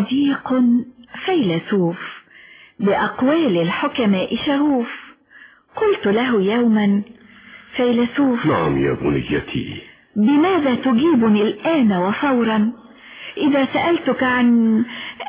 صديق فيلسوف بأقوال الحكماء شغوف قلت له يوما فيلسوف نعم يا بنيتي بماذا تجيبني الآن وفورا إذا سألتك عن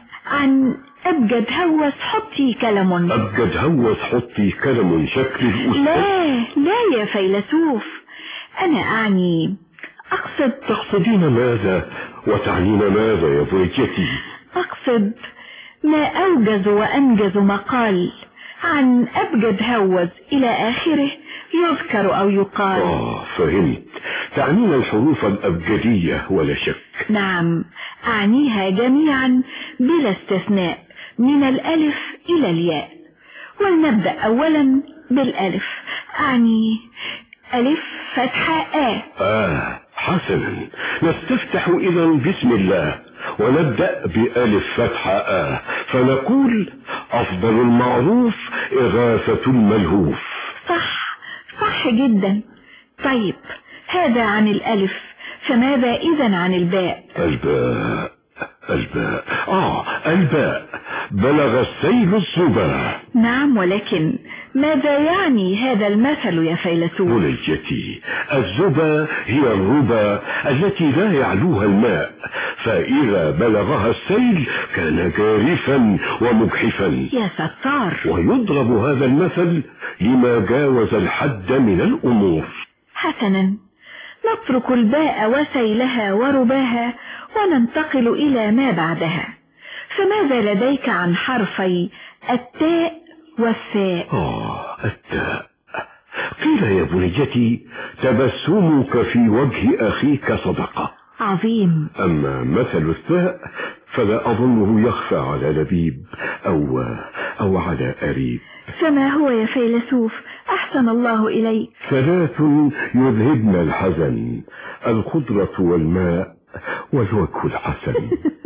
عن أبجد هوس حطي كلم أبجد هوس حطي كلم شكل الأستاذ لا لا يا فيلسوف أنا أعني أقصد تقصدين ماذا وتعنين ماذا يا بنيتي أقصد ما أوجز وأنجز مقال عن أبجد هوز إلى آخره يذكر أو يقال آه فهمت تعنين الحروف الأبجدية ولا شك نعم أعنيها جميعا بلا استثناء من الألف إلى الياء ولنبدأ أولا بالألف أعني ألف فتحة آ آه حسنا نستفتح إذا بسم الله ونبدأ بألف فتحة آه فنقول أفضل المعروف إغاثة الملهوف صح صح جدا طيب هذا عن الألف فماذا إذا عن الباء الباء الباء آه الباء بلغ السيل الصبا نعم ولكن ماذا يعني هذا المثل يا فيلسوف بنيتي الزبا هي الربا التي لا يعلوها الماء فإذا بلغها السيل كان جارفا ومجحفا يا ستار ويضرب هذا المثل لما جاوز الحد من الأمور حسنا نترك الباء وسيلها ورباها وننتقل إلى ما بعدها فماذا لديك عن حرفي التاء والثاء آه التاء قيل يا بنيتي تبسمك في وجه أخيك صدقة عظيم أما مثل الثاء فلا أظنه يخفى على لبيب أو, أو على أريب فما هو يا فيلسوف أحسن الله إليك ثلاث يذهبن الحزن الخضرة والماء والوجه الحسن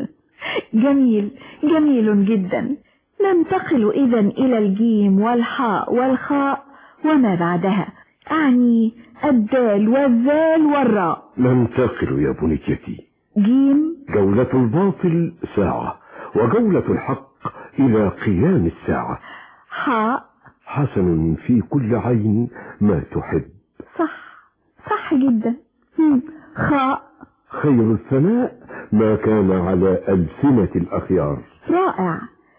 جميل جميل جدا ننتقل إذا إلى الجيم والحاء والخاء وما بعدها أعني الدال والذال والراء ننتقل يا بنيتي جيم جولة الباطل ساعة وجولة الحق إلى قيام الساعة حاء حسن في كل عين ما تحب صح صح جدا هم. خاء خير الثناء ما كان على ألسنة الأخيار رائع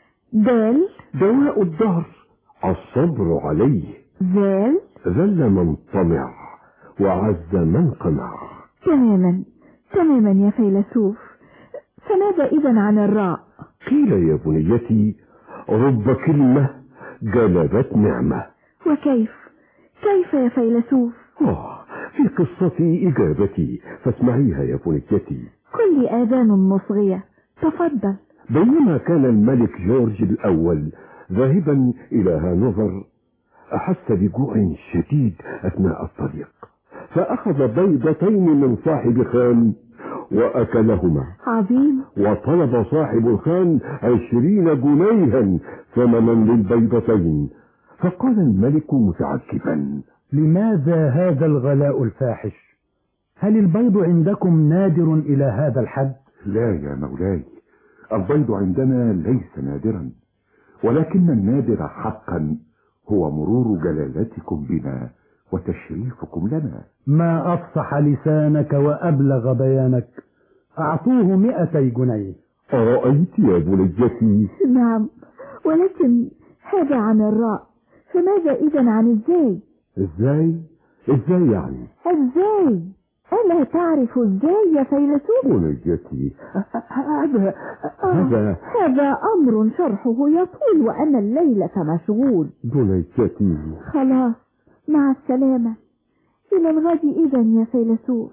دال دواء الدهر الصبر عليه ذال ذل من طمع وعز من قنع تماما تماما يا فيلسوف فماذا إذا عن الراء قيل يا بنيتي رب كلمة جلبت نعمة وكيف كيف يا فيلسوف آه في قصتي إجابتي فاسمعيها يا بنيتي كل آذان مصغية تفضل بينما كان الملك جورج الأول ذاهبا إلى هانوفر أحس بجوع شديد أثناء الطريق فأخذ بيضتين من صاحب خان وأكلهما عظيم وطلب صاحب الخان عشرين جنيها ثمنا للبيضتين فقال الملك متعجبا لماذا هذا الغلاء الفاحش هل البيض عندكم نادر إلى هذا الحد لا يا مولاي البيض عندنا ليس نادرا ولكن النادر حقا هو مرور جلالتكم بنا وتشريفكم لنا ما أفصح لسانك وأبلغ بيانك أعطوه مئتي جنيه أرأيت يا بنيتي نعم ولكن هذا عن الراء فماذا إذا عن الزاي ازاي ازاي يعني الزاي ألا تعرف ازاي يا فيلسوف بنيتي هذا هذا هذا أمر شرحه يطول وأنا الليلة مشغول بنيتي خلاص مع السلامة إلى الغد إذا يا فيلسوف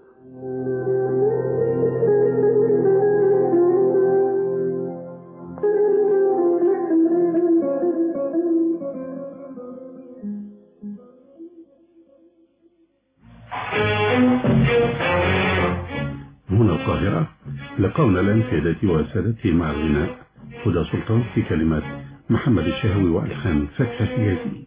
هنا القاهرة لقونا الآن سيداتي وسادتي مع الغناء هدى سلطان في كلمات محمد الشهوي وألحان فتحة يزيد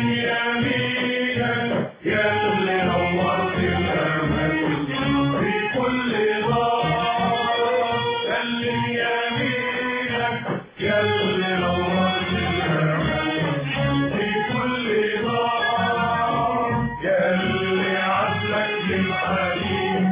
يمينك يا اللي نورت الأمل في كل دار سلم يمينك يا اللي نورت الأمل في كل دار يا اللي عدلك للحليم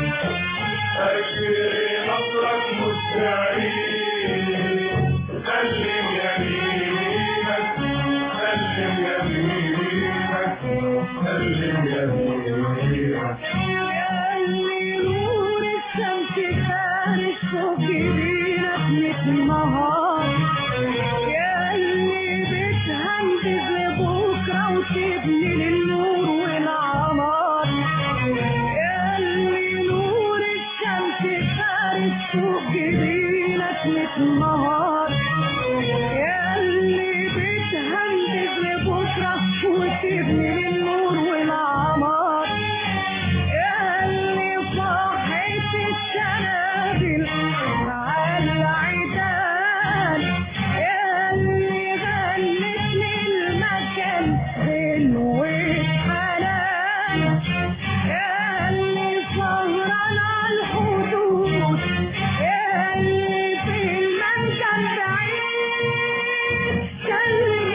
أكبر نصرك مستعين سلم يمينك سلم يمينك سلم يمينك اللي نور الشمس فارس فوق جبينك مثل نهار يا اللي بتهندز لبكرة وتبني للنور والعمار يا اللي نور الشمس فارس فوق جبينك مثل نهار يا اللي بتهندز لبكرة وتبني للنور والعمار يا اللي صاحت السنابل على العيدان يا اللي غنت للمكان بنوة حنان يا اللي سهران على الحدود يا اللي في المنزل بعيد سلم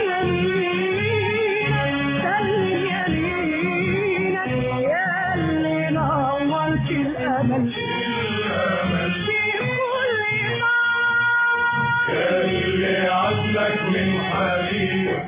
يمينك سلم يمينك يا اللي نورت الامل في كل نار اللي عدلك من حليم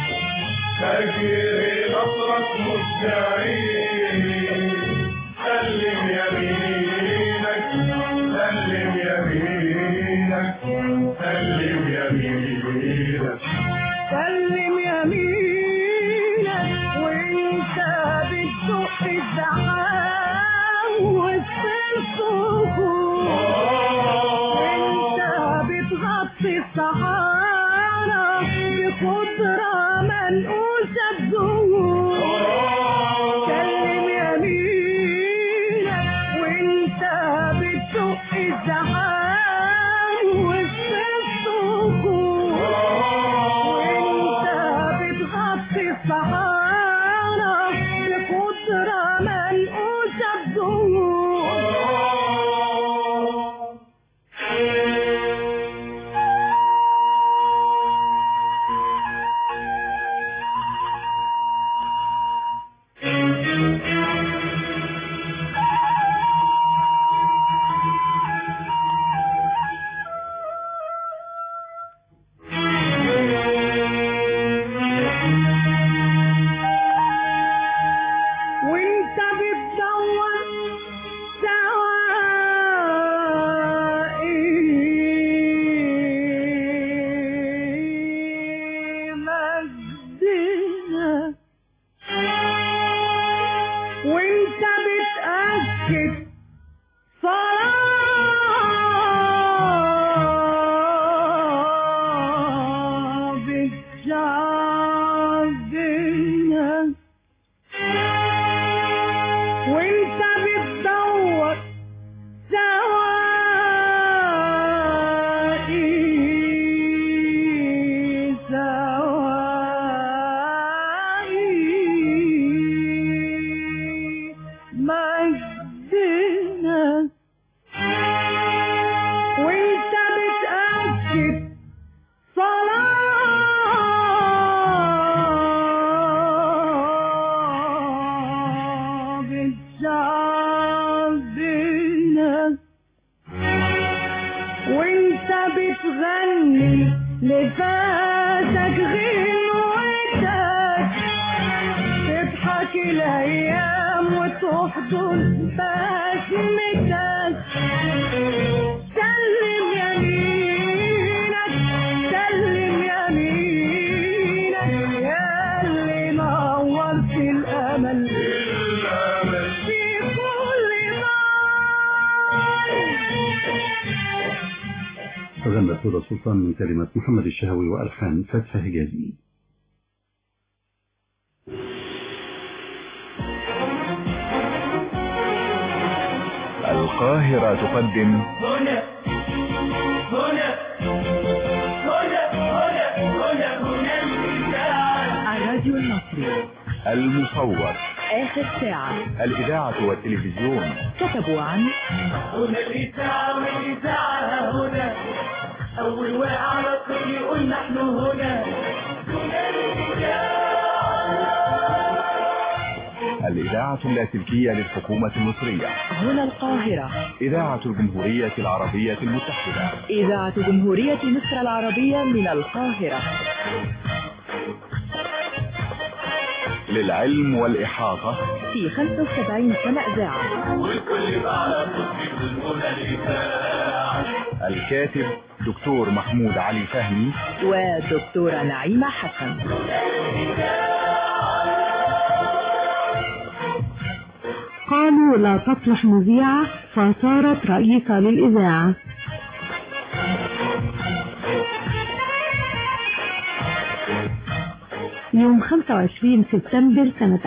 فاكر نصرك مستعين سلم يمينك سلم يمينك سلم يمينك سلم يمينك وانت بتدق الزحام وسط الصخور وانت بتغطي الصحارى بقدرة منقوشة الزهور سلم يمينك وانت بتدق الزحام وسط الصخور وانت بتغطي الصحارى بقدرة منقوشة الزهور وانت بتدور سواء مجدنا وانت بتأكد صلاة بتجعلنا وانت بتدور سوائي سوائي مجدنا وانت بتأكد صلاة بتجعلنا وانت بتغني لفاتك غنوتك تضحك الايام وتحضن بسمتك سلم يمينك سلم يمينك يا اللي نورت الامل في كل نار غنت هدى سلطان من كلمات محمد الشهوي وألحان فتحي حجازي القاهرة تقدم هنا هنا هنا هنا هنا هنا الإذاعة الراديو المصري الراديو المصور آخر ساعة الإذاعة والتلفزيون كتبوا عن هنا الإذاعة والإذاعة هنا أول واقع على الطريق يقول نحن هنا هنا الإذاعة اللاسلكية للحكومة المصرية هنا القاهرة إذاعة الجمهورية العربية المتحدة إذاعة جمهورية مصر العربية من القاهرة للعلم والإحاطة في 75 سنة إذاعة والكل على صوت هنا الإذاعة الكاتب دكتور محمود علي فهمي ودكتورة نعيمة حسن قالوا لا تصلح مذيعة فصارت رئيسة للإذاعة يوم 25 سبتمبر سنة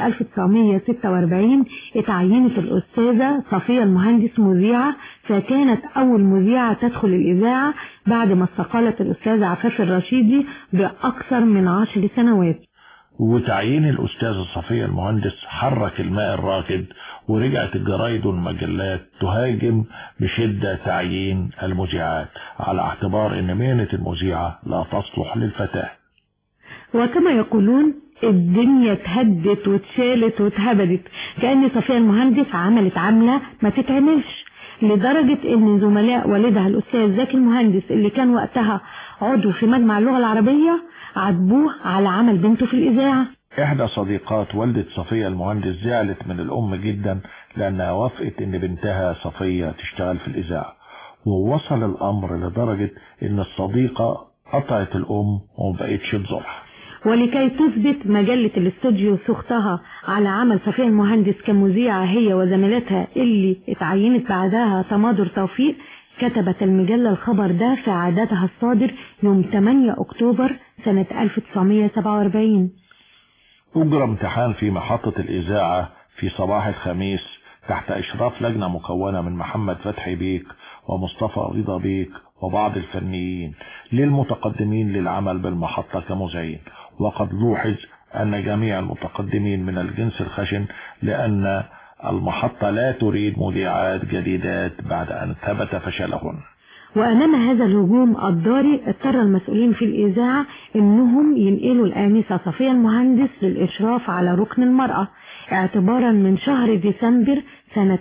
1946 اتعينت الأستاذة صفية المهندس مذيعة فكانت أول مذيعة تدخل الإذاعة بعد ما استقالت الأستاذ عفاف الرشيدي بأكثر من عشر سنوات وتعيين الأستاذة صفية المهندس حرك الماء الراكد ورجعت الجرايد والمجلات تهاجم بشدة تعيين المذيعات على اعتبار ان مهنة المذيعة لا تصلح للفتاة وكما يقولون الدنيا اتهدت واتشالت واتهبدت كأن صفية المهندس عملت عملة ما تتعملش لدرجة ان زملاء والدها الاستاذ زكي المهندس اللي كان وقتها عضو في مجمع اللغة العربية عاتبوه على عمل بنته في الإذاعة احدى صديقات والدة صفية المهندس زعلت من الام جدا لانها وافقت ان بنتها صفية تشتغل في الاذاعة ووصل الامر لدرجة ان الصديقة قطعت الام ومبقتش تزورها ولكي تثبت مجلة الاستوديو سختها على عمل صفية المهندس كمذيعة هي وزميلتها اللي اتعينت بعدها تماضر توفيق كتبت المجلة الخبر ده في عددها الصادر يوم 8 أكتوبر سنة 1947 أجرى امتحان في محطة الإذاعة في صباح الخميس تحت إشراف لجنة مكونة من محمد فتحي بيك ومصطفى رضا بيك وبعض الفنيين للمتقدمين للعمل بالمحطة كمذيعين وقد لوحظ أن جميع المتقدمين من الجنس الخشن لأن المحطة لا تريد مذيعات جديدات بعد أن ثبت فشلهن وأمام هذا الهجوم الضاري اضطر المسؤولين في الإذاعة إنهم ينقلوا الآنسة صفية المهندس للإشراف على ركن المرأة اعتبارا من شهر ديسمبر سنة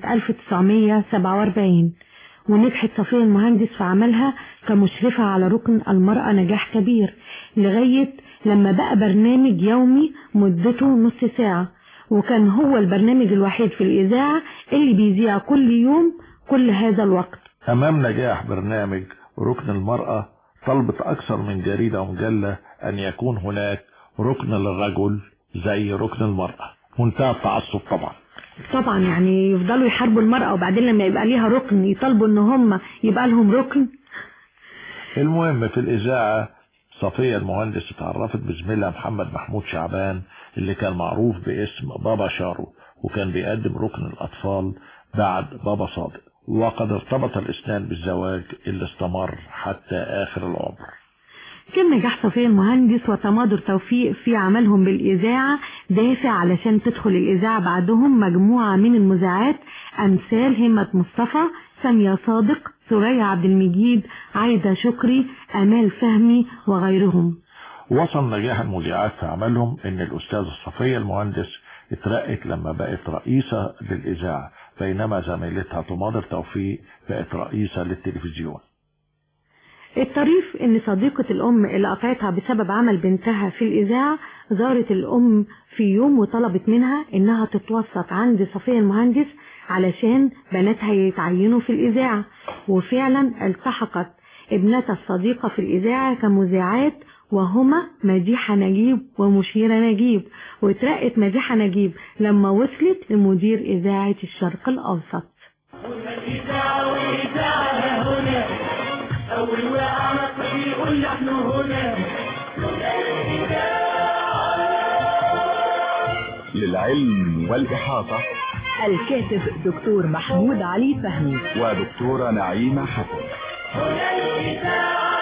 1947 ونجحت صفية المهندس في عملها كمشرفة على ركن المرأة نجاح كبير لغاية لما بقى برنامج يومي مدته نص ساعة وكان هو البرنامج الوحيد في الإذاعة اللي بيذيع كل يوم كل هذا الوقت أمام نجاح برنامج ركن المرأة طلبت أكثر من جريدة ومجلة أن يكون هناك ركن للرجل زي ركن المرأة منتهى التعصب طبعا طبعا يعني يفضلوا يحاربوا المرأة وبعدين لما يبقى ليها ركن يطالبوا ان هم يبقى لهم ركن المهم في الإذاعة صفية المهندس اتعرفت بزميلها محمد محمود شعبان اللي كان معروف باسم بابا شارو وكان بيقدم ركن الأطفال بعد بابا صادق وقد ارتبط الاثنان بالزواج اللي استمر حتى آخر العمر كان نجاح صفية المهندس وتماضر توفيق في عملهم بالإذاعة دافع علشان تدخل الإذاعة بعدهم مجموعة من المذيعات أمثال همة مصطفى سامية صادق ثريا عبد المجيد عايدة شكري أمال فهمي وغيرهم وصل نجاح المذيعات في عملهم ان الأستاذة صفية المهندس اترقت لما بقت رئيسة للإذاعة بينما زميلتها تماضر توفيق بقت رئيسة للتلفزيون الطريف ان صديقة الام اللي قطعتها بسبب عمل بنتها في الاذاعة زارت الام في يوم وطلبت منها انها تتوسط عند صفية المهندس علشان بناتها يتعينوا في الاذاعة وفعلا التحقت ابنتها الصديقة في الاذاعة كمذيعات وهما مديحة نجيب ومشيرة نجيب واترقت مديحة نجيب لما وصلت لمدير اذاعة الشرق الاوسط الإذاعة والإذاعة هنا أول واقع على الطريق يقول نحن هنا للعلم والإحاطة الكاتب دكتور محمود علي فهمي ودكتورة نعيمة حسن هنا الإذاعة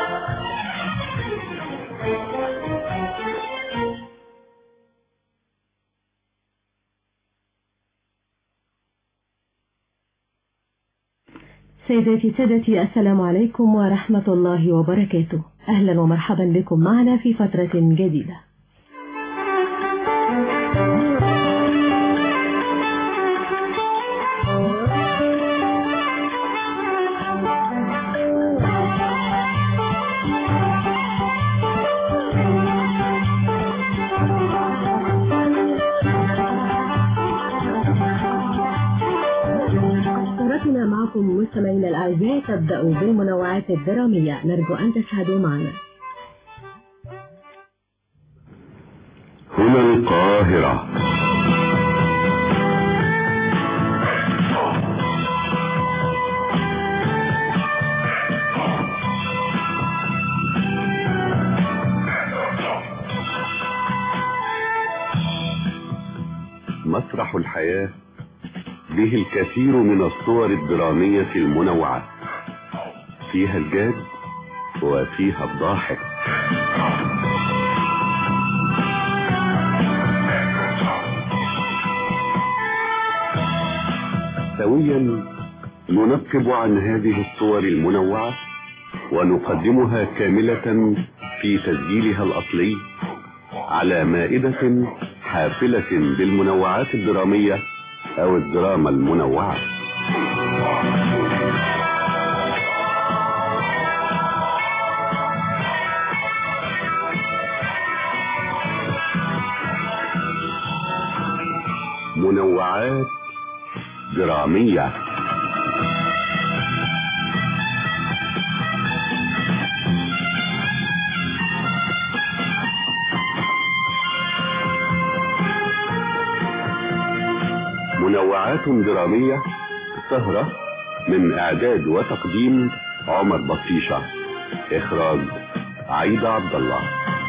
سيداتي سادتي السلام عليكم ورحمة الله وبركاته أهلا ومرحبا بكم معنا في فترة جديدة صورتنا معكم مستمعينا الأعزاء تبدأ بالمنوعات الدرامية نرجو أن تشهدوا معنا هنا القاهرة مسرح الحياة به الكثير من الصور الدرامية المنوعة فيها الجاد وفيها الضاحك سويا ننقب عن هذه الصور المنوعة ونقدمها كاملة في تسجيلها الأصلي على مائدة حافلة بالمنوعات الدرامية أو الدراما المنوعة منوعات درامية منوعات درامية سهرة من إعداد وتقديم عمر بطيشة إخراج عيدة عبد الله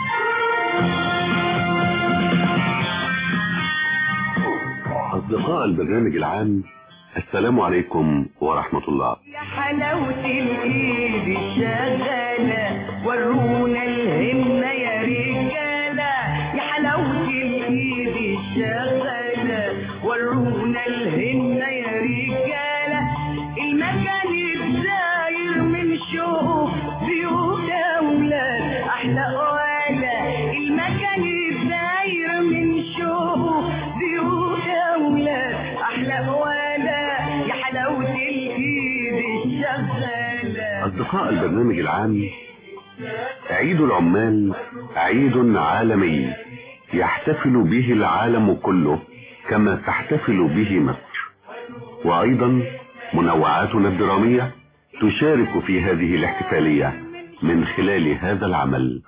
أصدقاء البرنامج العام السلام عليكم ورحمة الله يا حلاوة الإيد الشغالة ورونا الهمة يا رجالة يا حلاوة الإيد الشغالة ورونا الهمة يا رجالة المكان الداير من شوق بيوت أولاد أحلى ولا المكان الداير من شوق بيوت أولاد أحلى ولا يا حلاوة الإيد الشغالة أصدقاء البرنامج العام عيد العمال عيد عالمي يحتفل به العالم كله كما تحتفل به مصر وأيضا منوعاتنا الدرامية تشارك في هذه الاحتفالية من خلال هذا العمل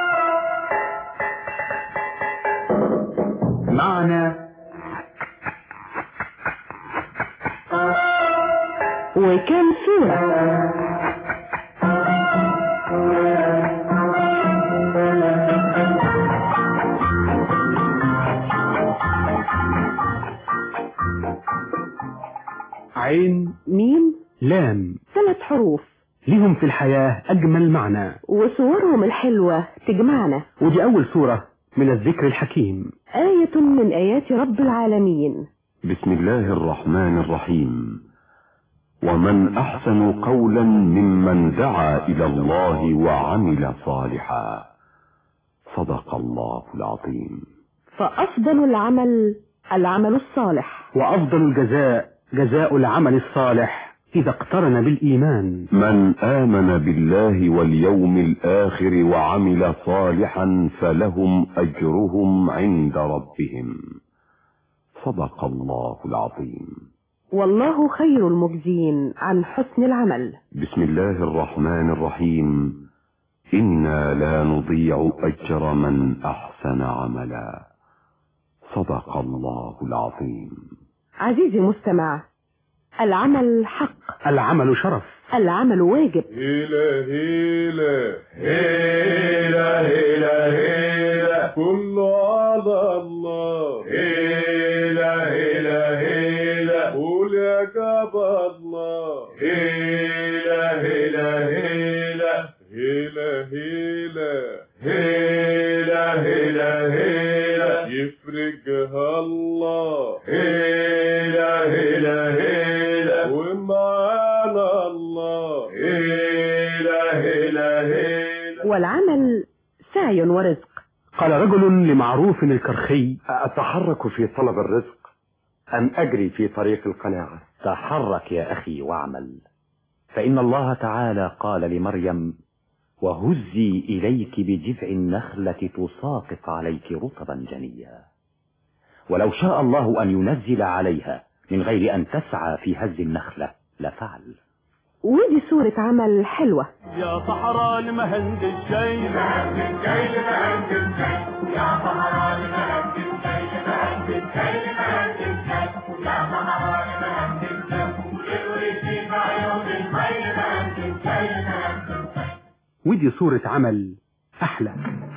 معنا وكم صورة عين ميم لام ثلاث حروف لهم في الحياة أجمل معنى وصورهم الحلوة تجمعنا ودي أول سورة من الذكر الحكيم آية من آيات رب العالمين بسم الله الرحمن الرحيم ومن أحسن قولا ممن دعا إلى الله وعمل صالحا صدق الله العظيم فأفضل العمل العمل الصالح وأفضل الجزاء جزاء العمل الصالح إذا اقترن بالإيمان من آمن بالله واليوم الآخر وعمل صالحا فلهم أجرهم عند ربهم صدق الله العظيم والله خير المجزين عن حسن العمل بسم الله الرحمن الرحيم إنا لا نضيع أجر من أحسن عملا صدق الله العظيم عزيزي مستمع العمل حق العمل شرف العمل واجب هيلا هيلا هيلا هيلا هيلا كله على الله هيلا هيلا هيلا قول يا جاب الله هيلا هيلا هيلا هيلا هيلا هيلا هيلا هيلا يفرجها الله هيلا هيلا هيلا ومعانا الله والعمل سعي ورزق قال رجل لمعروف الكرخي أتحرك في طلب الرزق أم أجري في طريق القناعة تحرك يا أخي واعمل فإن الله تعالى قال لمريم وهزي إليك بجذع النخلة تساقط عليك رطبا جنيا ولو شاء الله أن ينزل عليها من غير أن تسعى في هز النخلة لفعل ودي صورة عمل حلوة يا صحراء المهندس جاي المهندس جاي المهندس جاي يا صحراء المهندس جاي المهندس جاي المهندس جاي يا صحراء المهندس جاي يروي في عيون المي المهندس جاي المهندس جاي ودي صورة عمل أحلى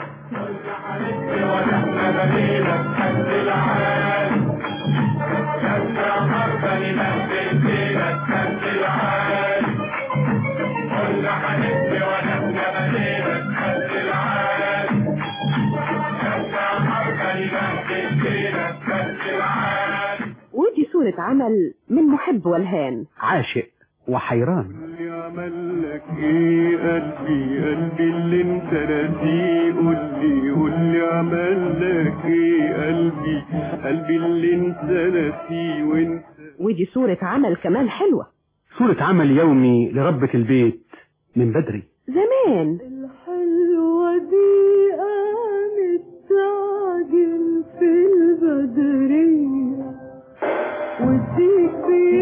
ونحن بدينا حد العالم يا مرضى لمن بدينا حد العالم كل حبيبي ونحن بدينا حد العالم يا مرضى لمن بدينا حد العالم ودي صورة عمل من محب والهان عاشق وحيران يعمل لك ايه قلبي قلبي اللي انت ناسيه قول لي قول لي عمل لك ايه قلبي قلبي اللي انت ناسيه وانت ودي صورة عمل كمان حلوة صورة عمل يومي لربة البيت من بدري زمان الحلوة دي قامت تعجن في البدرية وديك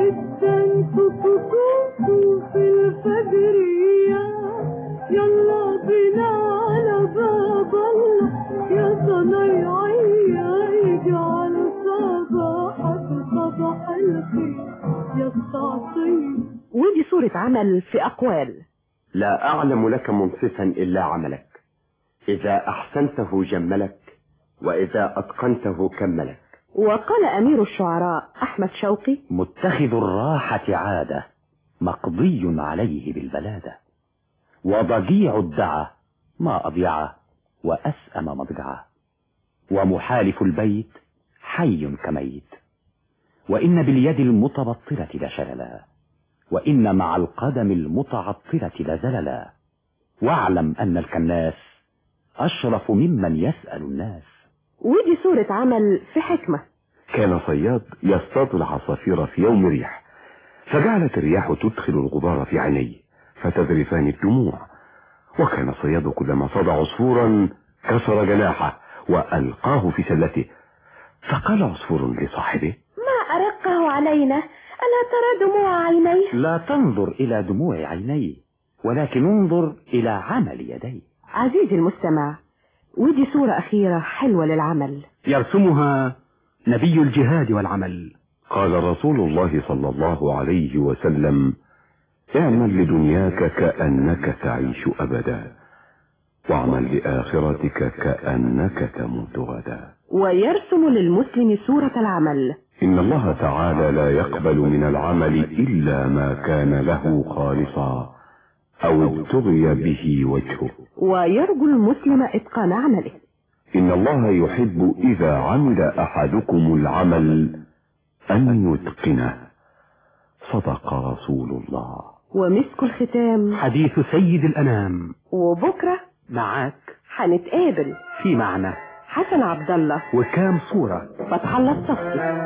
بيتنفخوا في الفجرية يلا بينا على باب الله يا صنايعية اجعل صباحك صباح الخير يا التعطيل ودي صورة عمل في أقوال لا أعلم لك منصفا إلا عملك إذا أحسنته جملك وإذا أتقنته كملك وقال أمير الشعراء أحمد شوقي متخذ الراحة عادة مقضي عليه بالبلادة وضجيع الدعى ما أضيعه وأسأم مضجعه ومحالف البيت حي كميت وإن باليد المتبطلة لشللا وإن مع القدم المتعطلة لزللا واعلم أن الكناس أشرف ممن يسأل الناس ودي صورة عمل في حكمة كان صياد يصطاد العصافير في يوم ريح فجعلت الرياح تدخل الغبار في عينيه فتذرفان الدموع وكان صياد كلما صاد عصفورا كسر جناحه وألقاه في سلته فقال عصفور لصاحبه ما أرقه علينا ألا ترى دموع عينيه لا تنظر إلى دموع عيني ولكن انظر إلى عمل يدي عزيزي المستمع ودي صورة أخيرة حلوة للعمل يرسمها نبي الجهاد والعمل قال رسول الله صلى الله عليه وسلم اعمل لدنياك كأنك تعيش أبدا واعمل لآخرتك كأنك تموت غدا ويرسم للمسلم صورة العمل إن الله تعالى لا يقبل من العمل إلا ما كان له خالصا أو ابتغي به وجهه ويرجو المسلم إتقان عمله إن الله يحب إذا عمل أحدكم العمل أن يتقنه صدق رسول الله ومسك الختام حديث سيد الأنام وبكرة معاك هنتقابل في معنى حسن عبد الله وكام صورة فتح الله الصفي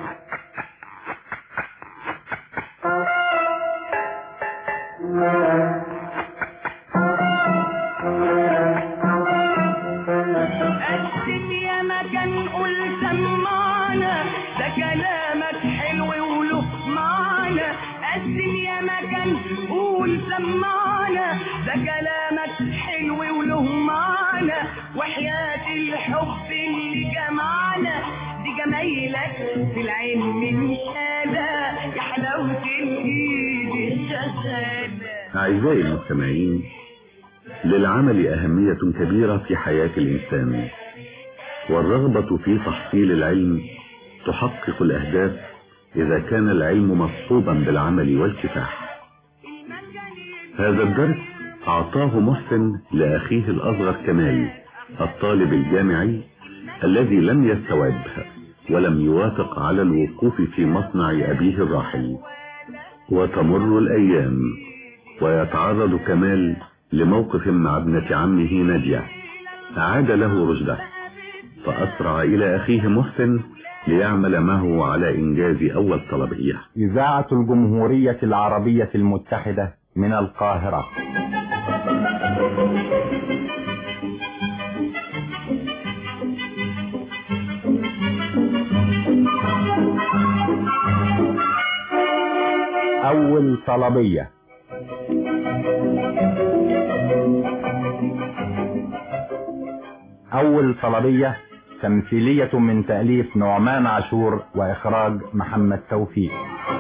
قسم يا مكان قول سمعنا ده كلامك حلو وله معنى قسم يا مكان قول سمعنا ده كلامك حلو وله معنى وحياة الحب اللي جمعنا دي جمايلك في العين من شالة يا حلاوة الإيد الشغالة أعزائي المستمعين للعمل أهمية كبيرة في حياة الإنسان والرغبة في تحصيل العلم تحقق الأهداف إذا كان العلم مصحوبا بالعمل والكفاح هذا الدرس أعطاه محسن لأخيه الأصغر كمال الطالب الجامعي الذي لم يستوعبها ولم يوافق على الوقوف في مصنع أبيه الراحل وتمر الأيام ويتعرض كمال لموقف مع ابنة عمه نادية عاد له رشده فأسرع إلى أخيه محسن ليعمل معه على إنجاز أول طلبية إذاعة الجمهورية العربية المتحدة من القاهرة أول طلبية أول طلبية تمثيلية من تأليف نعمان عاشور وإخراج محمد توفيق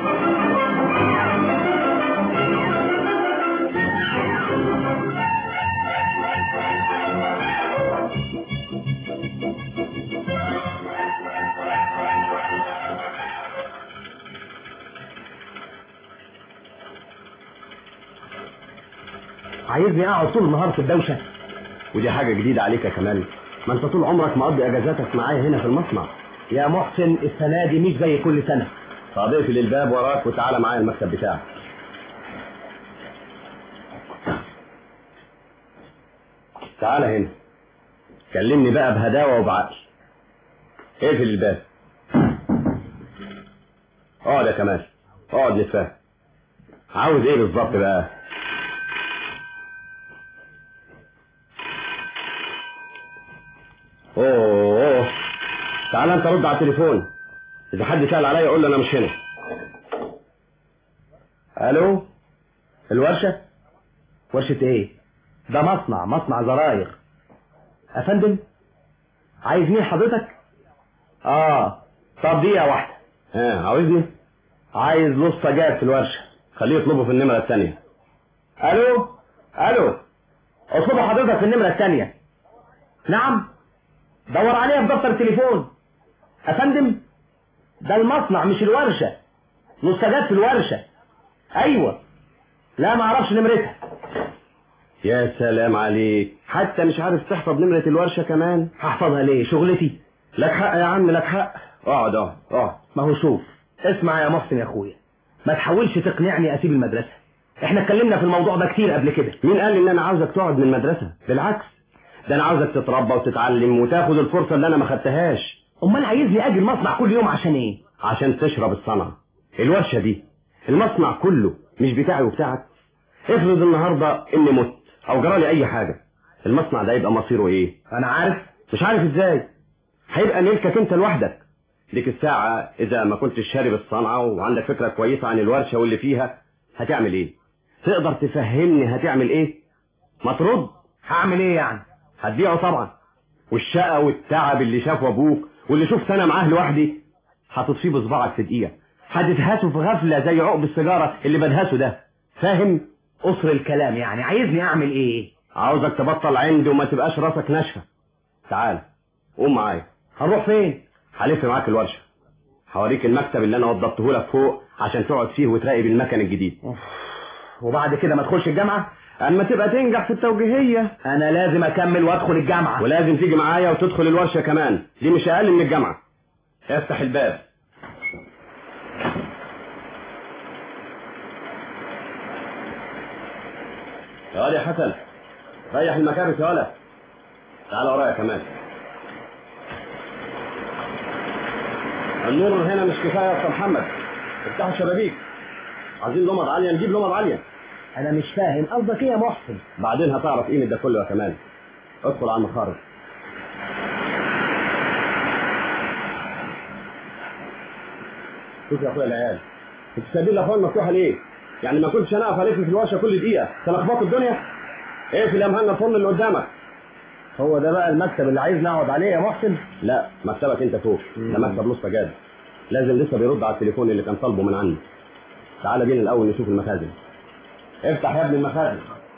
عايزني اقعد طول النهار في الدوشه ودي حاجة جديدة عليك يا كمال ما انت طول عمرك مقضي اجازاتك معايا هنا في المصنع يا محسن السنه دي مش زي كل سنه طب اقفل الباب وراك وتعالى معايا المكتب بتاعك تعالى هنا كلمني بقى بهداوة وبعقل اقفل الباب اقعد يا كمال اقعد نتفاهم عاوز ايه بالظبط بقى اوه اوه تعالى انت رد على التليفون اذا حد سأل عليا قول له انا مش هنا الو الورشة ورشه ايه ده مصنع مصنع زراير افندم عايز مين حضرتك اه طب دقيقه واحده ها عاوزني عايز نص سجاد في الورشه خليه يطلبه في النمرة الثانية الو الو اطلبوا حضرتك في النمره الثانيه نعم دور عليها في دفتر التليفون افندم ده المصنع مش الورشه نص في الورشه ايوه لا ما اعرفش نمرتها يا سلام عليك حتى مش عارف تحفظ نمرة الورشة كمان هحفظها ليه شغلتي لك حق يا عم لك حق اقعد اقعد اقعد ما هو شوف اسمع يا محسن يا اخويا ما تحاولش تقنعني اسيب المدرسه احنا اتكلمنا في الموضوع ده كتير قبل كده مين قال ان انا عاوزك تقعد من المدرسة بالعكس ده انا عاوزك تتربى وتتعلم وتاخد الفرصة اللي انا ما خدتهاش امال عايزني اجي المصنع كل يوم عشان ايه عشان تشرب الصنعة الورشة دي المصنع كله مش بتاعي وبتاعك افرض النهاردة اني مت او جرالي اي حاجة المصنع ده يبقى مصيره ايه انا عارف مش عارف ازاي هيبقى ملكك انت لوحدك ديك الساعة اذا ما كنتش شارب الصنعة وعندك فكرة كويسة عن الورشة واللي فيها هتعمل ايه تقدر تفهمني هتعمل ايه ما ترد هعمل ايه يعني هتبيعه طبعا والشقة والتعب اللي شافه ابوك واللي شفت انا معاه لوحدي هتطفيه بصباعك في دقيقة هتدهسه في غفلة زي عقب السيجارة اللي بدهسه ده فاهم قصر الكلام يعني عايزني اعمل ايه عاوزك تبطل عندي وما تبقاش راسك ناشفة تعال قوم معايا هنروح فين هلف معاك الورشة هوريك المكتب اللي انا وضبته لك فوق عشان تقعد فيه وتراقب المكن الجديد وبعد كده ما تخش الجامعة اما تبقى تنجح في التوجيهية انا لازم اكمل وادخل الجامعة ولازم تيجي معايا وتدخل الورشة كمان دي مش اقل من الجامعة افتح الباب يا واد يا حسن ريح المكابس يا ولد تعال ورايا كمان النور هنا مش كفايه يا استاذ محمد افتحوا الشبابيك عايزين لمض عاليه نجيب لمض عاليه انا مش فاهم قصدك ايه يا محسن بعدين هتعرف قيمه ده كله يا كمال ادخل على المخارج شوف يا اخويا العيال انت سايبين الاخوان مفتوحه ليه؟ يعني ما كنتش انا اقف الف في الورشه كل دقيقه تلخبطوا الدنيا؟ اقفل يا مهنا الفرن اللي قدامك هو ده بقى المكتب اللي عايزني اقعد عليه يا محسن لا مكتبك انت فوق ده مكتب نص جاد لازم لسه بيرد على التليفون اللي كان طالبه من عني تعال بينا الاول نشوف المخازن افتح يا ابني المخازن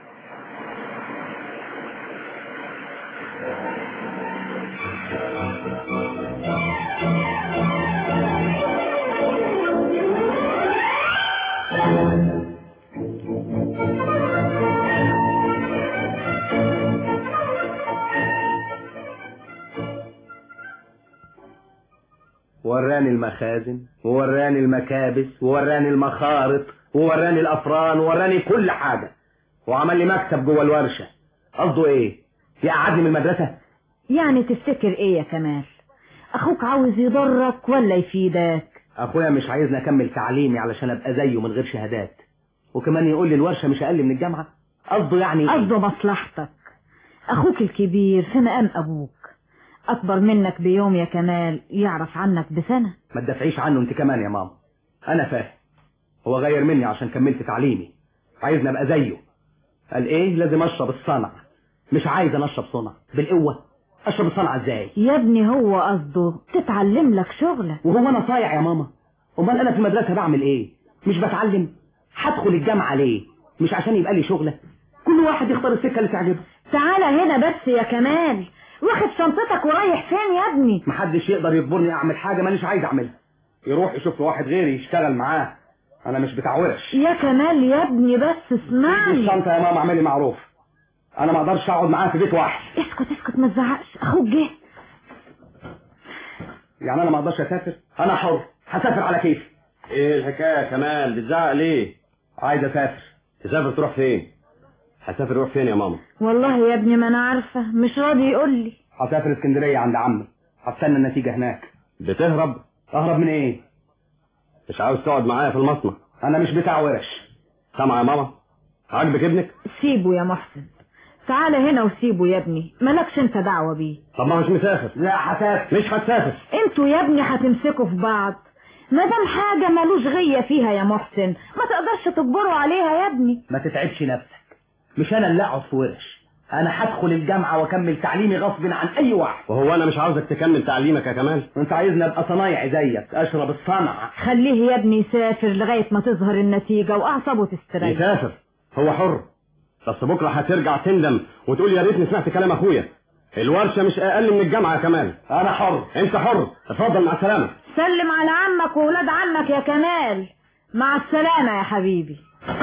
وراني المخازن ووراني المكابس ووراني المخارط ووراني الافران ووراني كل حاجة وعمل لي مكتب جوه الورشه قصده ايه يقعدني من المدرسه يعني تفتكر ايه يا كمال اخوك عاوز يضرك ولا يفيدك اخويا مش عايزني اكمل تعليمي علشان ابقى زيه من غير شهادات وكمان يقول لي الورشه مش اقل من الجامعه قصده يعني ايه قصده مصلحتك اخوك الكبير في مقام ابوك اكبر منك بيوم يا كمال يعرف عنك بسنة ما تدافعيش عنه انت كمان يا ماما انا فاهم هو غير مني عشان كملت تعليمي عايزني ابقى زيه قال ايه لازم اشرب الصنع مش عايز انا اشرب صنع بالقوه اشرب الصنعه ازاي يا ابني هو قصده تتعلم لك شغلة وهو انا صايع يا ماما امال انا في المدرسه بعمل ايه مش بتعلم هدخل الجامعه ليه مش عشان يبقى لي شغله كل واحد يختار السكه اللي تعجبه تعالى هنا بس يا كمال واخد شنطتك ورايح فين يا ابني محدش يقدر يجبرني اعمل حاجه مانيش عايز اعملها يروح يشوف له واحد غيري يشتغل معاه انا مش بتاع ورش يا كمال يا ابني بس سيبي اسمعني الشنطه يا ماما اعملي معروف انا ما اقدرش اقعد معاه في بيت واحد اسكت اسكت ما تزعقش اخوك جه يعني انا ما اقدرش اسافر انا حر هسافر على كيفي ايه الحكايه يا كمال بتزعق ليه عايز اسافر تسافر تروح فين هتسافر تروح فين يا ماما والله يا ابني ما انا عارفة مش راضي يقول لي هسافر اسكندريه عند عمي هستنى النتيجه هناك بتهرب اهرب من ايه مش عاوز تقعد معايا في المصنع انا مش بتاع ورش سامع يا ماما عاجبك ابنك سيبه يا محسن تعالى هنا وسيبه يا ابني مالكش انت دعوة بيه طب ما مش مسافر لا هسافر مش هتسافر انتوا يا ابني هتمسكوا في بعض ما دام حاجة ملوش غية فيها يا محسن ما تقدرش تجبروا عليها يا ابني ما تتعبش نفسك مش انا اللي اقعد في ورش انا هدخل الجامعه واكمل تعليمي غصب عن اي واحد وهو انا مش عاوزك تكمل تعليمك يا كمال وانت عايزني ابقى صنايعي زيك اشرب الصنعه خليه يا ابني يسافر لغاية ما تظهر النتيجة واعصابه تستريح يسافر هو حر بس بكره هترجع تندم وتقول يا ريتني سمعت كلام اخويا الورشه مش اقل من الجامعه يا كمال انا حر انت حر اتفضل مع السلامه سلم على عمك وولاد عمك يا كمال مع السلامة يا حبيبي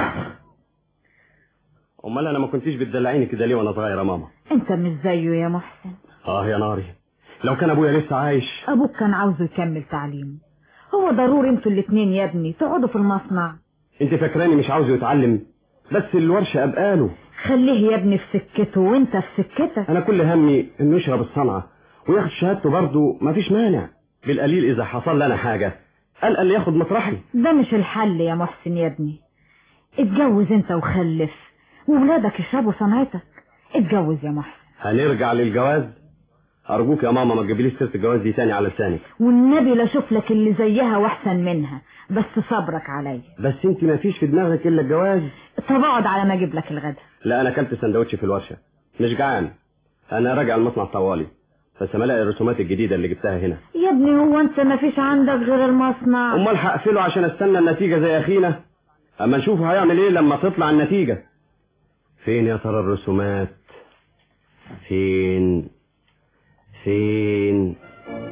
امال انا ما كنتيش بتدلعيني كده ليه وانا صغير يا ماما انت مش زيه يا محسن اه يا ناري لو كان ابويا لسه عايش ابوك كان عاوزه يكمل تعليمه هو ضروري انتوا الاتنين يا ابني تقعدوا في المصنع انت فاكراني مش عاوزه يتعلم بس الورشه ابقاله خليه يا ابني في سكته وانت في سكتك انا كل همي انه يشرب الصنعه وياخد شهادته برضه مفيش مانع بالقليل اذا حصل لنا حاجه قال اللي ياخد مطرحي ده مش الحل يا محسن يا ابني اتجوز انت وخلف وولادك يشربوا صنعتك اتجوز يا محسن هنرجع للجواز ارجوك يا ماما ما تجيبليش سيره الجواز دي تاني على لسانك والنبي لا اشوف لك اللي زيها واحسن منها بس صبرك عليا بس انت ما فيش في دماغك الا الجواز طب اقعد على ما اجيب لك الغدا لا انا اكلت سندوتش في الورشه مش جعان انا راجع المصنع طوالي بس ما الاقي الرسومات الجديده اللي جبتها هنا يا ابني هو انت ما فيش عندك غير المصنع امال هقفله عشان استنى النتيجه زي اخينا اما نشوف هيعمل ايه لما تطلع النتيجه فين يا ترى الرسومات فين فين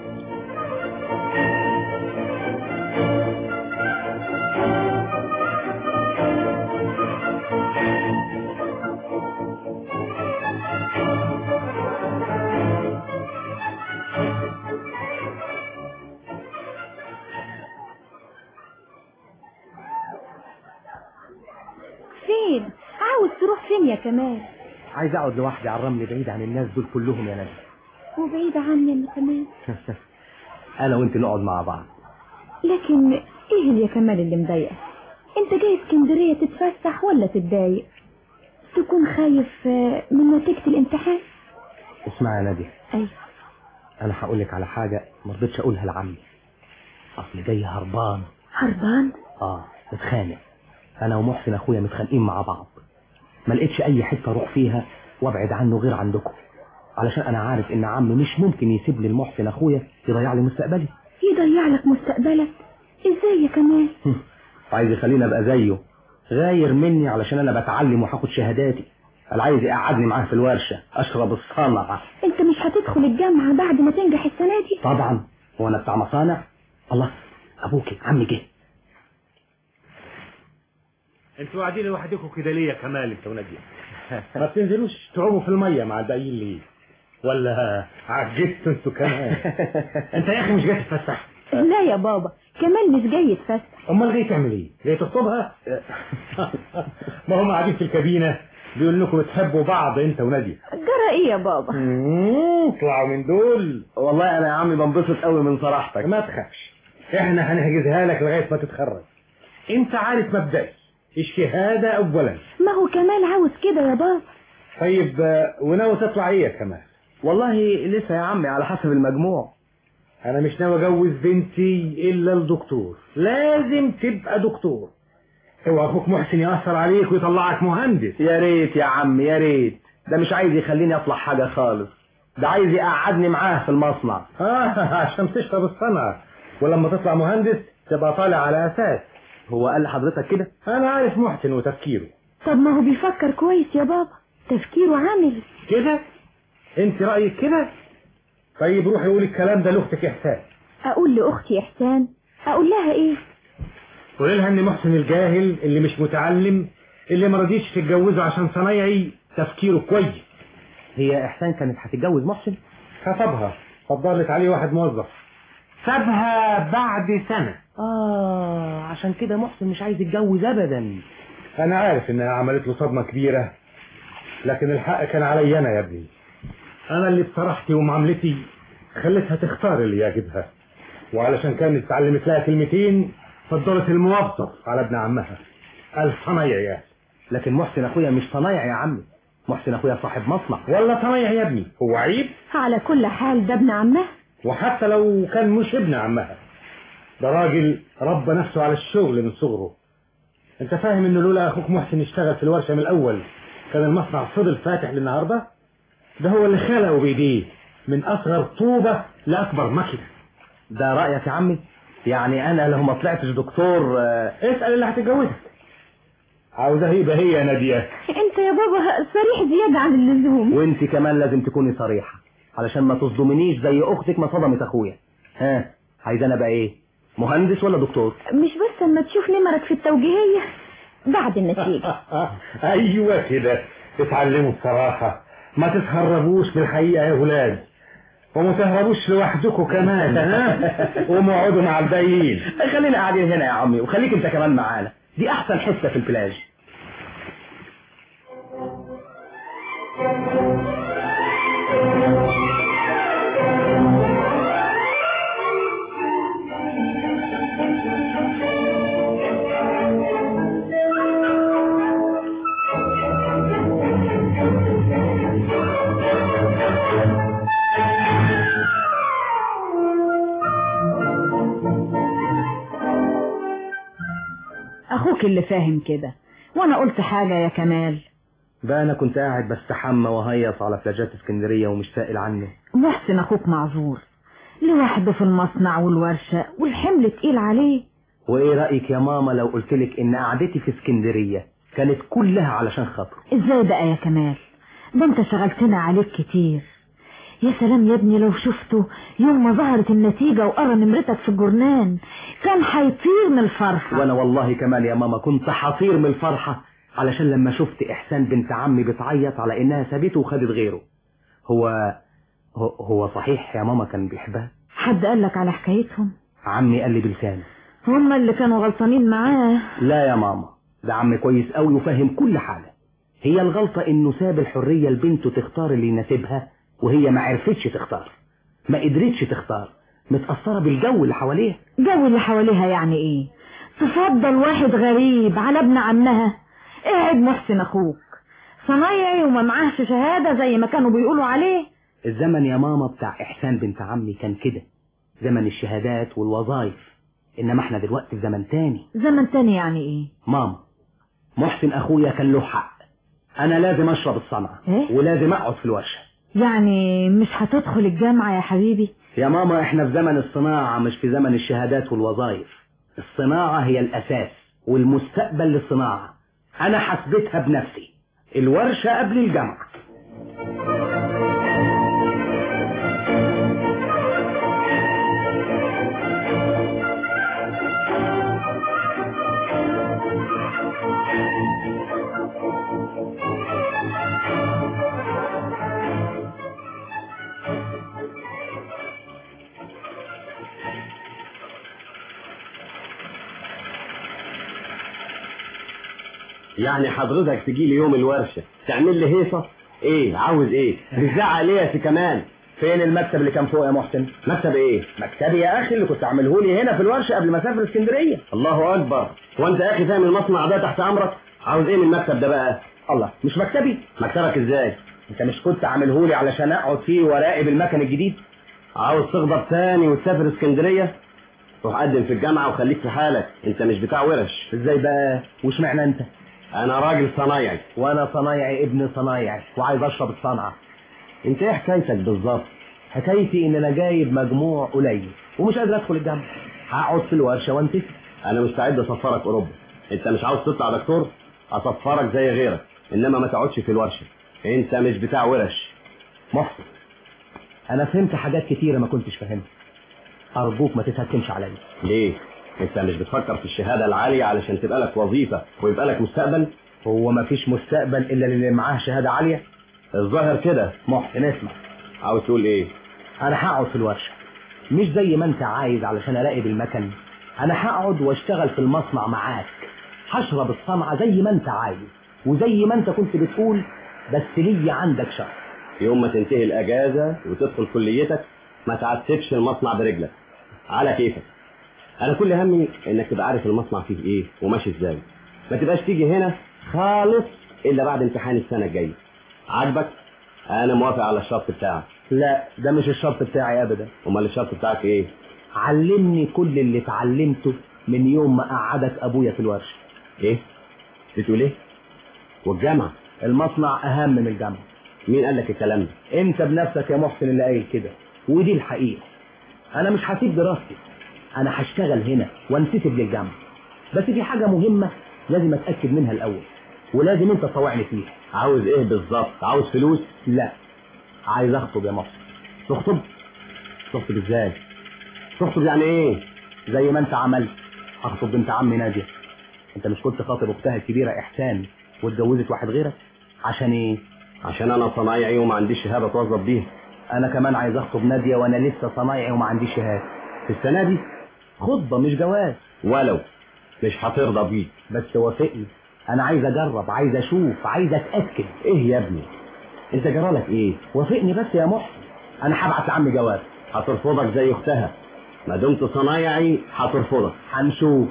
فين عاوز تروح فين يا كمال عايز اقعد لوحدي على الرمل بعيد عن الناس دول كلهم يا نجم وبعيد عني انا كمان انا وانت نقعد مع بعض لكن ايه اللي يا كمال اللي مضايقك انت جاي اسكندريه تتفسح ولا تتضايق تكون خايف آه، من نتيجه الامتحان اسمع يا نادي ايوه انا هقول لك على حاجه ما رضيتش اقولها لعمي اصل جاي هربان هربان اه متخانق انا ومحسن اخويا متخانقين مع بعض ما لقيتش اي حته اروح فيها وابعد عنه غير عندكم علشان انا عارف ان عمي مش ممكن يسيب لي المحسن اخويا يضيع لي مستقبلي يضيع لك مستقبلك ازاي يا كمال عايز يخليني ابقى زيه غاير مني علشان انا بتعلم وهاخد شهاداتي قال عايز يقعدني معاه في الورشه اشرب الصنعه انت مش هتدخل الجامعه بعد ما تنجح السنه دي طبعا هو انا بتاع مصانع الله ابوكي عمي جه انتوا قاعدين لوحدكم كده ليه يا كمال انت ونجيب ما بتنزلوش تعوموا في الميه مع الباقيين ليه ولا عجزتوا انتوا كمان انت يا اخي مش جاي تتفسح لا يا بابا كمال مش جاي يتفسح امال جاي تعمل ايه جاي تخطبها ما هم قاعدين في الكابينه بيقول انكم بتحبوا بعض انت وناديه جرى ايه يا بابا مم، اطلعوا من دول والله انا يا عمي بنبسط قوي من صراحتك ما تخافش احنا هنحجزها لك لغايه ما تتخرج انت عارف مبدئي الشهاده اولا ما هو كمال عاوز كده يا بابا طيب آه، وناوي تطلع ايه يا كمال والله لسه يا عمي على حسب المجموع انا مش ناوي اجوز بنتي الا الدكتور لازم تبقى دكتور هو اخوك محسن ياثر عليك ويطلعك مهندس يا ريت يا عم يا ريت ده مش عايز يخليني اطلع حاجه خالص ده عايز يقعدني معاه في المصنع اه عشان تشرب الصنعه ولما تطلع مهندس تبقى طالع على اساس هو قال لحضرتك كده انا عارف محسن وتفكيره طب ما هو بيفكر كويس يا بابا تفكيره عامل كده انت رايك كده طيب روحي قولي الكلام ده لاختك احسان اقول لاختي احسان اقول لها ايه قولي لها ان محسن الجاهل اللي مش متعلم اللي ما رضيش تتجوزه عشان صنايعي تفكيره كويس هي احسان كانت هتتجوز محسن خطبها فضلت عليه واحد موظف سابها بعد سنة اه عشان كده محسن مش عايز يتجوز ابدا انا عارف انها عملت له صدمة كبيرة لكن الحق كان علي انا يا ابني انا اللي بصراحتي ومعاملتي خليتها تختار اللي يعجبها وعلشان كانت اتعلمت لها كلمتين فضلت الموظف على ابن عمها قال صنايعي يعني لكن محسن اخويا مش صنايعي يا عمي محسن اخويا صاحب مصنع ولا صنايعي يا ابني هو عيب على كل حال ده ابن عمها وحتى لو كان مش ابن عمها ده راجل ربى نفسه على الشغل من صغره انت فاهم انه لولا اخوك محسن اشتغل في الورشه من الاول كان المصنع فضل فاتح للنهارده ده هو اللي خلقه بايديه من اصغر طوبه لاكبر مكنه ده رايك يا عمي يعني انا لو ما طلعتش دكتور آه، اسال اللي هتتجوزك عاوزاه يبقى هي يا ناديه انت يا بابا صريح زيادة عن اللزوم وانت كمان لازم تكوني صريحه علشان ما تصدمنيش زي اختك ما صدمت اخويا ها عايز انا بقى ايه مهندس ولا دكتور مش بس اما تشوف نمرك في التوجيهية بعد النتيجة ايوه كده اتعلموا الصراحه ما تتهربوش من الحقيقه يا ولاد وما تهربوش لوحدكم كمان ها قوموا اقعدوا مع الباقيين خلينا قاعدين هنا يا عمي وخليك انت كمان معانا دي احسن حته في البلاج اخوك اللي فاهم كده وانا قلت حاجة يا كمال بقى انا كنت قاعد بستحمى وهيص على بلاجات اسكندريه ومش سائل عنه محسن اخوك معذور لوحده في المصنع والورشة والحمل تقيل عليه وايه رايك يا ماما لو قلت لك ان قعدتي في اسكندريه كانت كلها علشان خاطره ازاي بقى يا كمال ده انت شغلتنا عليك كتير يا سلام يا ابني لو شفته يوم ما ظهرت النتيجة وقرا نمرتك في الجرنان كان هيطير من الفرحة وانا والله كمان يا ماما كنت حطير من الفرحه علشان لما شفت احسان بنت عمي بتعيط على انها سابته وخدت غيره هو هو, هو صحيح يا ماما كان بيحبها حد قالك على حكايتهم عمي قال لي بلسانه هما اللي كانوا غلطانين معاه لا يا ماما ده عمي كويس قوي وفاهم كل حاجه هي الغلطه انه ساب الحريه لبنته تختار اللي يناسبها وهي ما عرفتش تختار ما قدرتش تختار متأثرة بالجو اللي حواليها جو اللي حواليها يعني ايه تفضل واحد غريب على ابن عمها قاعد محسن اخوك صنايعي وما معاهش شهادة زي ما كانوا بيقولوا عليه الزمن يا ماما بتاع إحسان بنت عمي كان كده زمن الشهادات والوظائف إنما احنا دلوقتي في زمن تاني زمن تاني يعني ايه ماما محسن أخويا كان له حق أنا لازم أشرب الصنعة إيه؟ ولازم أقعد في الورشة يعني مش هتدخل الجامعة يا حبيبي يا ماما احنا في زمن الصناعة مش في زمن الشهادات والوظائف الصناعة هي الأساس والمستقبل للصناعة أنا حسبتها بنفسي الورشة قبل الجامعة يعني حضرتك تجي لي يوم الورشه تعمل لي هيصه ايه عاوز ايه بتزعق ليه يا سي كمان فين المكتب اللي كان فوق يا محسن مكتب ايه مكتبي يا اخي اللي كنت عامله لي هنا في الورشه قبل ما اسافر اسكندريه الله اكبر هو انت يا اخي فاهم المصنع ده تحت امرك عاوز ايه من المكتب ده بقى الله مش مكتبي مكتبك ازاي انت مش كنت عامله لي علشان اقعد فيه وراقب المكن الجديد عاوز تغضب تاني وتسافر اسكندريه روح قدم في الجامعه وخليك في حالك انت مش بتاع ورش ازاي بقى وش معنى انت انا راجل صنايعي وانا صنايعي ابن صنايعي وعايز اشرب الصنعه انت ايه حكايتك بالظبط حكايتي ان انا جايب مجموع قليل ومش قادر ادخل الجامعه هقعد في الورشه وانتهي انا مستعد اسفرك اوروبا انت مش عاوز تطلع دكتور اسفرك زي غيرك انما ما تقعدش في الورشه انت مش بتاع ورش محسن انا فهمت حاجات كتيره ما كنتش فاهمها ارجوك ما تتهكمش عليا ليه انت مش بتفكر في الشهاده العاليه علشان تبقى لك وظيفه ويبقى لك مستقبل هو ما فيش مستقبل الا اللي معاه شهاده عاليه الظاهر كده محسن اسمع عاوز تقول ايه انا هقعد في الورشه مش زي ما انت عايز علشان اراقب المكن انا هقعد واشتغل في المصنع معاك هشرب الصنعه زي ما انت عايز وزي ما انت كنت بتقول بس ليا عندك شرط يوم ما تنتهي الاجازه وتدخل كليتك ما تعتبش المصنع برجلك على كيفك انا كل همي انك تبقى عارف المصنع فيه ايه وماشي ازاي ما تبقاش تيجي هنا خالص الا بعد امتحان السنه الجايه عاجبك انا موافق على الشرط بتاعك لا ده مش الشرط بتاعي ابدا امال الشرط بتاعك ايه علمني كل اللي اتعلمته من يوم ما قعدك ابويا في الورشه ايه بتقول ايه والجامعه المصنع اهم من الجامعه مين قال لك الكلام ده انت بنفسك يا محسن اللي قايل كده ودي الحقيقه انا مش هسيب دراستي انا هشتغل هنا وانتسب للجامعه بس في حاجه مهمه لازم اتاكد منها الاول ولازم انت تطوعني فيها عاوز ايه بالظبط عاوز فلوس لا عايز اخطب يا محسن تخطب تخطب ازاي تخطب يعني ايه زي ما انت عملت اخطب بنت عمي ناديه انت مش كنت خاطب اختها الكبيره احسان واتجوزت واحد غيرك عشان ايه عشان انا صنايعي وما عنديش شهاده اتوظف بيها انا كمان عايز اخطب ناديه وانا لسه صنايعي وما عنديش شهاده في السنه دي خطبه مش جواز ولو مش هترضى بيك بس وافقني انا عايز اجرب عايز اشوف عايز اتاكد ايه يا ابني انت جرالك ايه وافقني بس يا محسن انا هبعت لعمي جواب هترفضك زي اختها ما دمت صنايعي هترفضك هنشوف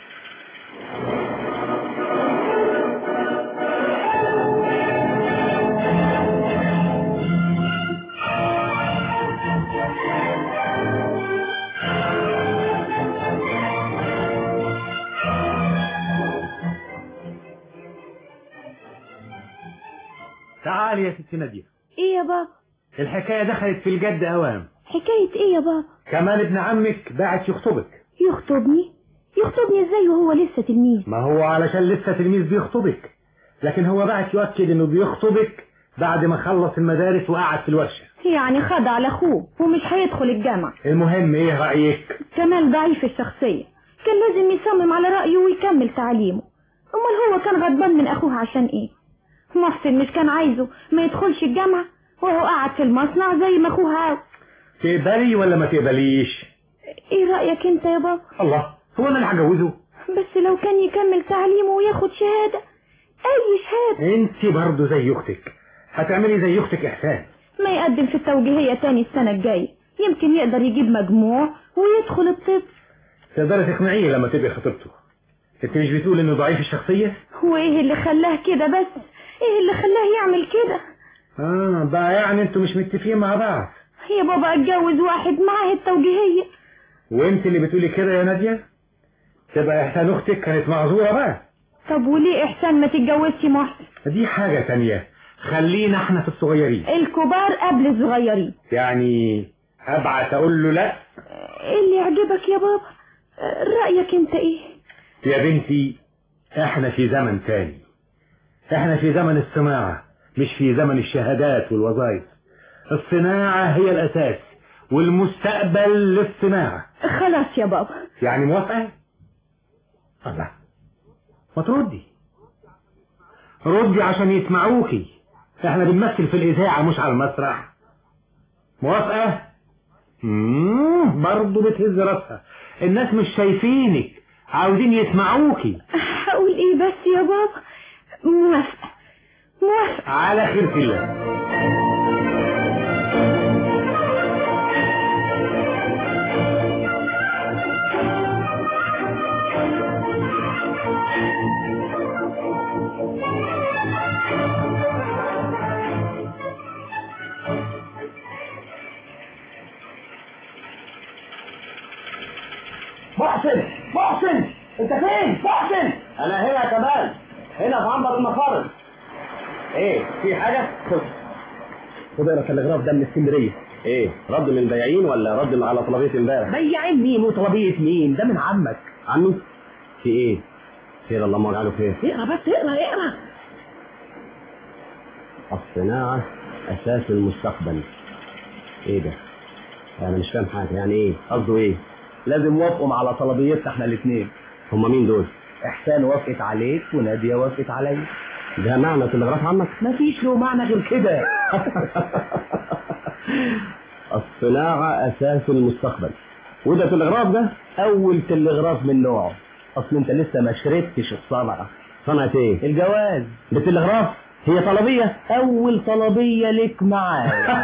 تعالي يا ست نادية ايه يا بابا الحكاية دخلت في الجد اوام حكاية ايه يا بابا كمان ابن عمك باعت يخطبك يخطبني يخطبني ازاي وهو لسه تلميذ ما هو علشان لسه تلميذ بيخطبك لكن هو بعت يؤكد انه بيخطبك بعد ما خلص المدارس وقعد في الورشة يعني خدع لاخوه ومش هيدخل الجامعة المهم ايه رأيك كمال ضعيف الشخصية كان لازم يصمم على رأيه ويكمل تعليمه امال هو كان غضبان من اخوه عشان ايه محسن مش كان عايزه ما يدخلش الجامعة وهو قاعد في المصنع زي ما اخوه عاوز تقبلي ولا ما تقبليش ايه رأيك انت يا بابا الله هو انا اللي هجوزه بس لو كان يكمل تعليمه وياخد شهادة اي شهادة انت برضه زي اختك هتعملي زي اختك احسان ما يقدم في التوجيهية تاني السنة الجاية يمكن يقدر يجيب مجموع ويدخل الطب تقدري تقنعيه لما تبقي خطيبته انت مش بتقول انه ضعيف الشخصية وايه اللي خلاه كده بس ايه اللي خلاه يعمل كده اه بقى يعني انتوا مش متفقين مع بعض يا بابا اتجوز واحد معاه التوجيهية وانت اللي بتقولي كده يا نادية تبقى احسان اختك كانت معذورة بقى طب وليه احسان ما تتجوزش محسن دي حاجة تانية خلينا احنا في الصغيرين الكبار قبل الصغيرين يعني ابعت اقول له لا ايه اللي يعجبك يا بابا رأيك انت ايه يا بنتي احنا في زمن تاني احنا في زمن الصناعة مش في زمن الشهادات والوظائف الصناعة هي الاساس والمستقبل للصناعة خلاص يا بابا يعني موافقة الله ما تردي ردي عشان يسمعوكي احنا بنمثل في الاذاعة مش على المسرح موافقة مم برضه بتهز راسها الناس مش شايفينك عاوزين يسمعوكي هقول ايه بس يا بابا موافقة موافقة على خير الله محسن محسن انت فين محسن انا هنا يا كمال هنا في عنبر المصارف ايه في حاجه خد اقرا التلغراف ده من اسكندريه ايه رد من البياعين ولا رد على طلبيه امبارح بياعين مين وطلبيه مين ده من عمك عمي في ايه خير اللهم اجعله خير اقرا بس اقرا اقرا الصناعه اساس المستقبل ايه ده انا مش فاهم حاجه يعني ايه قصده ايه لازم وافقوا على طلبيتنا احنا الاثنين هما مين دول احسان وافقت عليك وناديه وافقت عليا ده معنى تلغراف عمك مفيش له معنى غير كده الصناعة أساس المستقبل وده تلغراف ده أول تلغراف من نوعه أصل أنت لسه ما شربتش الصنعة صنعة إيه؟ الجواز بالتلغراف هي طلبية أول طلبية لك معايا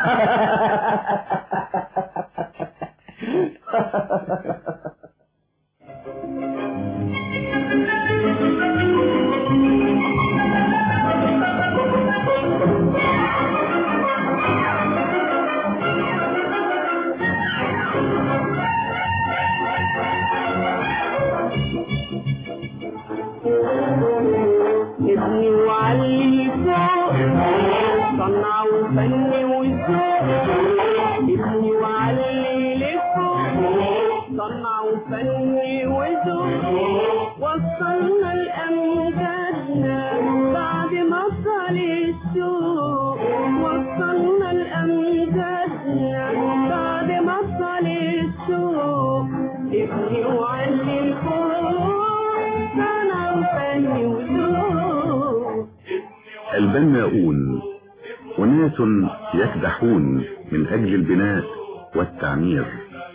ابني وعلي فوق صنع وفني وذوق ابني وعلي لفوق صنع وفني وذوق وصلنا لأمجادنا بعد ما طال السوق وصلنا لأمجادنا بعد ما طال السوق ابني وعلي فوق صنع وفني وذوق البناؤون أناس يكدحون من أجل البناء والتعمير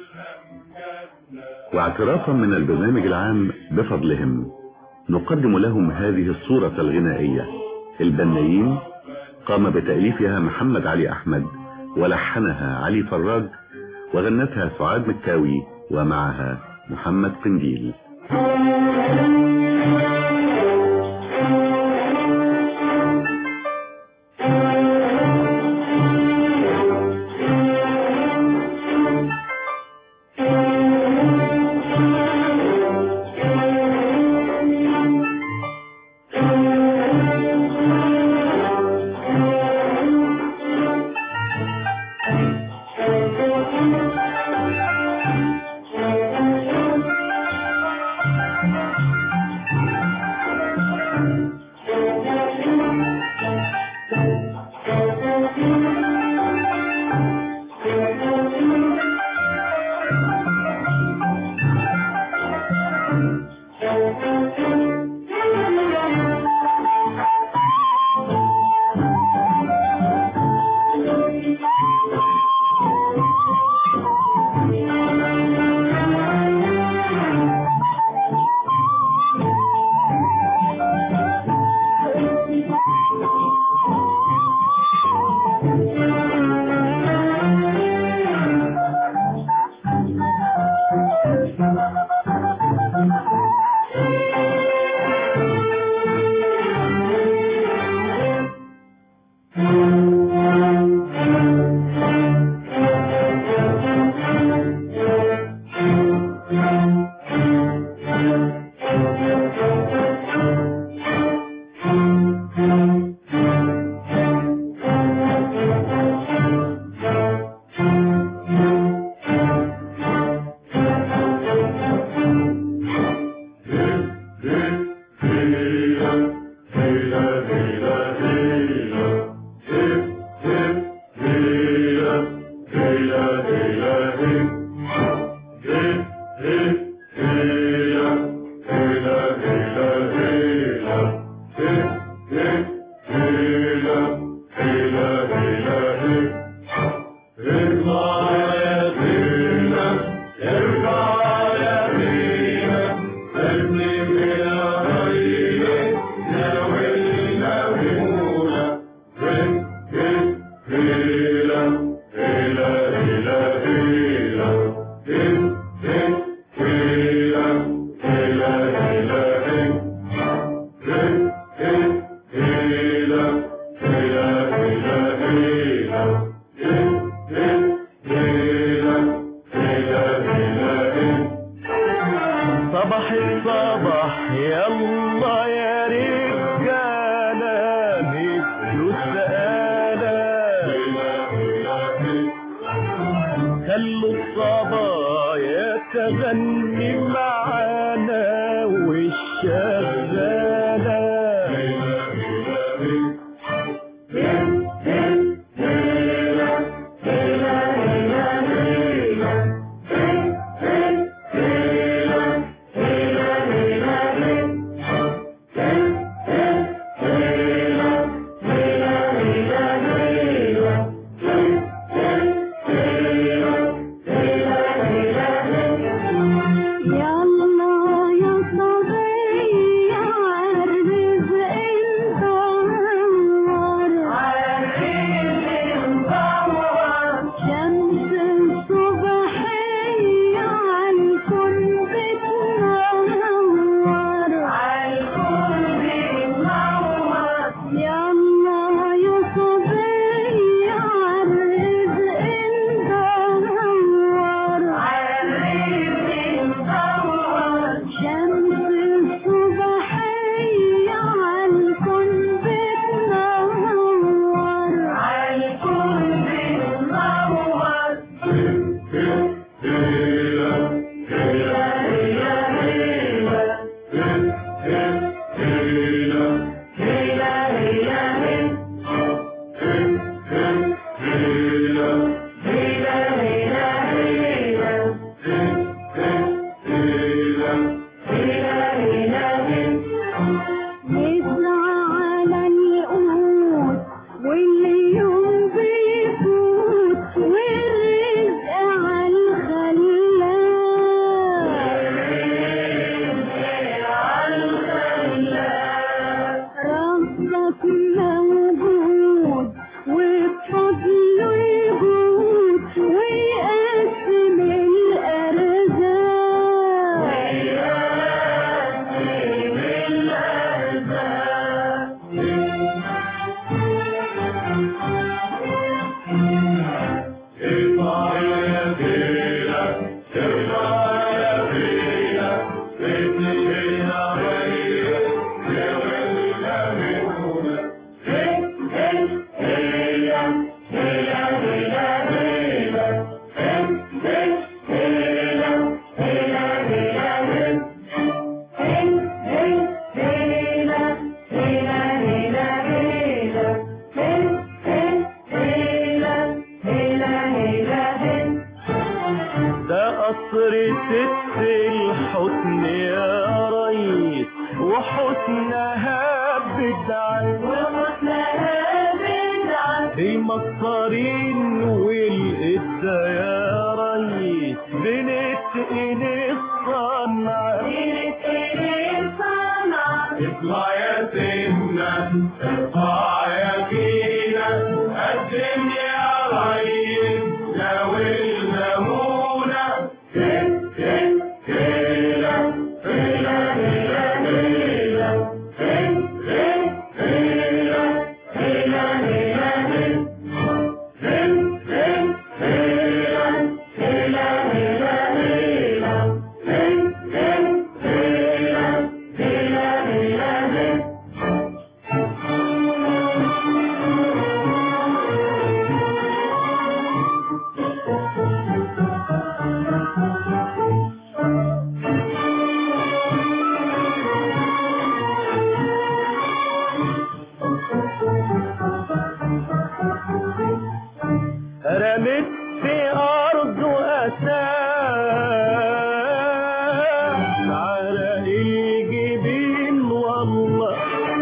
واعترافا من البرنامج العام بفضلهم نقدم لهم هذه الصورة الغنائية البنايين قام بتأليفها محمد علي أحمد ولحنها علي فراج وغنتها سعاد مكاوي ومعها محمد قنديل صباح الصباح يلا يا رجالة مدوا السقالة خلوا الصبايا تغني معانا والشغالة يلا يا صبي عرز انت شمس الصبحية عالكون بتنور يلا يا صبي عرز انت شمس الصبحية عالكون بتنور نسعى على القوت واليوم بيفوت والرزق على الخلاق ربك موجود وبفضله يجود ويقسم ده قصر ست الحسن يا ريس وحسنها بدعة وحسنها بدعة المصارين والقدة يا ريس بنتقن الصنعة بنتقن الصنعة اطلع يا سنة ارفع يا فينا قدم يا ريس لو الليمونة رمت في أرض أساس على الجبين والله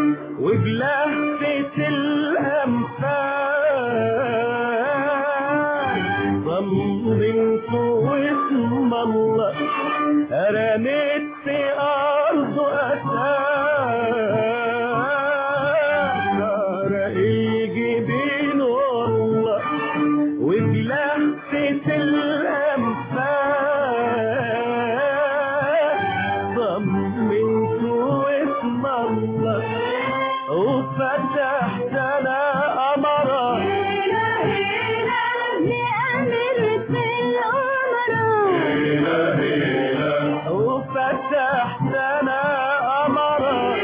وبلهفة الأنفاس ضمنت واسم الله رمت في أرض أساس على الجبين والله وبلهفة الأنفاس ضمنت اسم الله وفتحت أنا أمرا وفتحت سنة قمرة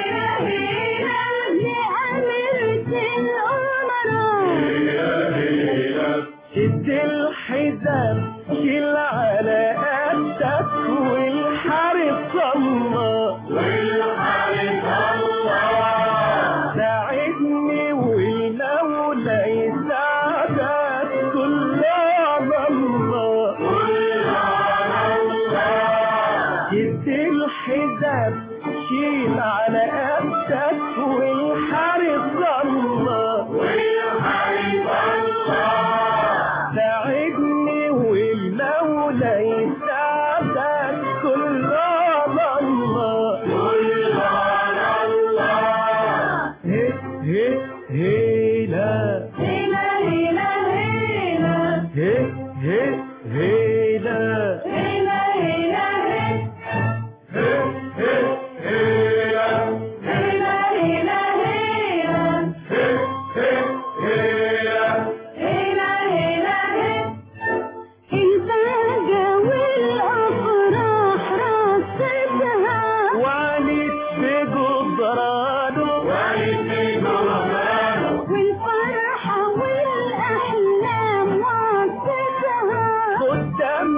شد الحزام شيل على قدك والحارس الله والحارس الله ساعدني والمولى يساعدك كل على الله كل على الله شد الحزام شيل على قدك والحارس الله والحارس الله ساعدني والمولى يساعدك كل على الله كل على الله هي هي هيلا هيلا هيلا هيلا هي هي هيلا هيلا هيلا وعليك بجدرانه وعليك بجدرانه والفرحة والأحلام وعطتها قدام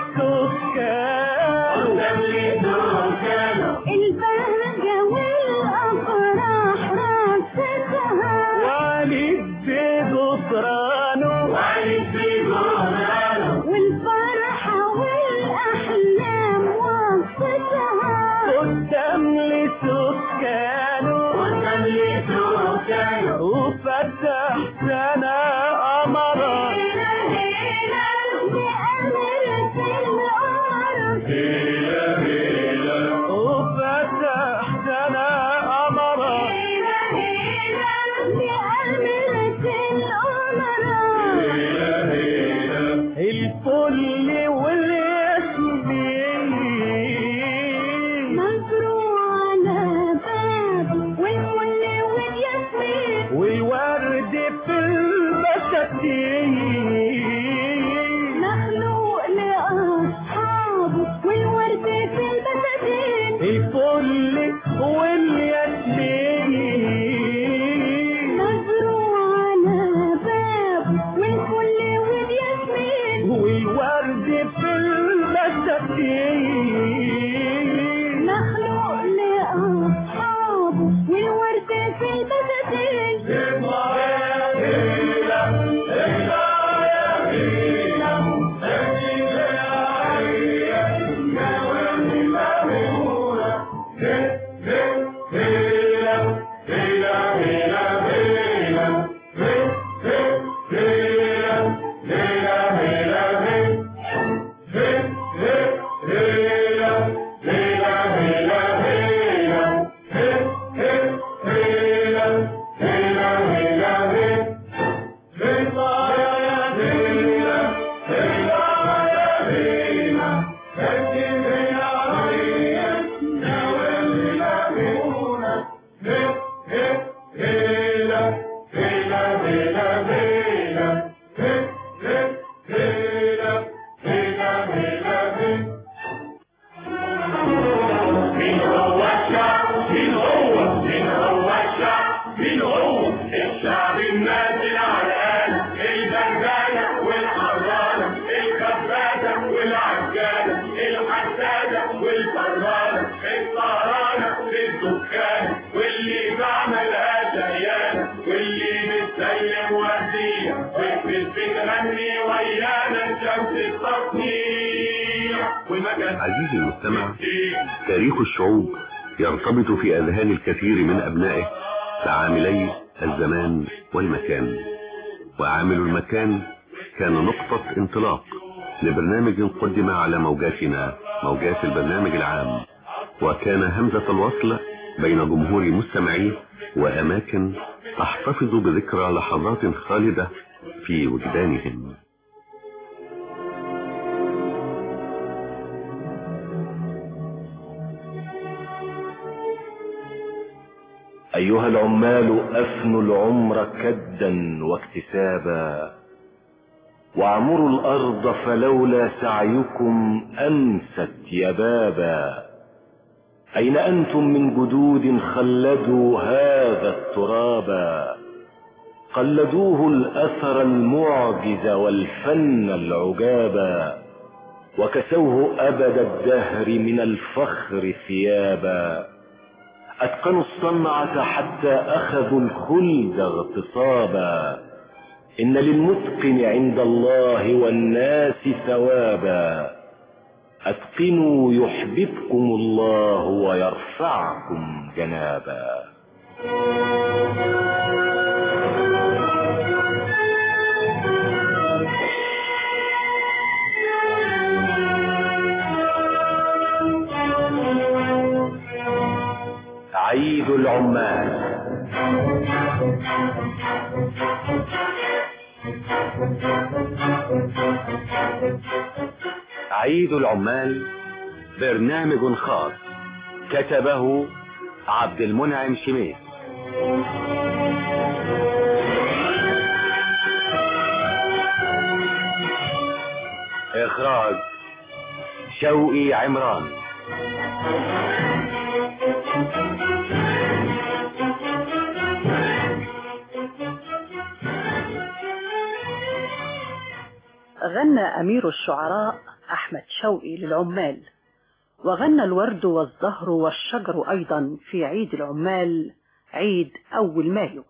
لسكانه قدام لسكانه البهجة والأفراح راستها وعليك بجدرانه وعليك بجدرانه والفرحة والأحلام وعطتها قدام لسكانه قدام لسكانه وفتح سنة قمرة هيلا هيلا وفتح سنة قمرة هيلا هيلا الفل والياسمين مزروع على باب والفل والياسمين والورد في البساتين مخلوق لأصحابه والورد في البساتين الفل والياسمين مزروع على باب والفل والياسمين والورد في البساتين مخلوق لأصحابه والورد في البساتين مين هو الشعب مين هو مين هو الشعب مين هو الشعب النازل عرقان البردانة والحرانة الكباسة والعجانة الحسادة والفرانة الطهرانة الدكانة واللي بعملها شيانة واللي بتسلم وردية وفي بتغني ويانا الشمس التصنيع والمكان عزيزي المستمع تاريخ الشعوب يرتبط في أذهان الكثير من أبنائه بعاملي الزمان والمكان وعامل المكان كان نقطة انطلاق لبرنامج قدم على موجاتنا موجات البرنامج العام وكان همزة الوصل بين جمهور مستمعيه وأماكن تحتفظ بذكرى لحظات خالدة في وجدانهم أيها العمال أفنوا العمر كدا واكتسابا واعمروا الأرض فلولا سعيكم أمست يبابا أين أنتم من جدود خلدوا هذا التراب قلدوه الأثر المعجز والفن العجابا وكسوه أبد الدهر من الفخر ثيابا أتقنوا الصنعة حتى أخذوا الخلد اغتصابا إن للمتقن عند الله والناس ثوابا أتقنوا يحببكم الله ويرفعكم جنابا عيد العمال عيد العمال برنامج خاص كتبه عبد المنعم شميس إخراج شوقي عمران غنى أمير الشعراء أحمد شوقي للعمال وغنى الورد والزهر والشجر أيضا في عيد العمال عيد أول مايو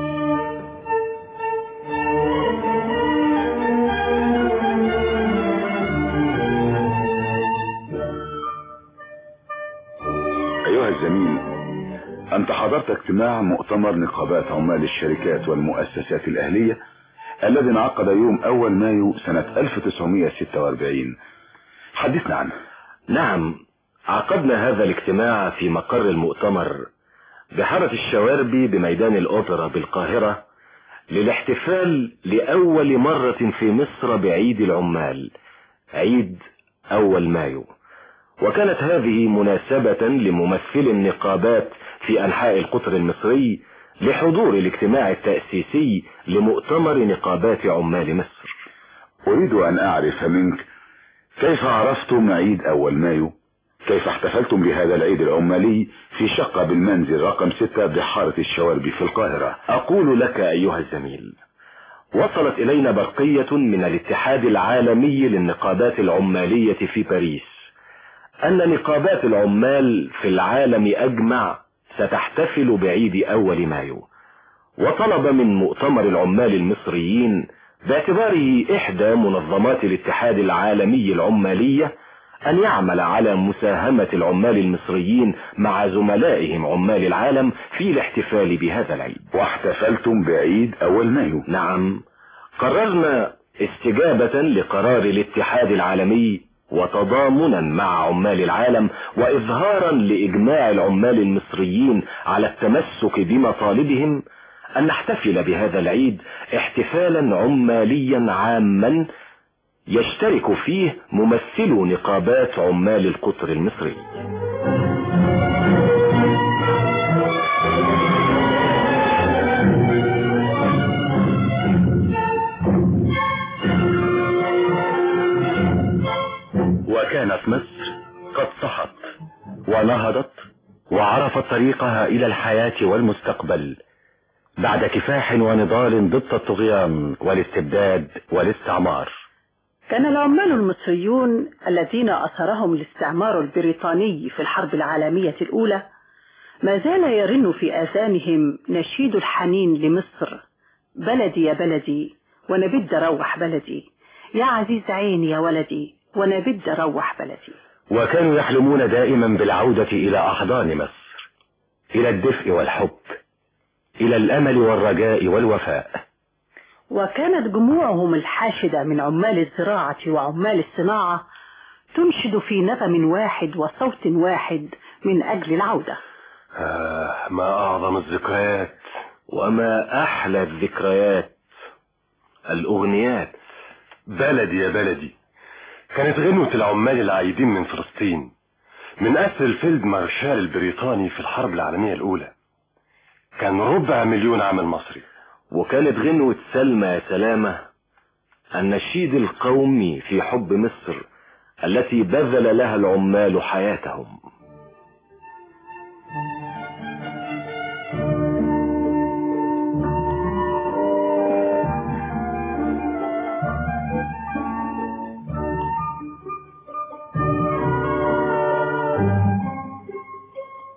أيها الزميل أنت حضرت اجتماع مؤتمر نقابات عمال الشركات والمؤسسات الأهلية الذي انعقد يوم أول مايو سنة 1946 حدثنا عنه نعم عقدنا هذا الاجتماع في مقر المؤتمر بحارة الشواربي بميدان الأوبرا بالقاهرة للاحتفال لأول مرة في مصر بعيد العمال عيد أول مايو وكانت هذه مناسبة لممثل النقابات في أنحاء القطر المصري لحضور الاجتماع التأسيسي لمؤتمر نقابات عمال مصر أريد أن أعرف منك كيف عرفتم عيد أول مايو كيف احتفلتم بهذا العيد العمالي في شقة بالمنزل رقم ستة بحارة الشواربي في القاهرة أقول لك أيها الزميل وصلت إلينا برقية من الاتحاد العالمي للنقابات العمالية في باريس أن نقابات العمال في العالم أجمع ستحتفل بعيد أول مايو وطلب من مؤتمر العمال المصريين باعتباره إحدى منظمات الاتحاد العالمي العمالية أن يعمل على مساهمة العمال المصريين مع زملائهم عمال العالم في الاحتفال بهذا العيد واحتفلتم بعيد أول مايو نعم قررنا استجابة لقرار الاتحاد العالمي وتضامنا مع عمال العالم وإظهارا لإجماع العمال المصريين على التمسك بمطالبهم أن نحتفل بهذا العيد احتفالا عماليا عاما يشترك فيه ممثلو نقابات عمال القطر المصري وكانت مصر قد صحت ونهضت وعرفت طريقها إلى الحياة والمستقبل بعد كفاح ونضال ضد الطغيان والاستبداد والاستعمار كان العمال المصريون الذين أثرهم الاستعمار البريطاني في الحرب العالمية الأولى ما زال يرن في آذانهم نشيد الحنين لمصر بلدي يا بلدي وانا بدي اروح بلدي يا عزيز عيني يا ولدي وانا بدي اروح بلدي وكانوا يحلمون دائما بالعودة إلى أحضان مصر إلى الدفء والحب إلى الأمل والرجاء والوفاء وكانت جموعهم الحاشدة من عمال الزراعة وعمال الصناعة تنشد في نغم واحد وصوت واحد من أجل العودة آه ما أعظم الذكريات وما أحلى الذكريات الأغنيات بلدي يا بلدي كانت غنوة العمال العايدين من فلسطين من أسر الفيلد مارشال البريطاني في الحرب العالمية الأولى كان ربع مليون عامل مصري وكانت غنوة سلمى يا سلامة النشيد القومي في حب مصر التي بذل لها العمال حياتهم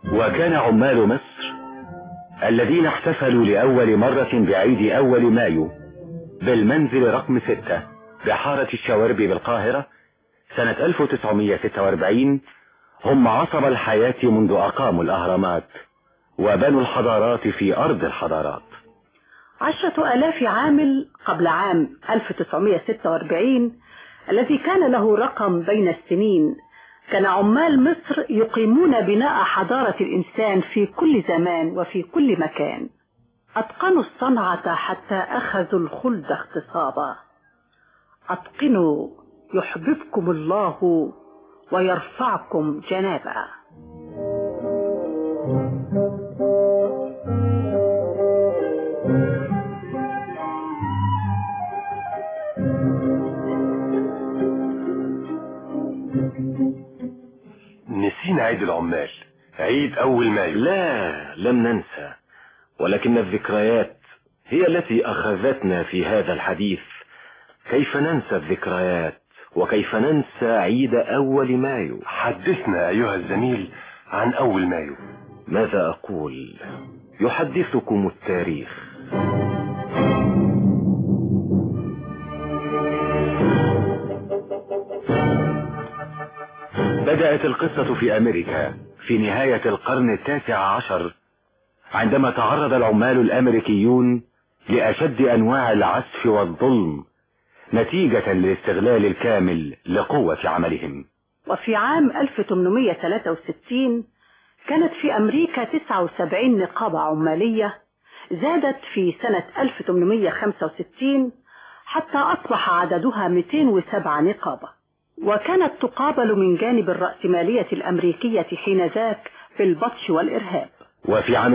وكان عمال مصر الذين احتفلوا لأول مرة بعيد أول مايو بالمنزل رقم ستة بحارة الشواربي بالقاهرة سنة 1946 هم عصب الحياة منذ أقاموا الأهرامات وبنوا الحضارات في أرض الحضارات عشرة آلاف عام قبل عام 1946 الذي كان له رقم بين السنين كان عمال مصر يقيمون بناء حضارة الإنسان في كل زمان وفي كل مكان أتقنوا الصنعة حتى أخذوا الخلد اغتصابا أتقنوا يحببكم الله ويرفعكم جنابا نسينا عيد العمال عيد أول مايو لا لم ننسى ولكن الذكريات هي التي أخذتنا في هذا الحديث كيف ننسى الذكريات وكيف ننسى عيد أول مايو حدثنا أيها الزميل عن أول مايو ماذا أقول يحدثكم التاريخ بدأت القصة في أمريكا في نهاية القرن التاسع عشر عندما تعرض العمال الأمريكيون لأشد أنواع العسف والظلم نتيجة للاستغلال الكامل لقوة عملهم وفي عام 1863 كانت في أمريكا 79 نقابة عمالية زادت في سنة 1865 حتى أصبح عددها 207 نقابة وكانت تقابل من جانب الرأسمالية الأمريكية حينذاك بالبطش والإرهاب وفي عام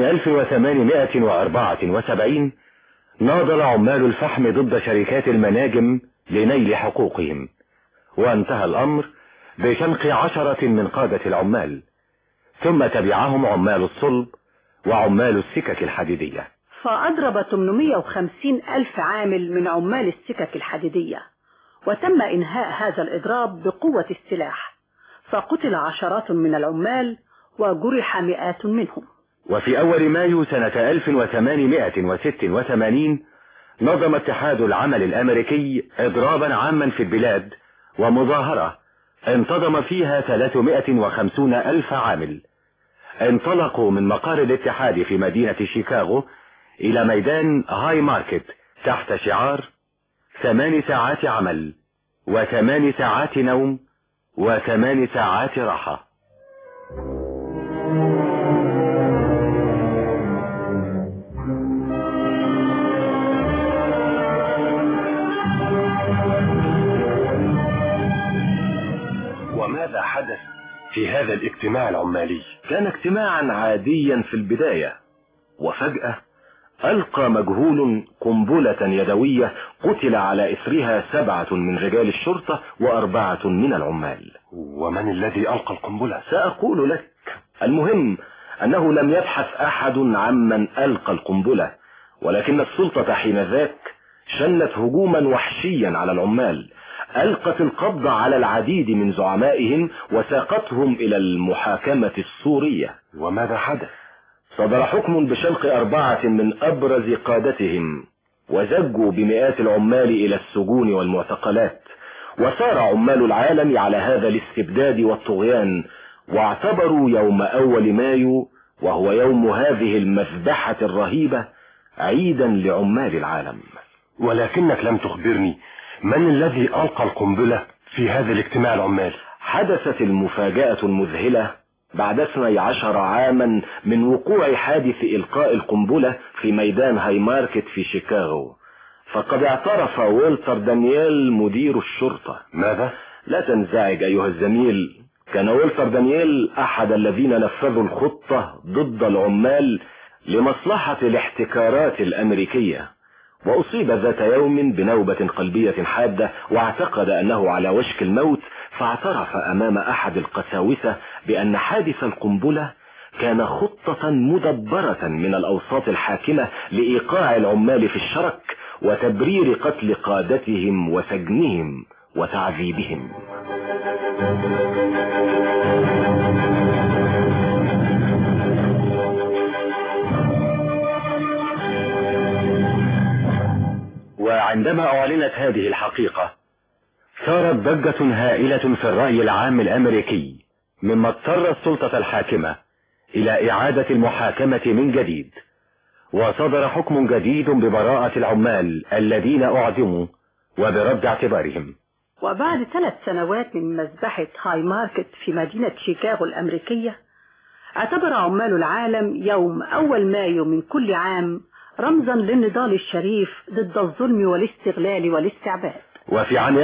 1874 ناضل عمال الفحم ضد شركات المناجم لنيل حقوقهم وانتهى الأمر بشنق عشرة من قادة العمال ثم تبعهم عمال الصلب وعمال السكك الحديدية فأضرب 850 ألف عامل من عمال السكك الحديدية وتم إنهاء هذا الإضراب بقوة السلاح فقتل عشرات من العمال وجرح مئات منهم وفي أول مايو سنة 1886 نظم اتحاد العمل الأمريكي إضرابا عاما في البلاد ومظاهرة انتظم فيها 350 ألف عامل انطلقوا من مقر الاتحاد في مدينة شيكاغو إلى ميدان هاي ماركت تحت شعار ثمان ساعات عمل وثمان ساعات نوم وثمان ساعات راحة وماذا حدث في هذا الاجتماع العمالي كان اجتماعا عاديا في البداية وفجأة ألقى مجهول قنبلة يدوية قتل على إثرها سبعة من رجال الشرطة وأربعة من العمال ومن الذي ألقى القنبلة سأقول لك المهم أنه لم يبحث أحد عمن ألقى القنبلة ولكن السلطة حينذاك شنت هجوما وحشيا على العمال ألقت القبض على العديد من زعمائهم وساقتهم إلى المحاكمة السورية وماذا حدث؟ صدر حكم بشنق أربعة من أبرز قادتهم وزجوا بمئات العمال إلى السجون والمعتقلات وسار عمال العالم على هذا الاستبداد والطغيان واعتبروا يوم أول مايو وهو يوم هذه المذبحة الرهيبة عيدا لعمال العالم ولكنك لم تخبرني من الذي ألقى القنبلة في هذا الاجتماع العمالي حدثت المفاجأة المذهلة بعد 12 عاما من وقوع حادث إلقاء القنبلة في ميدان هاي ماركت في شيكاغو فقد اعترف وولتر دانييل مدير الشرطة ماذا؟ لا تنزعج أيها الزميل كان وولتر دانييل أحد الذين نفذوا الخطة ضد العمال لمصلحة الاحتكارات الأمريكية وأصيب ذات يوم بنوبة قلبية حادة واعتقد أنه على وشك الموت فاعترف أمام أحد القساوسة بأن حادث القنبلة كان خطة مدبرة من الأوساط الحاكمة لإيقاع العمال في الشرك وتبرير قتل قادتهم وسجنهم وتعذيبهم عندما أعلنت هذه الحقيقة ثارت ضجة هائلة في الرأي العام الأمريكي مما اضطر السلطة الحاكمة إلى إعادة المحاكمة من جديد وصدر حكم جديد ببراءة العمال الذين أعدموا وبرد اعتبارهم وبعد ثلاث سنوات من مذبحة هاي ماركت في مدينة شيكاغو الأمريكية اعتبر عمال العالم يوم أول مايو من كل عام رمزا للنضال الشريف ضد الظلم والاستغلال والاستعباد وفي عام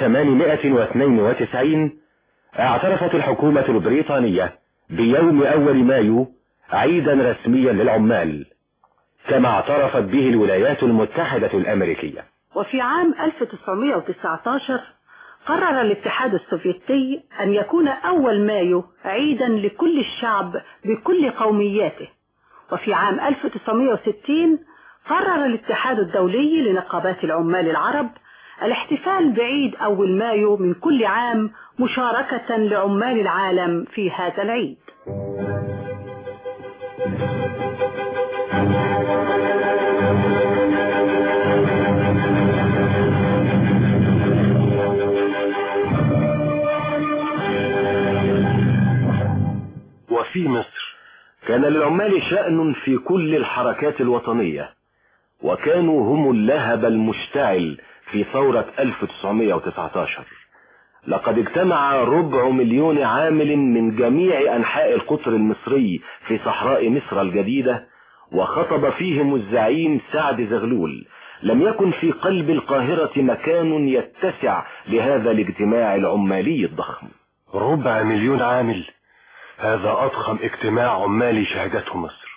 1892 اعترفت الحكومة البريطانية بيوم أول مايو عيدا رسميا للعمال كما اعترفت به الولايات المتحدة الأمريكية وفي عام 1919 قرر الاتحاد السوفيتي أن يكون أول مايو عيدا لكل الشعب بكل قومياته وفي عام 1960 قرر الاتحاد الدولي لنقابات العمال العرب الاحتفال بعيد أول مايو من كل عام مشاركة لعمال العالم في هذا العيد وفي مصر كان للعمال شأن في كل الحركات الوطنية وكانوا هم اللهب المشتعل في ثورة 1919 لقد اجتمع ربع مليون عامل من جميع أنحاء القطر المصري في صحراء مصر الجديدة وخطب فيهم الزعيم سعد زغلول لم يكن في قلب القاهرة مكان يتسع لهذا الاجتماع العمالي الضخم ربع مليون عامل هذا أضخم اجتماع عمالي شهدته مصر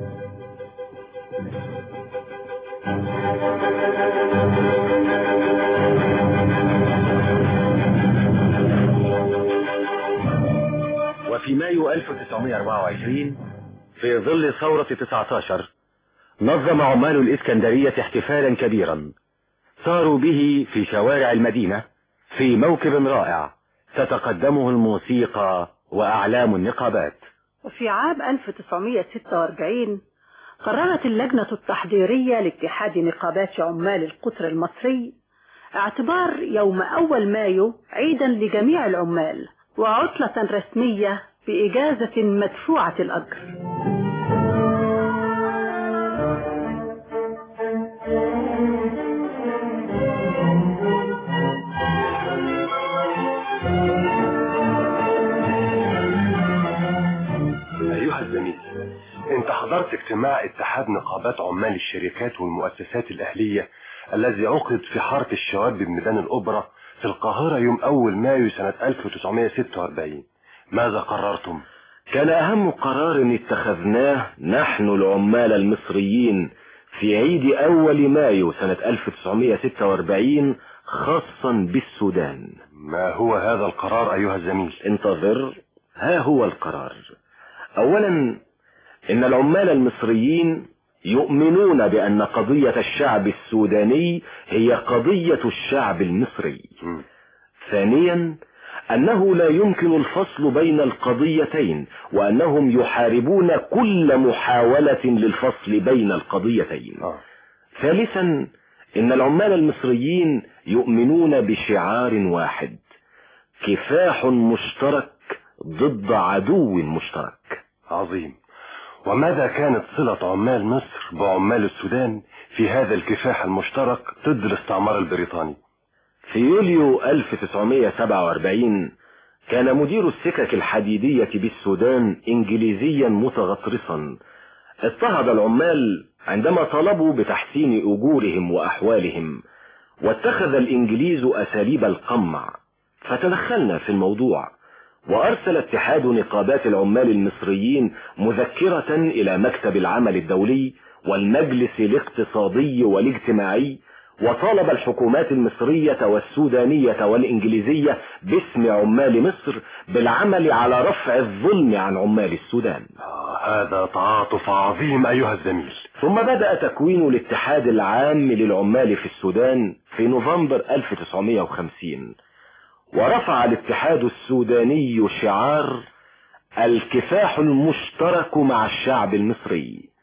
وفي مايو 1924 في ظل ثورة 19 نظم عمال الإسكندرية احتفالا كبيرا ساروا به في شوارع المدينة في موكب رائع تتقدمه الموسيقى وأعلام النقابات وفي عام 1946 قررت اللجنة التحضيرية لاتحاد نقابات عمال القطر المصري اعتبار يوم أول مايو عيدا لجميع العمال وعطلة رسمية بإجازة مدفوعة الأجر أيها الزميل أنت حضرت اجتماع اتحاد نقابات عمال الشركات والمؤسسات الأهلية الذي عقد في حارة الشواب بميدان الأوبرا في القاهرة يوم أول مايو سنة 1946 ماذا قررتم؟ كان أهم قرار اتخذناه نحن العمال المصريين في عيد أول مايو سنة 1946 خاصا بالسودان ما هو هذا القرار أيها الزميل؟ انتظر ها هو القرار أولا إن العمال المصريين يؤمنون بأن قضية الشعب السوداني هي قضية الشعب المصري ثانيا أنه لا يمكن الفصل بين القضيتين وأنهم يحاربون كل محاولة للفصل بين القضيتين ثالثا إن العمال المصريين يؤمنون بشعار واحد كفاح مشترك ضد عدو مشترك عظيم وماذا كانت صلة عمال مصر بعمال السودان في هذا الكفاح المشترك ضد الاستعمار البريطاني في يوليو 1947 كان مدير السكك الحديدية بالسودان انجليزيا متغطرسا اضطهد العمال عندما طلبوا بتحسين اجورهم واحوالهم واتخذ الانجليز اساليب القمع فتدخلنا في الموضوع وارسل اتحاد نقابات العمال المصريين مذكرة الى مكتب العمل الدولي والمجلس الاقتصادي والاجتماعي وطالب الحكومات المصرية والسودانية والإنجليزية باسم عمال مصر بالعمل على رفع الظلم عن عمال السودان آه هذا تعاطف عظيم أيها الزميل ثم بدأ تكوين الاتحاد العام للعمال في السودان في نوفمبر 1950 ورفع الاتحاد السوداني شعار الكفاح المشترك مع الشعب المصري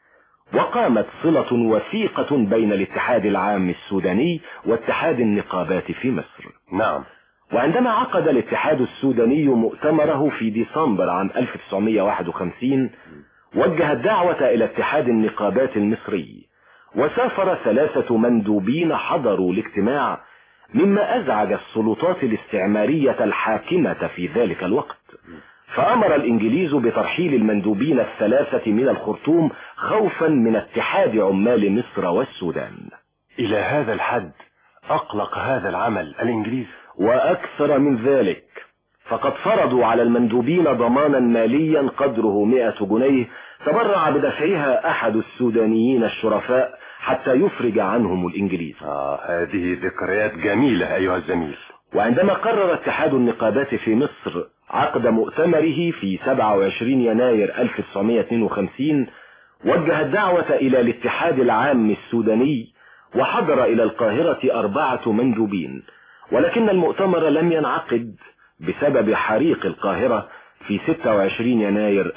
وقامت صلة وثيقة بين الاتحاد العام السوداني واتحاد النقابات في مصر نعم وعندما عقد الاتحاد السوداني مؤتمره في ديسمبر عام 1951 وجه الدعوة إلى اتحاد النقابات المصري وسافر ثلاثة مندوبين حضروا الاجتماع مما أزعج السلطات الاستعمارية الحاكمة في ذلك الوقت فأمر الإنجليز بترحيل المندوبين الثلاثة من الخرطوم خوفا من اتحاد عمال مصر والسودان إلى هذا الحد أقلق هذا العمل الإنجليز وأكثر من ذلك فقد فرضوا على المندوبين ضمانا ماليا قدره مئة جنيه تبرع بدفعها أحد السودانيين الشرفاء حتى يفرج عنهم الإنجليز آه هذه ذكريات جميلة أيها الزميل وعندما قرر اتحاد النقابات في مصر عقد مؤتمره في 27 يناير 1952 وجه الدعوة إلى الاتحاد العام السوداني وحضر إلى القاهرة أربعة مندوبين ولكن المؤتمر لم ينعقد بسبب حريق القاهرة في 26 يناير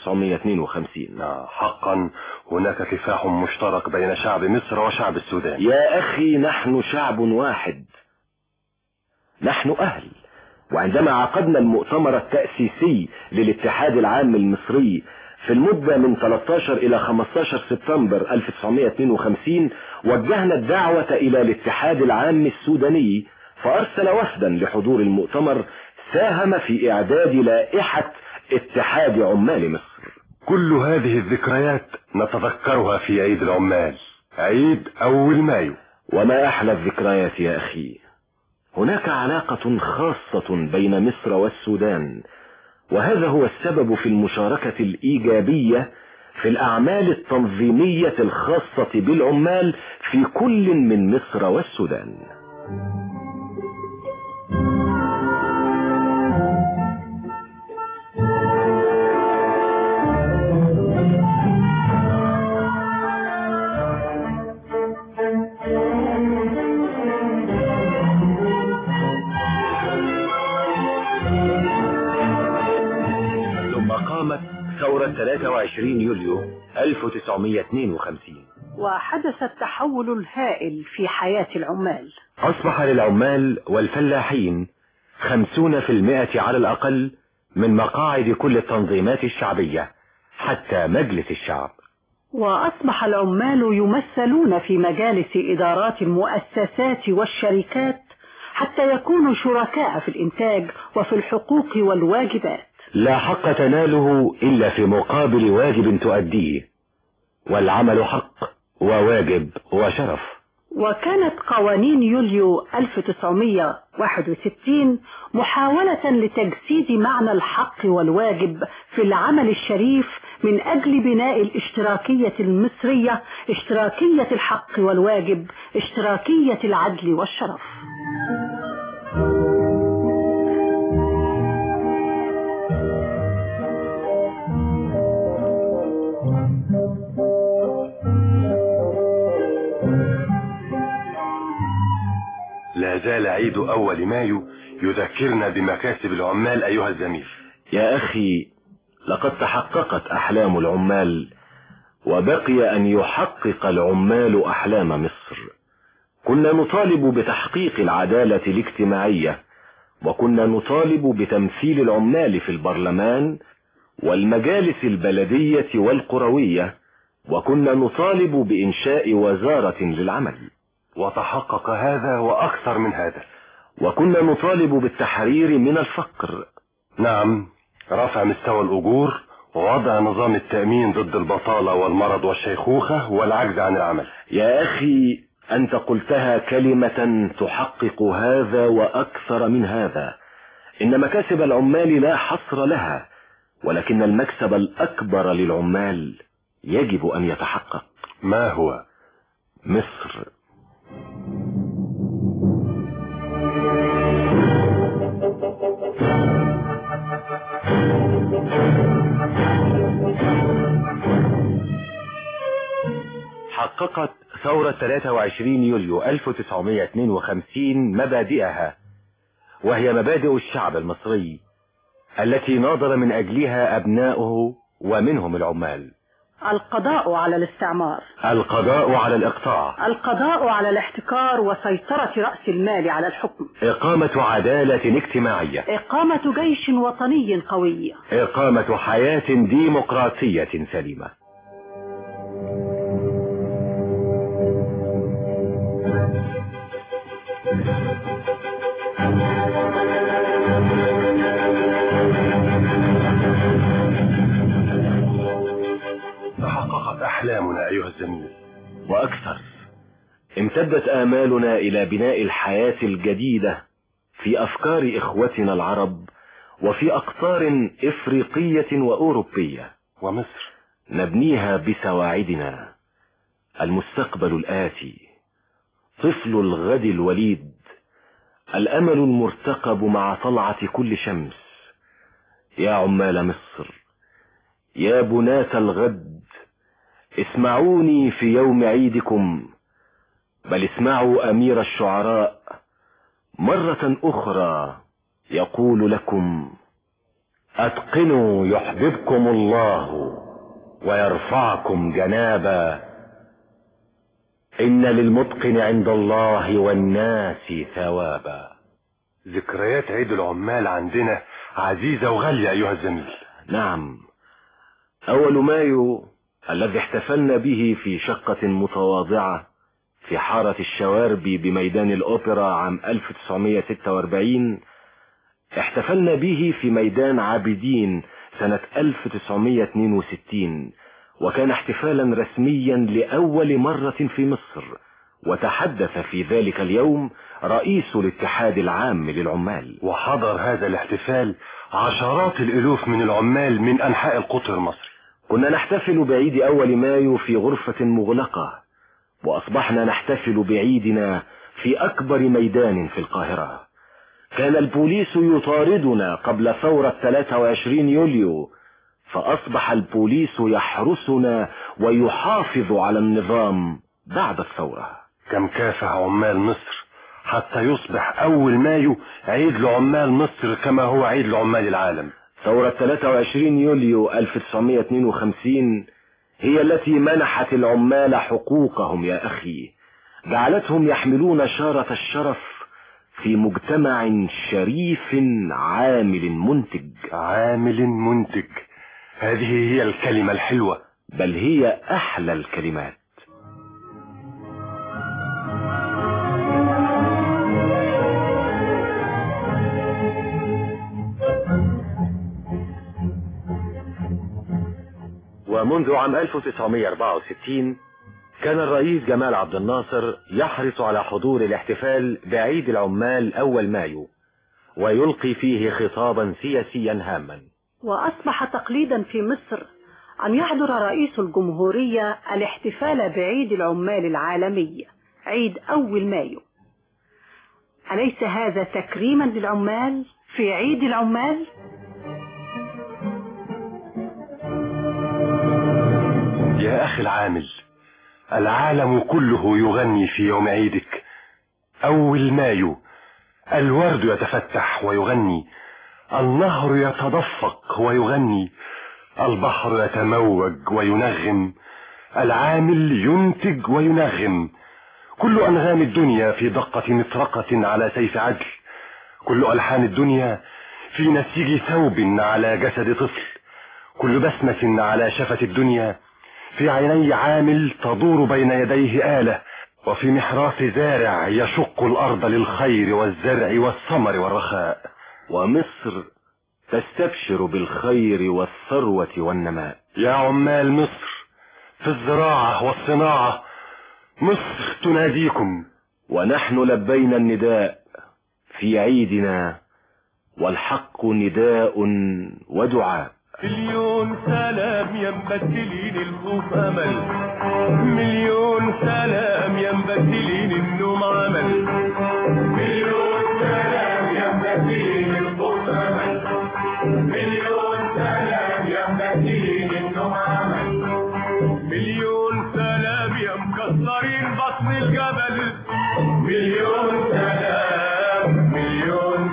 1952 آه حقا هناك كفاح مشترك بين شعب مصر وشعب السودان يا أخي نحن شعب واحد نحن أهل وعندما عقدنا المؤتمر التأسيسي للاتحاد العام المصري في المدة من 13 إلى 15 سبتمبر 1952 وجهنا الدعوة إلى الاتحاد العام السوداني فأرسل وفدا لحضور المؤتمر ساهم في إعداد لائحة اتحاد عمال مصر كل هذه الذكريات نتذكرها في عيد العمال عيد أول مايو وما أحلى الذكريات يا أخي هناك علاقة خاصة بين مصر والسودان وهذا هو السبب في المشاركة الإيجابية في الأعمال التنظيمية الخاصة بالعمال في كل من مصر والسودان ثم قامت ثورة 23 يوليو 1952 وحدث التحول الهائل في حياة العمال أصبح للعمال والفلاحين خمسون في المائة على الأقل من مقاعد كل التنظيمات الشعبية حتى مجلس الشعب وأصبح العمال يمثلون في مجالس إدارات المؤسسات والشركات حتى يكونوا شركاء في الإنتاج وفي الحقوق والواجبات لا حق تناله إلا في مقابل واجب تؤديه والعمل حق وواجب وشرف وكانت قوانين يوليو 1961 محاولة لتجسيد معنى الحق والواجب في العمل الشريف من أجل بناء الاشتراكية المصرية اشتراكية الحق والواجب اشتراكية العدل والشرف لا زال عيد أول مايو يذكرنا بمكاسب العمال أيها الزميل يا أخي لقد تحققت أحلام العمال وبقي أن يحقق العمال أحلام مصر كنا نطالب بتحقيق العدالة الاجتماعية وكنا نطالب بتمثيل العمال في البرلمان والمجالس البلدية والقروية وكنا نطالب بإنشاء وزارة للعمل وتحقق هذا وأكثر من هذا وكنا نطالب بالتحرير من الفقر نعم رفع مستوى الأجور ووضع نظام التأمين ضد البطالة والمرض والشيخوخة والعجز عن العمل يا أخي أنت قلتها كلمة تحقق هذا وأكثر من هذا إن مكاسب العمال لا حصر لها ولكن المكسب الأكبر للعمال يجب أن يتحقق ما هو مصر حققت ثورة 23 يوليو 1952 مبادئها وهي مبادئ الشعب المصري التي ناضل من أجلها أبناؤه ومنهم العمال القضاء على الاستعمار القضاء على الإقطاع القضاء على الاحتكار وسيطرة رأس المال على الحكم إقامة عدالة اجتماعية إقامة جيش وطني قوي إقامة حياة ديمقراطية سليمة تحققت أحلامنا أيها الزميل وأكثر امتدت آمالنا إلى بناء الحياة الجديدة في أفكار إخوتنا العرب وفي أقطار إفريقية وأوروبية ومصر نبنيها بسواعدنا المستقبل الآتي طفل الغد الوليد الأمل المرتقب مع طلعة كل شمس يا عمال مصر يا بنات الغد اسمعوني في يوم عيدكم بل اسمعوا أمير الشعراء مرة أخرى يقول لكم أتقنوا يحببكم الله ويرفعكم جنابا إن للمتقن عند الله والناس ثوابا ذكريات عيد العمال عندنا عزيزة وغالية أيها الزميل نعم أول مايو الذي احتفلنا به في شقة متواضعة في حارة الشواربي بميدان الأوبرا عام 1946 احتفلنا به في ميدان عابدين سنة 1962 وكان احتفالا رسميا لأول مرة في مصر وتحدث في ذلك اليوم رئيس الاتحاد العام للعمال وحضر هذا الاحتفال عشرات الألوف من العمال من أنحاء القطر المصري كنا نحتفل بعيد أول مايو في غرفة مغلقة وأصبحنا نحتفل بعيدنا في أكبر ميدان في القاهرة كان البوليس يطاردنا قبل ثورة 23 يوليو فأصبح البوليس يحرسنا ويحافظ على النظام بعد الثورة كم كافح عمال مصر حتى يصبح أول مايو عيد لعمال مصر كما هو عيد لعمال العالم ثورة 23 يوليو 1952 هي التي منحت العمال حقوقهم يا أخي جعلتهم يحملون شارة الشرف في مجتمع شريف عامل منتج عامل منتج هذه هي الكلمة الحلوة بل هي أحلى الكلمات ومنذ عام 1964 كان الرئيس جمال عبد الناصر يحرص على حضور الاحتفال بعيد العمال أول مايو ويلقي فيه خطابا سياسيا هاما وأصبح تقليدا في مصر أن يحضر رئيس الجمهورية الاحتفال بعيد العمال العالمي عيد أول مايو أليس هذا تكريما للعمال في عيد العمال؟ يا أخي العامل العالم كله يغني في يوم عيدك أول مايو الورد يتفتح ويغني النهر يتدفق ويغني البحر يتموج وينغم العامل ينتج وينغم كل أنغام الدنيا في دقة مطرقة على سيف عدل كل ألحان الدنيا في نسيج ثوب على جسد طفل كل بسمة على شفة الدنيا في عيني عامل تدور بين يديه آلة وفي محراث زارع يشق الأرض للخير والزرع والثمر والرخاء ومصر تستبشر بالخير والثروة والنماء يا عمال مصر في الزراعة والصناعة مصر تناديكم ونحن لبينا النداء في عيدنا والحق نداء ودعاء مليون سلام يا مبدلين الخوف امل مليون سلام يا مبدلين النوم عمل مليون سلام يا مبدلين الخوف امل مليون سلام يا مبدلين النوم عمل مليون سلام يا مكسرين بطن الجبل مليون سلام مليون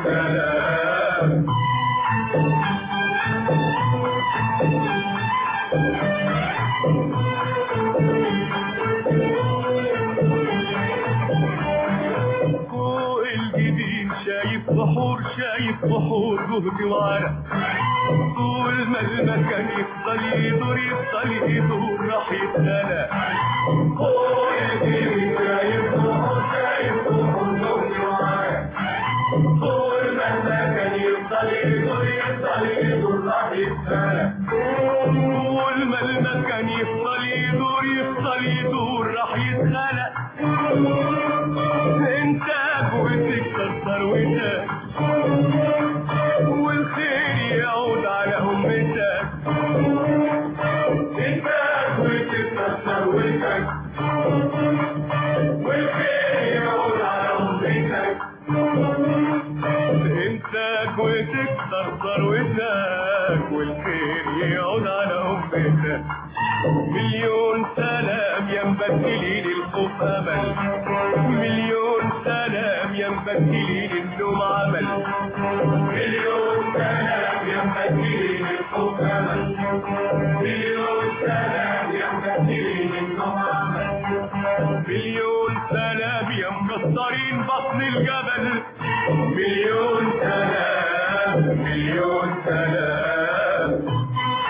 سلام فوق الجبين شايف بحور شايف بحور جهد وعرق طول ما المكان يفضل يدور يفضل يدور راح يتخلق فوق الجبين شايف بحور شايف بحور جهد وعرق طول ما المكان يفضل يدور يفضل يدور راح يتخلق طول ما المكان يفضل يدور يفضل يدور راح يتخلق انت قوتك كسر ودك والخير يعود على امتك انت قوتك كسر ودك والخير يعود على امتك انت قوتك كسر ودك والخير يعود على امتك مليون سلام يا مبدلين الخوف امل مليون سلام يا مبدلين النوم عمل مليون سلام يا مبدلين الخوف امل مليون سلام يا مبدلين النوم عمل مليون سلام يا مكسرين بطن الجبل مليون سلام مليون سلام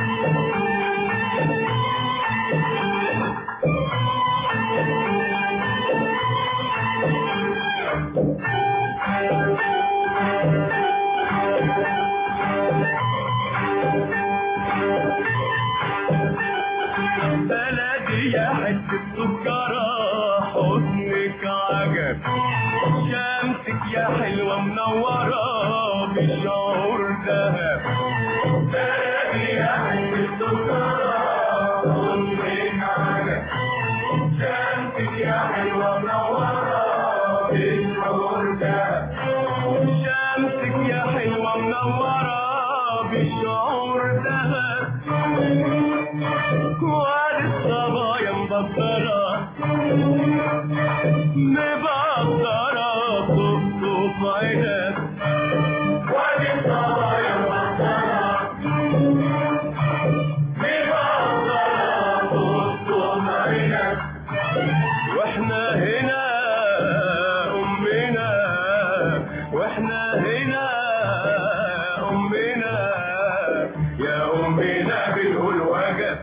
بلدي يا حتة سكرة حسنك عجب شمسك يا حلوة منورة بشعور ذهب بلدي يا حتة سكرة حسنك عجب شمسك يا حلوة منورة بشعور ذهب شمسك يا حلوة منورة بشعور ذهب وادي الصبايا مبطرة مبطرة بصوف عينك وادي الصبايا مبطرة مبطرة بصوف عينك واحنا هنا امنا واحنا هنا امنا يا امنا بنقول وجب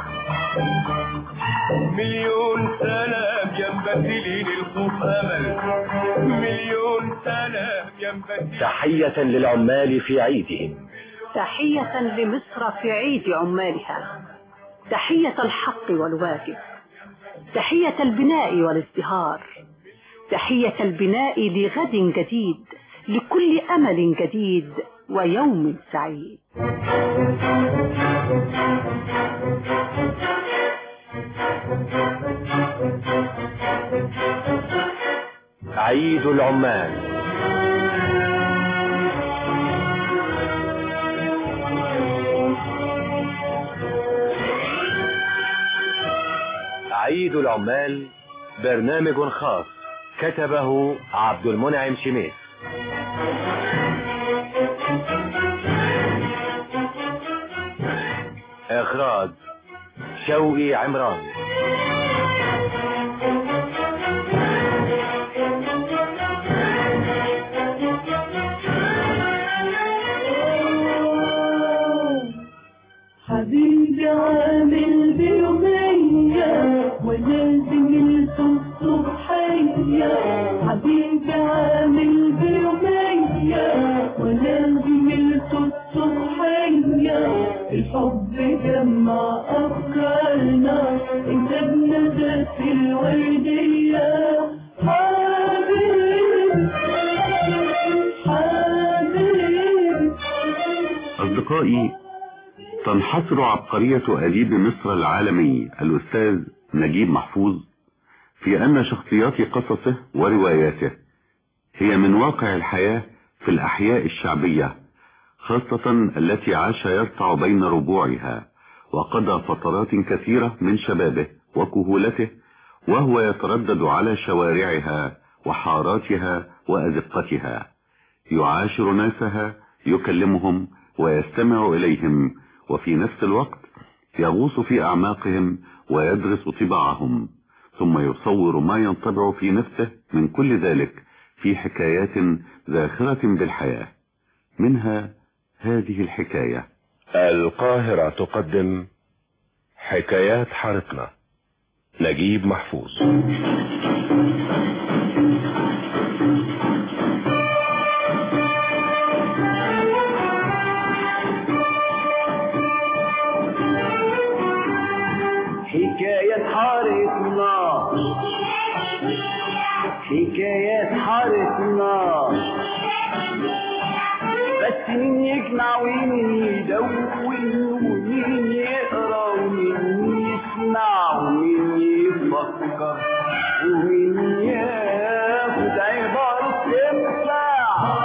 مليون سلام يا مبدلين الخوف امل مليون سلام يا مبدلين تحية للعمال في عيدهم تحية لمصر في عيد عمالها تحية الحق والواجب تحية البناء والازدهار تحية البناء لغد جديد لكل أمل جديد ويوم سعيد عيد العمال عيد العمال برنامج خاص كتبه عبد المنعم شميس إخراج شوقي عمران حبيبي عامل بيومية ولازم الصبحية حبيبي عامل بيومية ولازم الصبحية الحب جمع أفكارنا كتبنا ده في الوردية حبيبي حبيبي أصدقائي تنحصر عبقرية أديب مصر العالمي الأستاذ نجيب محفوظ في أن شخصيات قصصه ورواياته هي من واقع الحياة في الأحياء الشعبية خاصة التي عاش يرتع بين ربوعها وقضى فترات كثيرة من شبابه وكهولته وهو يتردد على شوارعها وحاراتها وأزقتها يعاشر ناسها يكلمهم ويستمع إليهم وفي نفس الوقت يغوص في أعماقهم ويدرس طباعهم ثم يصور ما ينطبع في نفسه من كل ذلك في حكايات ذاخرة بالحياة منها هذه الحكاية القاهرة تقدم حكايات حارتنا نجيب محفوظ حكاية حارتنا حكايات حارتنا بس مين يجمع ومين يدون ومين يقرا ومين يسمع ومين يفكر ومين ياخد عبارة تنفع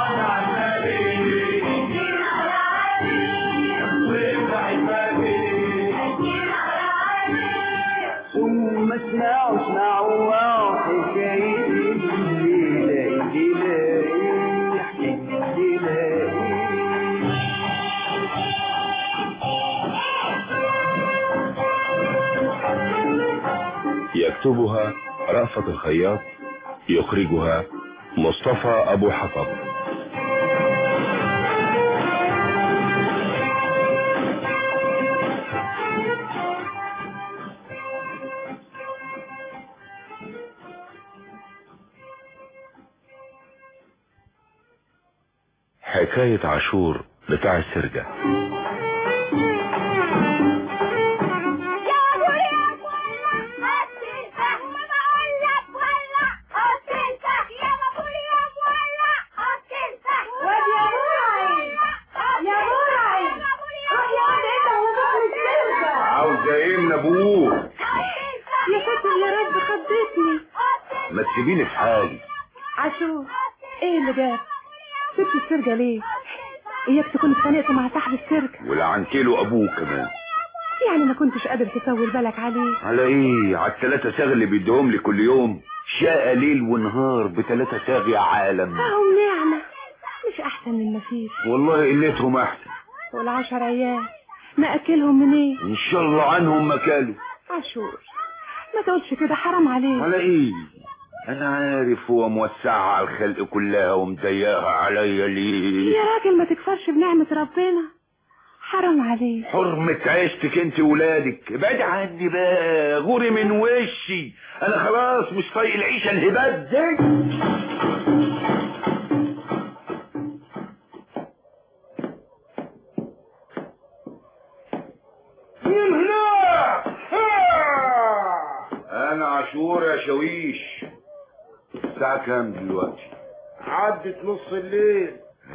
ثم اسمعوا اسمعوا حكاية الليلة الليلة حكاية الليلة يكتبها رأفت الخياط يخرجها مصطفى أبو حطب حكاية عاشور بتاع السرجة عاوزة ايه من ابوه يا ساتر يا رب خضتني ما تسيبيني في حالي عاشور ايه اللي جاب سبت السرجة ليه اياك تكون اتخانقت مع صاحب السرجة ولعنت له ابوه كمان يعني ما كنتش قادر تطول بالك عليه على ايه على الثلاثة ساغ اللي بيديهم لي كل يوم شقى ليل ونهار بثلاثة ساغ يا عالم اهم نعمة مش احسن من ما فيش والله قلتهم احسن والعشر عيال ناكلهم منين ان شاء الله عنهم ما كانوا عاشور ما تقولش كده حرام عليك على ايه انا عارف هو موسعها على الخلق كلها ومضيقها عليا ليه يا راجل ما تكفرش بنعمة ربنا حرام عليك حرمة عيشتك انت ولادك ابعدي عني بقى غوري من وشي انا خلاص مش طايق العيشة الهبات دي مين هناك انا عاشور يا شويش الساعة كام دلوقتي عدت نص الليل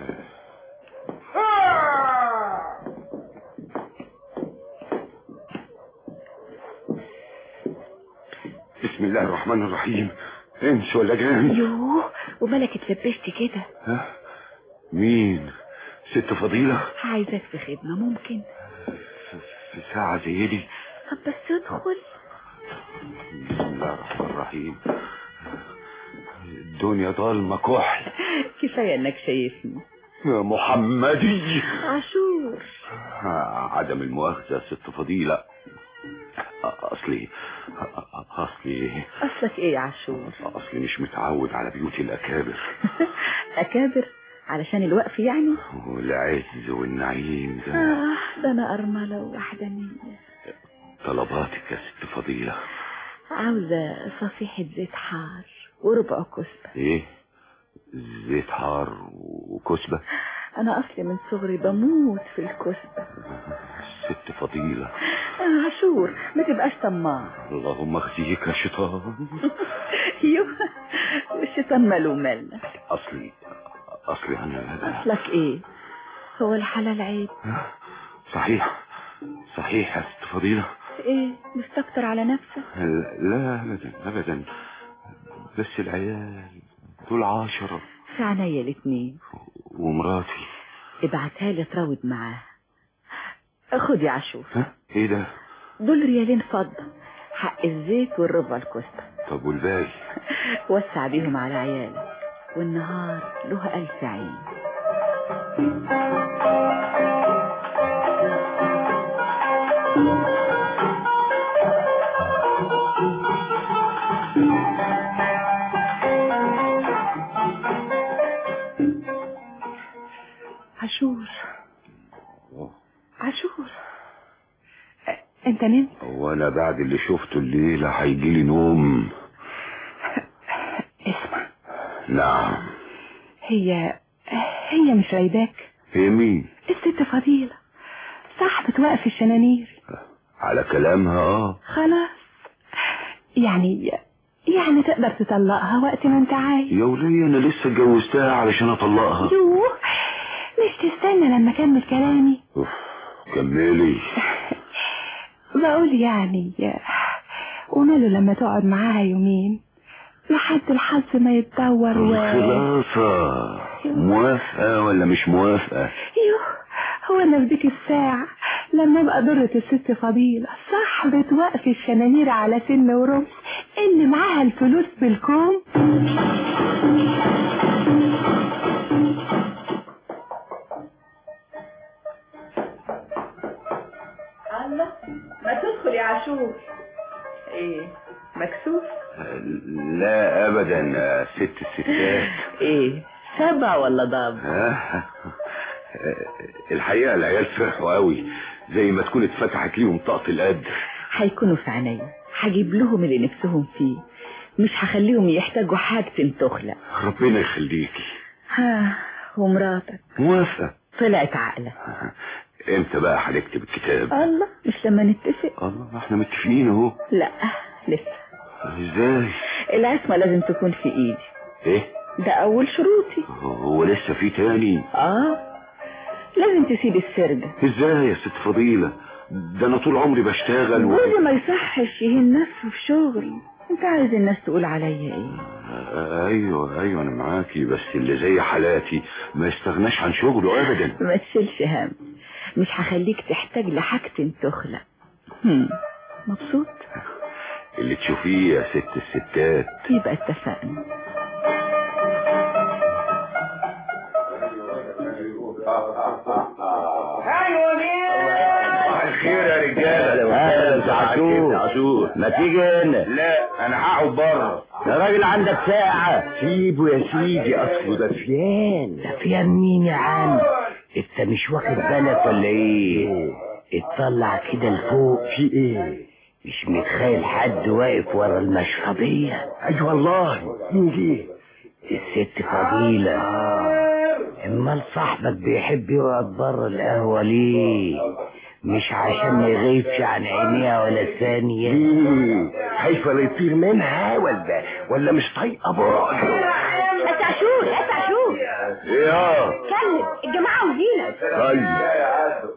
بسم الله الرحمن الرحيم انس ولا جان يوه ومالك اتلبشت كده ها؟ مين ست فضيلة عايزك في خدمة ممكن في ساعة زي دي طب بس ادخل بسم الله الرحمن الرحيم الدنيا ضلمة كحل كفاية انك شايفني يا محمدي عاشور عدم المؤاخذة ست فضيلة أصلي أصلي اصلك ايه يا عاشور أصلي مش متعود على بيوت الأكابر اكابر علشان الوقف يعني والعز والنعيم ده اه ده انا ارملة ووحدانية طلباتك يا ست فضيلة عاوزة صفيحة زيت حار وربع كسبة إيه زيت حار وكسبة انا اصلي من صغري بموت في الكسبة ست فضيلة آه عاشور ما تبقاش طماع اللهم اخزيك يا شيطان يوه الشيطان ماله مالنا أصلي أصلي أنا اصلك ايه هو الحلال عيب صحيح صحيح يا ست فضيلة ايه مستكتر على نفسك لا أبدا أبدا بس العيال دول عشرة في عينيا الاتنين ومراتي ابعتها لي تراود معاها خد يا عاشور ها ايه ده دول ريالين فضة حق الزيت والربع الكسبة طب والباقي وسع بيهم على عيالك والنهار له ألف عين عاشور عاشور أ- انت نمت وانا بعد اللي شفته الليلة هيجيلي نوم اسمع نعم هي هي مش رايداك هي مين الست فضيلة صاحبة وقف الشنانير على كلامها اه خلاص يعني يعني تقدر تطلقها وقت ما انت عايز يا ولية انا لسه اتجوزتها علشان اطلقها يوه مش تستنى لما اكمل كلامي كملي بقول يعني وماله لما تقعد معاها يومين لحد الحظ ما يتدور و خلاصة موافقة ولا مش موافقة يوه هو انا في ديك الساعة لما ابقى ضرة الست فضيلة صاحبة وقف الشنانير على سن ورمح اللي معاها الفلوس بالكوم الله ما تدخل يا عاشور ايه مكسوف لا ابدا يا ست الستات ايه سبع ولا ضب ها؟ الحقيقة العيال فرحوا قوي زي ما تكون اتفتحت ليهم طاقة القدر هيكونوا في عينيا هجيب لهم اللي نفسهم فيه مش هخليهم يحتاجوا حاجة تخلق ربنا يخليكي ها ومراتك موافقة طلعت عقلة امتى بقى هنكتب الكتاب الله مش لما نتفق الله ما احنا متفقين اهو لا لسه ازاي العصمة لازم تكون في ايدي ايه ده اول شروطي هو لسه في تاني اه لازم تسيب السرجة ازاي يا ست فضيلة ده انا طول عمري بشتغل و... جوزي ما يصحش يهين نفسه في شغل انت عايز الناس تقول عليا ايه آه، ايوه ايوه انا معاكي بس اللي زي حالاتي ما يستغناش عن شغله ابدا ما تشيلش هم مش هخليك تحتاج لحاجة تخلق هم، مبسوط اللي تشوفيه يا ست الستات يبقى اتفقنا صباح الخير يا رجاله اهلا يا عاشور عاشور ما تيجي هنا لا انا هقعد بره يا راجل عندك ساعة سيبه يا سيدي اصله ده فيان ده فيها مين يا عم انت مش واخد بالك ولا ايه اطلع كده لفوق في ايه مش متخيل حد واقف ورا المشربية اي والله مين دي الست فضيلة امال صاحبك بيحب يقعد بره القهوة ليه مش عشان ما يغيبش عن عينيها ولا ثانية ليه خايفه لا يطير منها ولا ولا مش طايقه بعض يا عاشور يا عاشور ايه اه كلم الجماعة عاوزينك طيب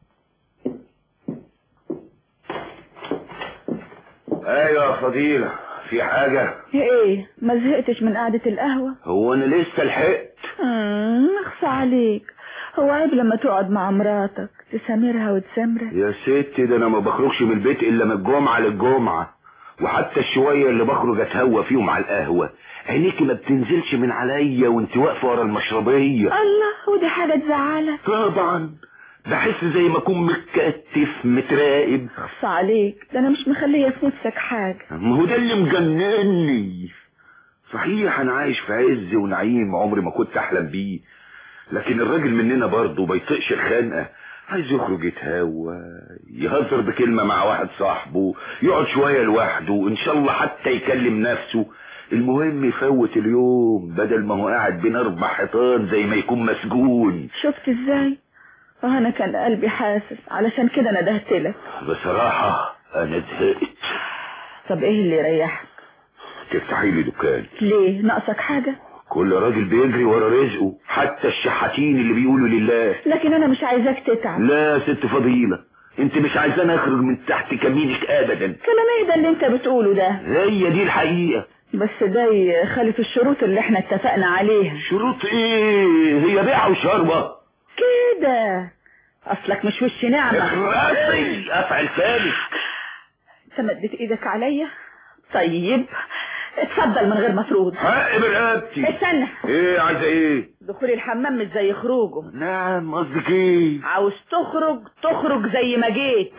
ايوه يا فضيلة في حاجة ايه ما زهقتش من قعدة القهوة هو انا لسه لحقت مم، اخصى عليك هو عيب لما تقعد مع مراتك تسامرها وتسامرك يا ست ده انا ما بخرجش من البيت الا من الجمعة للجمعة وحتى الشوية اللي بخرج اتهوى فيهم على القهوة عينيكي ما بتنزلش من عليا وانت واقفة ورا المشربية الله ودي حاجة تزعلك طبعا بحس زي ما اكون متكتف متراقب اخصى عليك ده انا مش مخلية في نفسك حاجة ما هو ده اللي مجنني صحيح انا عايش في عز ونعيم عمري ما كنت احلم بيه لكن الراجل مننا برضه ما يطيقش الخنقه عايز يخرج يتهوى يهزر بكلمة مع واحد صاحبه يقعد شوية لوحده ان شاء الله حتى يكلم نفسه المهم يفوت اليوم بدل ما هو قاعد بين اربع حيطان زي ما يكون مسجون شفت ازاي اه انا كان قلبي حاسس علشان كده ندهت لك بصراحة انا زهقت طب ايه اللي يريحك تفتحي لي دكان ليه ناقصك حاجة كل راجل بيجري ورا رزقه حتى الشحاتين اللي بيقولوا لله لكن انا مش عايزاك تتعب لا ست فضيلة انت مش عايزاني اخرج من تحت كمينك ابدا كلام ايه ده اللي انت بتقوله ده هي دي الحقيقة بس ده يخالف الشروط اللي احنا اتفقنا عليها شروط ايه هي بيعة وشربة كده اصلك مش وش نعمة اخرسي افعل ثاني انت مديت ايدك عليا طيب اتفضل من غير مفروض حق برقبتي استنى ايه عايزة ايه دخول الحمام مش زي خروجه نعم قصدك ايه عاوز تخرج تخرج زي ما جيت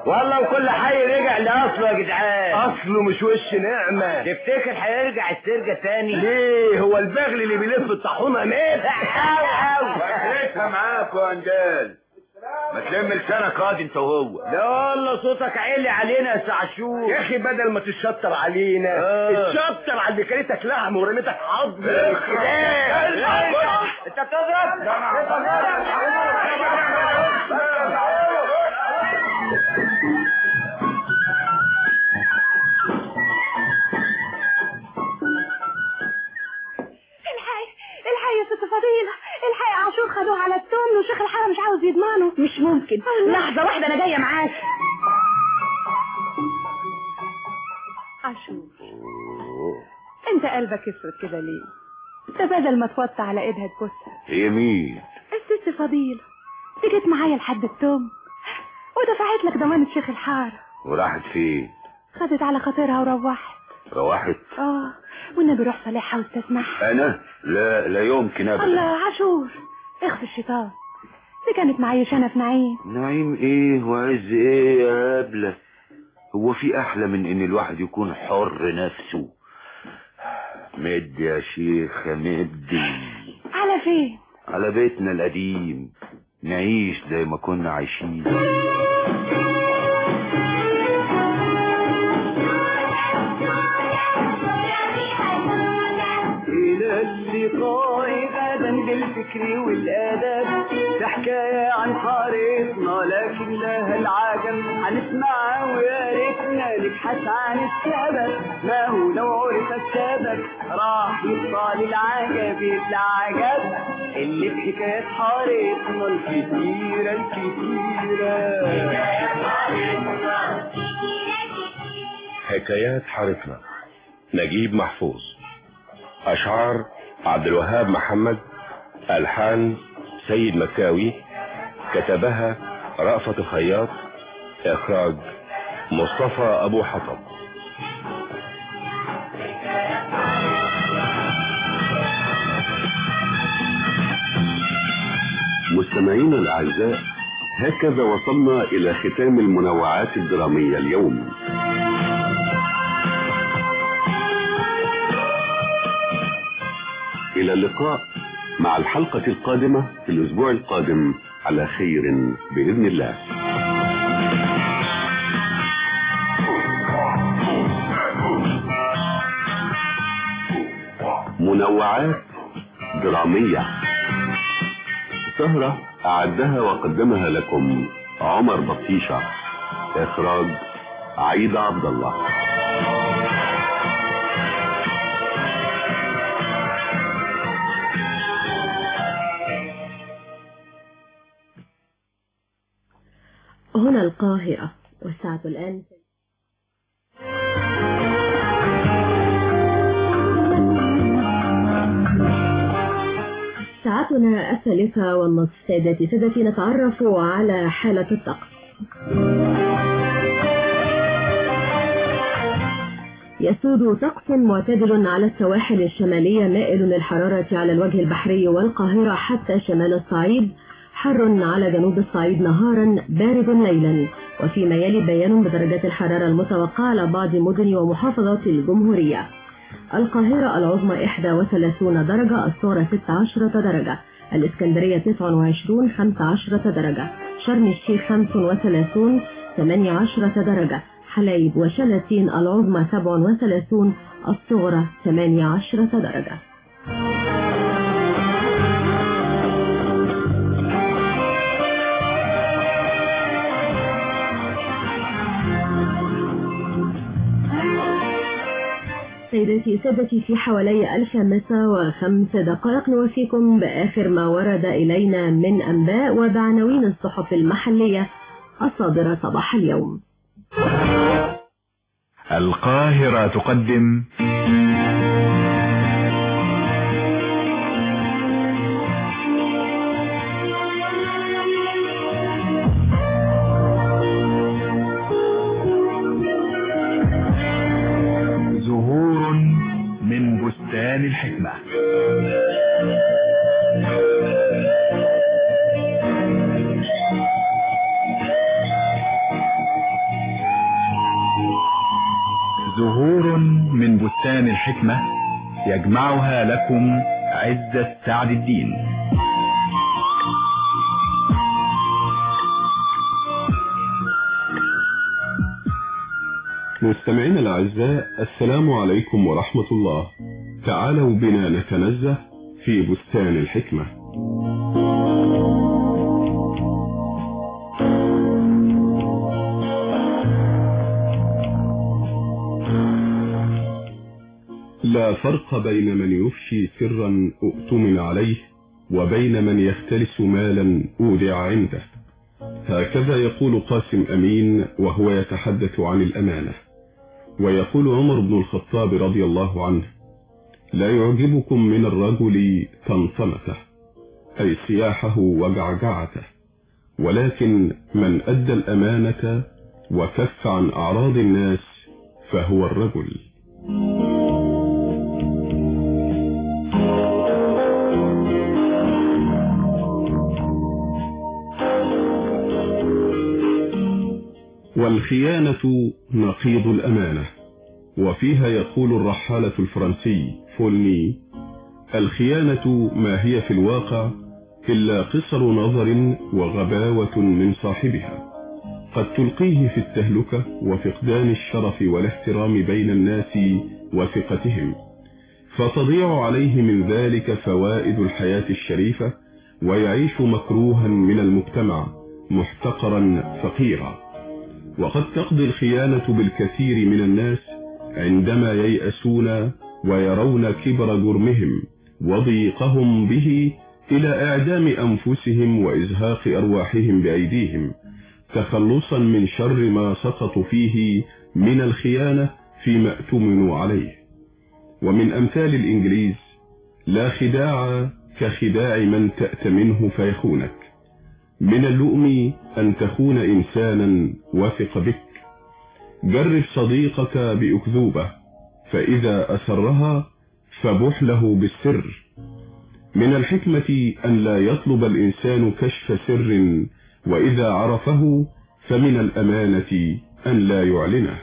والله وكل حي رجع لاصله يا جدعان اصله مش وش نعمة تفتكر هيرجع السرجة تاني ليه هو البغل اللي بيلف الطاحونة مات أو أو فكرتها معاكوا يا انجال ما تلم لسانك قاضي انت وهو لا والله صوتك عالي علينا يا سعشور يا اخي بدل ما تشطر علينا آه. اتشطر على اللي كلتك لحم ورميتك عظم انت بتضرب الحي الحي يا ست فضيلة الحي عاشور خدوه على التوم وشيخ الحارة مش عاوز يضمنه مش ممكن لحظة واحدة انا جاية معاك عاشور انت قلبك اسود كده ليه ده بدل ما توطي على ايدها تبوسها هي مين الست فضيلة دي جت معايا لحد التوم ودفعت لك ضمانة شيخ الحارة وراحت فين خدت على خاطرها وروحت روحت اه والنبي روح صالحها واستسمحها انا لا لا يمكن ابدا الله عاشور اخفي الشيطان دي كانت معيشانة في نعيم نعيم ايه وعز ايه يا ابله هو في احلى من ان الواحد يكون حر نفسه مد يا شيخ مدي على فين على بيتنا القديم نعيش زي ما كنا عايشين إلى اللقاء غدا بالفكر والآداب ده حكاية عن حارتنا لكن لها العجب هنسمعها ويا ريتنا نبحث عن السبب ما هو لو عرف السبب راح يطلع للعجب العجب اللي في حكاية حارتنا الكتيرة الكتيرة حكايات حارتنا نجيب محفوظ أشعار عبد الوهاب محمد ألحان سيد مكاوي كتبها رأفت خياط إخراج مصطفى أبو حطب مستمعينا الأعزاء هكذا وصلنا إلى ختام المنوعات الدرامية اليوم إلى اللقاء مع الحلقة القادمة في الأسبوع القادم على خير بإذن الله منوعات درامية سهرة أعدها وقدمها لكم عمر بطيشة إخراج عيد عبد الله هنا القاهرة والساعة الآن ساعتنا الثالثة والنصف سيداتي سادتي نتعرف على حالة الطقس يسود طقس معتدل على السواحل الشمالية مائل للحرارة على الوجه البحري والقاهرة حتى شمال الصعيد حر على جنوب الصعيد نهارا بارد ليلا وفيما يلي بيان بدرجات الحرارة المتوقعة على بعض مدن ومحافظات الجمهورية القاهرة العظمى 31 درجة الصورة 16 درجة الإسكندرية 29 15 درجة شرم الشيخ 35 18 درجة حلايب وشلاتين العظمى 37 الصغرى 18 درجة سيداتي سادتي في حوالي الخامسة وخمس دقائق نوفيكم بآخر ما ورد إلينا من أنباء وبعناوين الصحف المحلية الصادرة صباح اليوم القاهرة تقدم زهور من بستان الحكمة الحكمة يجمعها لكم عزة سعد الدين مستمعينا الأعزاء السلام عليكم ورحمة الله تعالوا بنا نتنزه في بستان الحكمة لا فرق بين من يفشي سرا اؤتمن عليه وبين من يختلس مالا اودع عنده هكذا يقول قاسم امين وهو يتحدث عن الامانه ويقول عمر بن الخطاب رضي الله عنه لا يعجبكم من الرجل طنطنته اي سياحه وجعجعته ولكن من ادى الامانه وكف عن اعراض الناس فهو الرجل والخيانة نقيض الأمانة وفيها يقول الرحالة الفرنسي فولني الخيانة ما هي في الواقع إلا قصر نظر وغباوة من صاحبها قد تلقيه في التهلكة وفقدان الشرف والاحترام بين الناس وثقتهم فتضيع عليه من ذلك فوائد الحياة الشريفة ويعيش مكروها من المجتمع محتقرا فقيرا وقد تقضي الخيانة بالكثير من الناس عندما ييأسون ويرون كبر جرمهم وضيقهم به إلى إعدام أنفسهم وإزهاق أرواحهم بأيديهم تخلصا من شر ما سقطوا فيه من الخيانة فيما اؤتمنوا عليه ومن أمثال الإنجليز لا خداع كخداع من تأتمنه فيخونك من اللؤم أن تخون إنسانا وثق بك جرب صديقك بأكذوبة فإذا أسرها فبح له بالسر من الحكمة أن لا يطلب الإنسان كشف سر وإذا عرفه فمن الأمانة أن لا يعلنه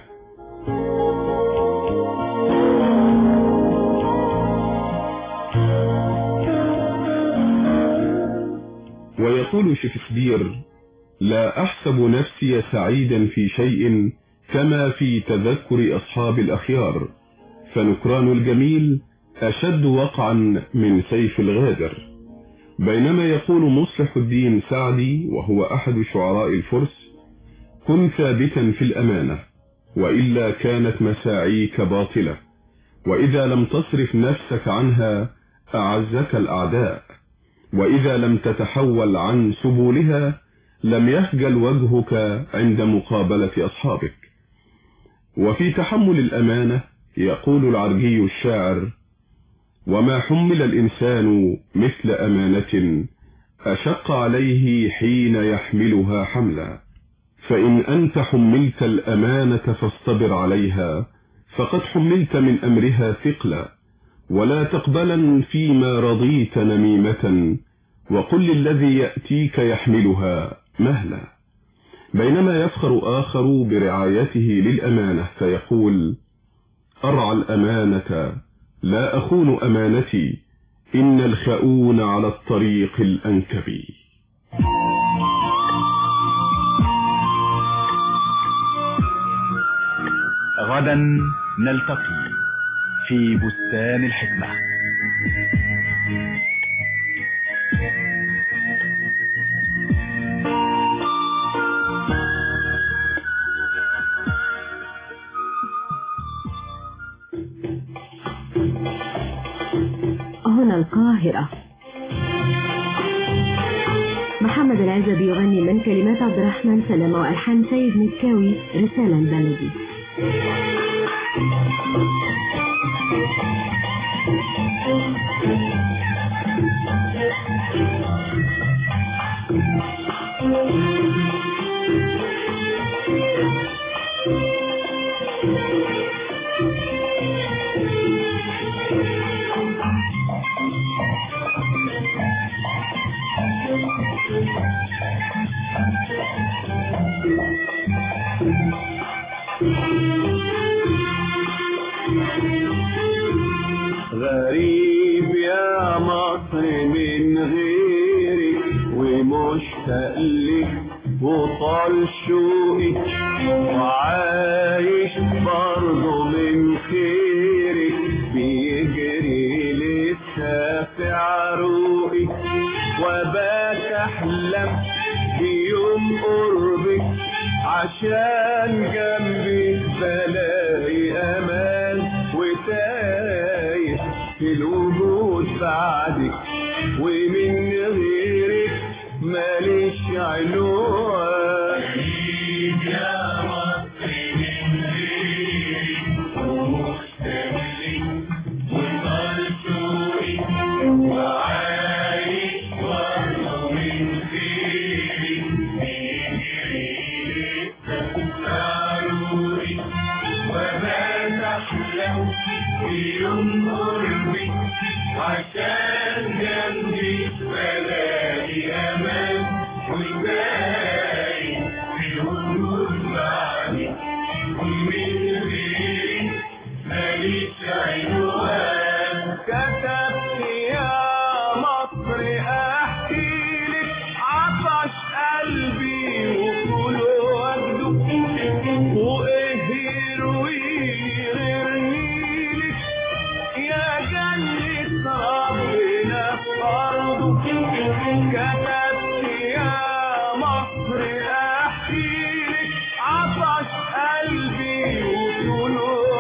ويقول شكسبير لا أحسب نفسي سعيدا في شيء كما في تذكر أصحاب الأخيار فنكران الجميل أشد وقعا من سيف الغادر بينما يقول مصلح الدين سعدي وهو أحد شعراء الفرس كن ثابتا في الأمانة وإلا كانت مساعيك باطلة وإذا لم تصرف نفسك عنها أعزك الأعداء وإذا لم تتحول عن سبولها لم يخجل وجهك عند مقابلة أصحابك وفي تحمل الأمانة يقول العرجي الشاعر وما حمل الإنسان مثل أمانة أشق عليه حين يحملها حملا فإن أنت حملت الأمانة فاصطبر عليها فقد حملت من أمرها ثقلا ولا تقبلا فيما رضيت نميمة وقل للذي يأتيك يحملها مهلا بينما يفخر آخر برعايته للأمانة فيقول أرعى الأمانة لا أخون أمانتي إن الخؤون على الطريق الأنكب غدا نلتقي في بستان الحكمة هنا القاهرة محمد العزبي يغني من كلمات عبد الرحمن سلامة وألحان سيد مكاوي رسالة البلدي مشتاق لك وطال شوقي وعايش برضه من خيرك بيجري لسه في عروقي وباك احلم بيوم قربك عشان جنبي بلاقي امان وتايه في الوجود بعدك ومن غيرك ماليش عنوان يا مصر من غيرك ومستملك وطلتوي وعايش برضه من غيرك بيجري ضروري وما تحلم في يوم قربي عشان جنبي بلاقي امان وباقي في الوجود معي ومن غيري ماليش عنوان كتبت يا مصر احكي لك عطش قلبي وكل وجده وايه يروي غيرني لك يا جنة ربنا في أرضه كتبت يا مصر أحكي لك عطش قلبي وطول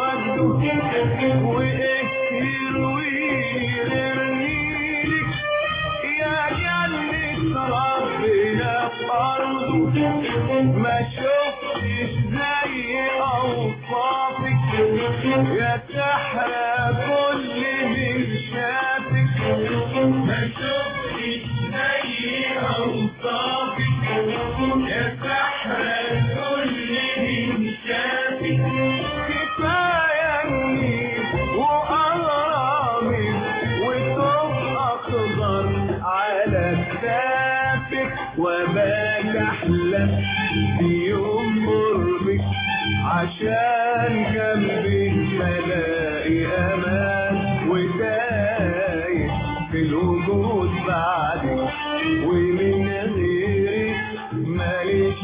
وجده وإيه يروي غيرني لك يا جنة ربنا في أرضه ما شفتش زي أوصافك يا سحرة كل من شافك ما شفتش زي أوصافك يا سحرة كل من شافك كفاية النيل وأغرامك وثوب أخضر على كتافك وباك أحلم بيوم قربك عشان جنبي ملاقي امان وتايه في الوجود بعدك ومن غيرك ماليش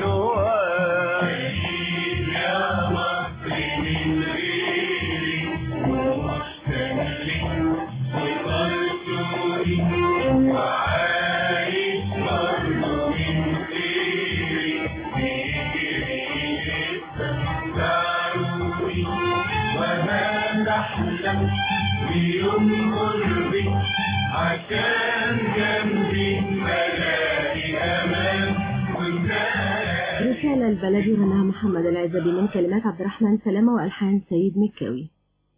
عنوان يا مصر من غيرك ومستملك وطلتوني وعايش برضه من غيرك بيجري ضروري وما تحلم بيوم قربي عشان جنبي ملاقي امان وتايه رسالة البلدي غناها محمد العزبي من كلمات عبد الرحمن سلامة وألحان سيد مكاوي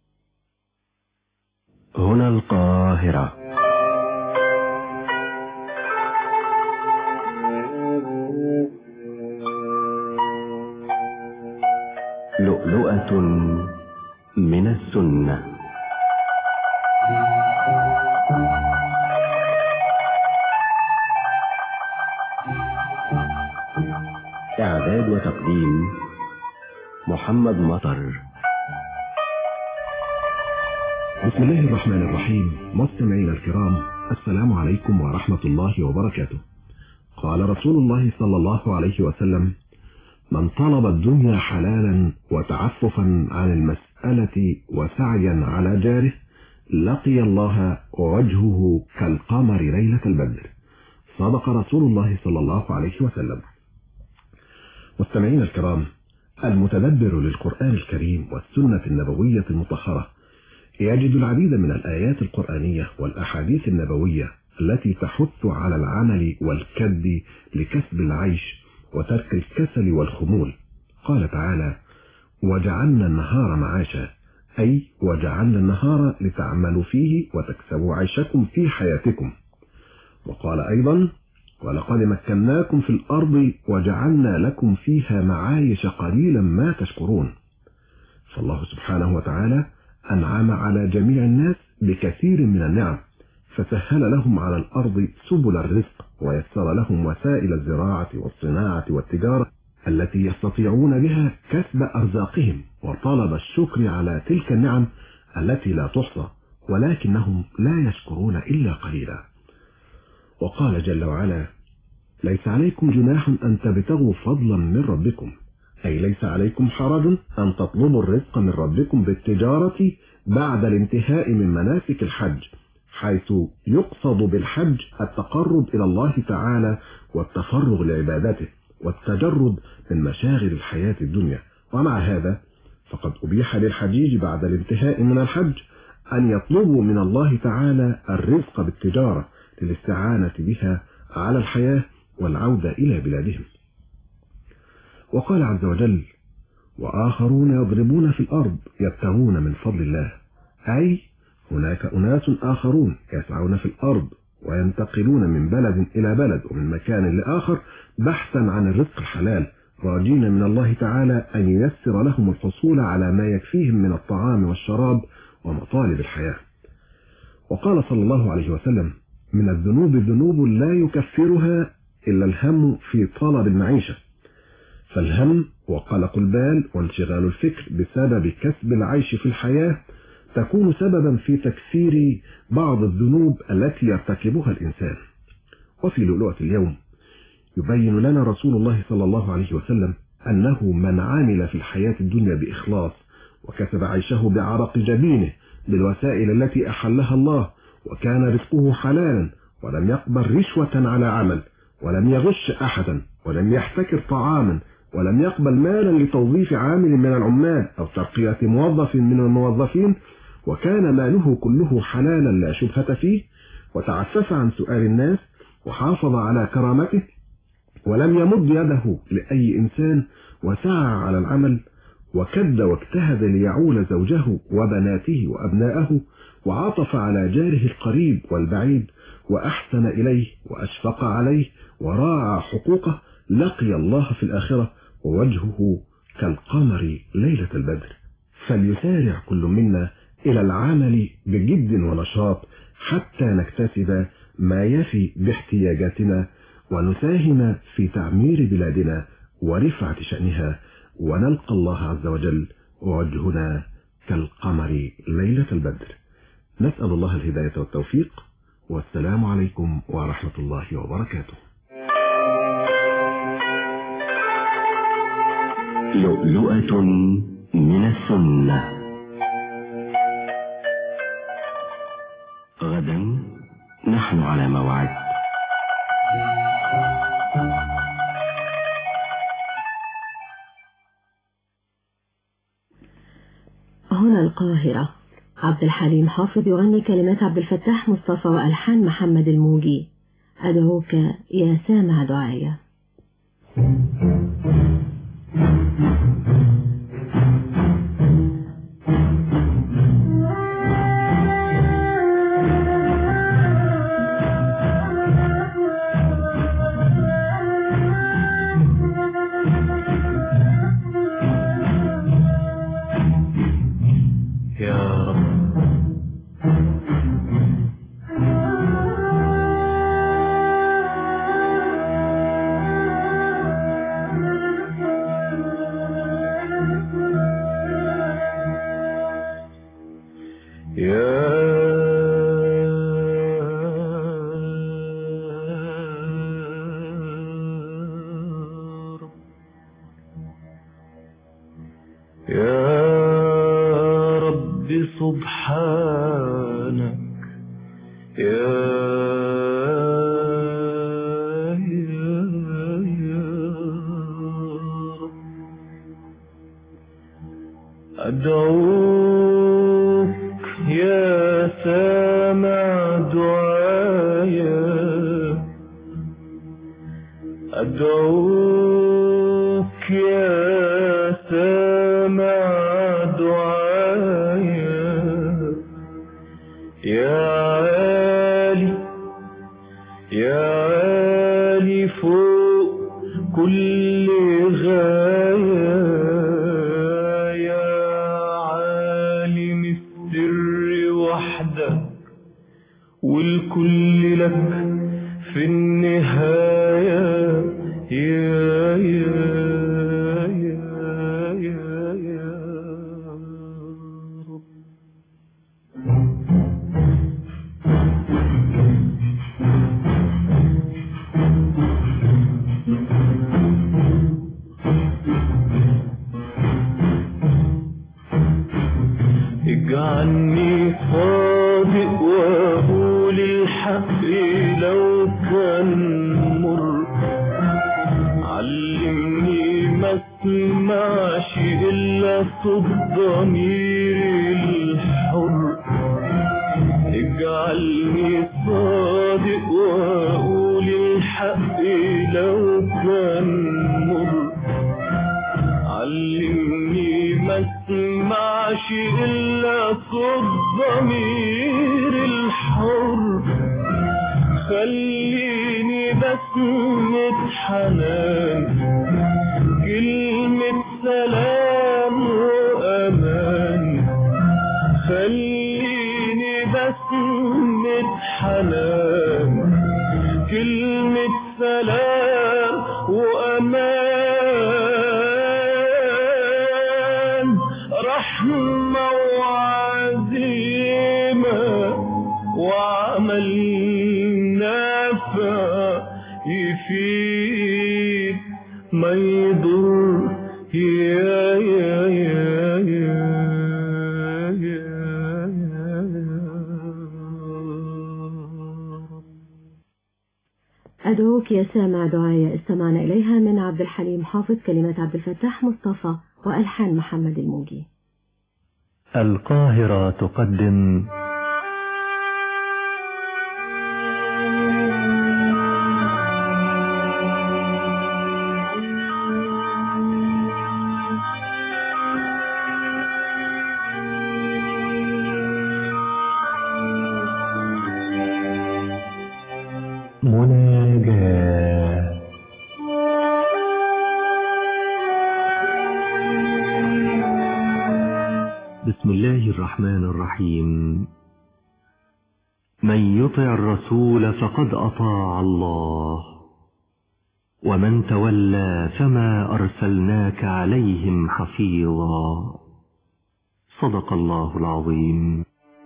هنا القاهرة لؤلؤة من السنة إعداد وتقديم محمد مطر بسم الله الرحمن الرحيم مستمعينا الكرام السلام عليكم ورحمة الله وبركاته قال رسول الله صلى الله عليه وسلم من طلب الدنيا حلالا وتعففا عن المسألة وسعيا على جاره لقي الله وجهه كالقمر ليلة البدر صدق رسول الله صلى الله عليه وسلم مستمعينا الكرام المتدبر للقرآن الكريم والسنة النبوية المطهرة يجد العديد من الآيات القرآنية والأحاديث النبوية التي تحث على العمل والكد لكسب العيش وترك الكسل والخمول قال تعالى وجعلنا النهار معاشا أي وجعلنا النهار لتعملوا فيه وتكسبوا عيشكم في حياتكم وقال أيضا ولقد مكناكم في الأرض وجعلنا لكم فيها معايش قليلا ما تشكرون فالله سبحانه وتعالى أنعم على جميع الناس بكثير من النعم فسهل لهم على الأرض سبل الرزق ويسر لهم وسائل الزراعة والصناعة والتجارة التي يستطيعون بها كسب أرزاقهم وطلب الشكر على تلك النعم التي لا تحصى ولكنهم لا يشكرون إلا قليلا وقال جل وعلا ليس عليكم جناح أن تبتغوا فضلا من ربكم أي ليس عليكم حرج أن تطلبوا الرزق من ربكم بالتجارة بعد الانتهاء من مناسك الحج حيث يقصد بالحج التقرب إلى الله تعالى والتفرغ لعبادته والتجرد من مشاغل الحياة الدنيا ومع هذا فقد أبيح للحجيج بعد الانتهاء من الحج أن يطلبوا من الله تعالى الرزق بالتجارة للاستعانة بها على الحياة والعودة إلى بلادهم وقال عز وجل وآخرون يضربون في الأرض يبتغون من فضل الله أي هناك أناس آخرون يسعون في الأرض وينتقلون من بلد إلى بلد ومن مكان لآخر بحثا عن الرزق الحلال راجين من الله تعالى أن ييسر لهم الحصول على ما يكفيهم من الطعام والشراب ومطالب الحياة وقال صلى الله عليه وسلم من الذنوب ذنوب لا يكفرها إلا الهم في طلب المعيشة فالهم وقلق البال وانشغال الفكر بسبب كسب العيش في الحياة تكون سببا في تكثير بعض الذنوب التي يرتكبها الإنسان وفي لؤلؤة اليوم يبين لنا رسول الله صلى الله عليه وسلم أنه من عامل في الحياة الدنيا بإخلاص وكسب عيشه بعرق جبينه بالوسائل التي أحلها الله وكان رزقه حلالا ولم يقبل رشوة على عمل ولم يغش أحدا ولم يحتكر طعاما ولم يقبل مالا لتوظيف عامل من العمال أو ترقية موظف من الموظفين وكان ماله كله حلالا لا شبهة فيه وتعفف عن سؤال الناس وحافظ على كرامته ولم يمد يده لأي إنسان وسعى على العمل وكد واجتهد ليعول زوجه وبناته وأبناءه وعطف على جاره القريب والبعيد وأحسن إليه وأشفق عليه وراعى حقوقه لقي الله في الآخرة ووجهه كالقمر ليلة البدر فليسارع كل منا إلى العمل بجد ونشاط حتى نكتسب ما يفي باحتياجاتنا ونساهم في تعمير بلادنا ورفعة شأنها ونلقى الله عز وجل ووجهنا كالقمر ليلة البدر نسأل الله الهداية والتوفيق والسلام عليكم ورحمة الله وبركاته لؤلؤة من السنة غدا نحن على موعد هنا القاهرة عبد الحليم حافظ يغني كلمات عبد الفتاح مصطفى وألحان محمد الموجي أدعوك يا سامع دعايا يا رب يا رب سبحانك يا يا يا رب أدعوك يا سامع دعايا أدعوك يا سامع دعايا يا عالي يا عالي فوق كل غاية يا عالم السر وحدك والكل لك في النهاية يا يا يا يا يا رب صوت ضميري الحر اجعلني صادق واقول الحق لو كان مر علمني ما اسمعش الا صوت ضمير الحر خليني بسمة حنان كلمة سلام وأمان خليني بسمة حنان كلمة سلام وأمان رحمة وعزيمة وعمل نافع يفيد ما يضر يا يا يا يا أدعوك يا سامع دعايا استمعنا إليها من عبد الحليم حافظ كلمات عبد الفتاح مصطفى وألحان محمد الموجي القاهرة تقدم مناجاة بسم الله الرحمن الرحيم من يطع الرسول فقد أطاع الله ومن تولى فما أرسلناك عليهم حفيظا صدق الله العظيم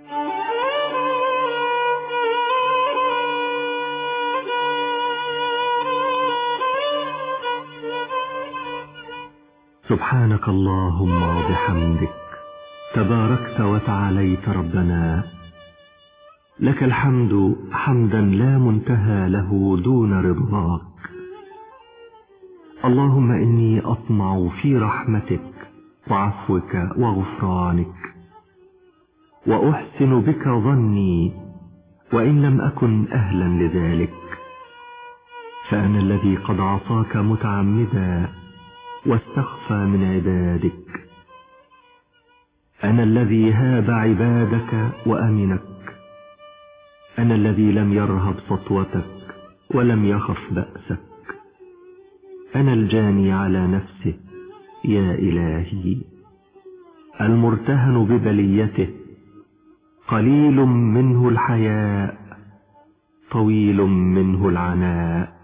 سبحانك اللهم وبحمدك تباركت وتعاليت ربنا لك الحمد حمدا لا منتهى له دون رضاك اللهم إني أطمع في رحمتك وعفوك وغفرانك وأحسن بك ظني وإن لم أكن أهلا لذلك فأنا الذي قد عصاك متعمدا واستخفى من عبادك أنا الذي هاب عبادك وأمنك أنا الذي لم يرهب سطوتك ولم يخف بأسك أنا الجاني على نفسه يا إلهي المرتهن ببليته قليل منه الحياء طويل منه العناء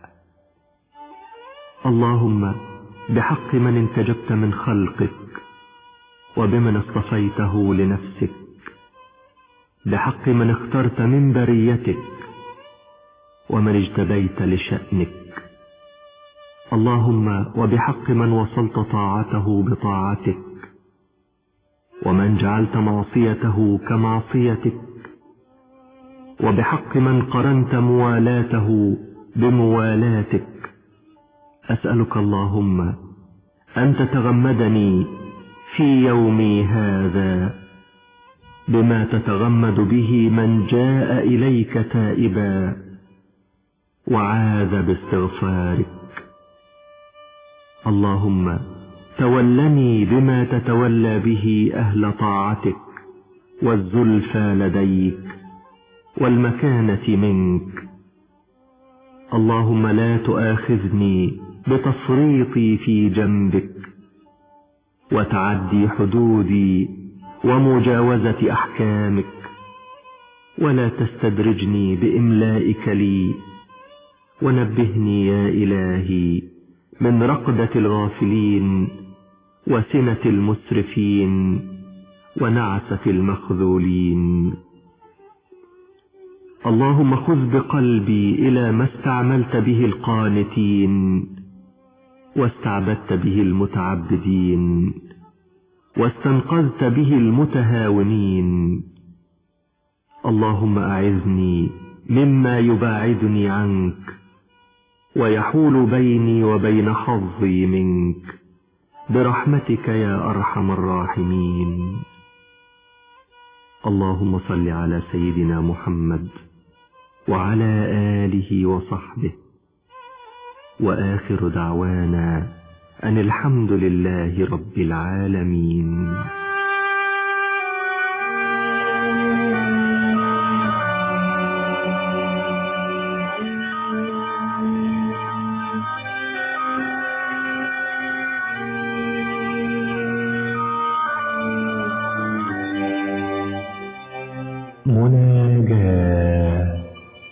اللهم بحق من انتجبت من خلقك وبمن اصطفيته لنفسك بحق من اخترت من بريتك ومن اجتبيت لشأنك اللهم وبحق من وصلت طاعته بطاعتك ومن جعلت معصيته كمعصيتك وبحق من قرنت موالاته بموالاتك أسألك اللهم أن تتغمدني في يومي هذا بما تتغمد به من جاء إليك تائبا وعاذ باستغفارك اللهم تولني بما تتولى به أهل طاعتك والزلفى لديك والمكانة منك اللهم لا تؤاخذني بتفريطي في جنبك وتعدي حدودي ومجاوزة أحكامك ولا تستدرجني بإملائك لي ونبهني يا إلهي من رقدة الغافلين وسنة المسرفين ونعسة المخذولين اللهم خذ بقلبي إلى ما استعملت به القانتين واستعبدت به المتعبدين واستنقذت به المتهاونين اللهم أعذني مما يباعدني عنك ويحول بيني وبين حظي منك برحمتك يا أرحم الراحمين اللهم صل على سيدنا محمد وعلى آله وصحبه وآخر دعوانا أن الحمد لله رب العالمين مناجاة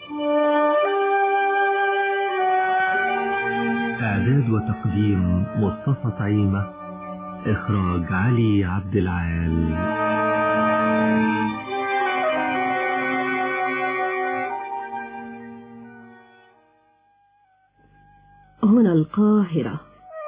إعداد وتقديم مصطفى طعيمة إخراج علي عبد العال هنا القاهرة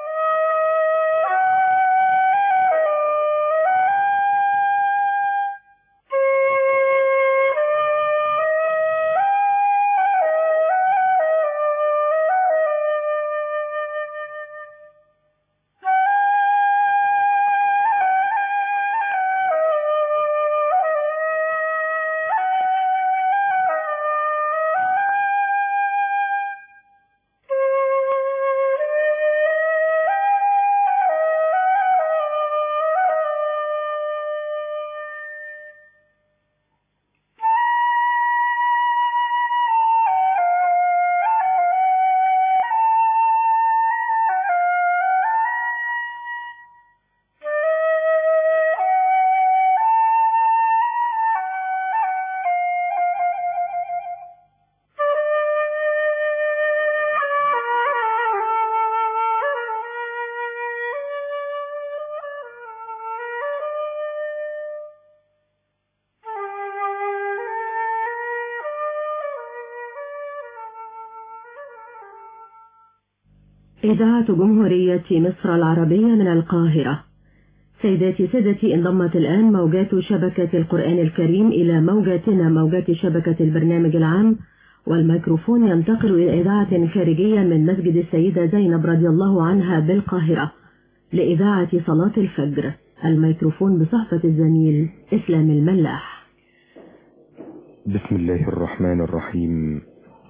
إذاعة جمهورية مصر العربية من القاهرة سيداتي سادتي انضمت الآن موجات شبكة القرآن الكريم إلى موجاتنا موجات شبكة البرنامج العام والميكروفون ينتقل إلى إذاعة خارجية من مسجد السيدة زينب رضي الله عنها بالقاهرة لإذاعة صلاة الفجر الميكروفون بصحبة الزميل إسلام الملاح بسم الله الرحمن الرحيم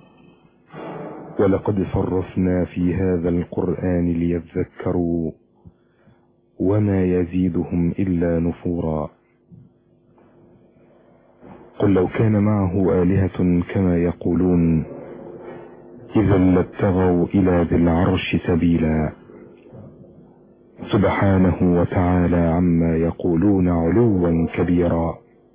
ولقد صرفنا في هذا القرآن ليذكروا وما يزيدهم إلا نفورا قل لو كان معه آلهة كما يقولون إذا لابتغوا إلى ذي العرش سبيلا سبحانه وتعالى عما يقولون علوا كبيرا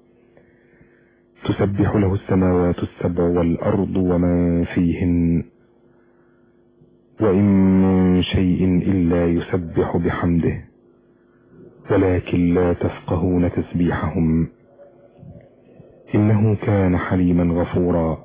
تسبح له السماوات السبع والأرض وما فيهن وإن من شيء إلا يسبح بحمده ولكن لا تفقهون تسبيحهم إنه كان حليما غفورا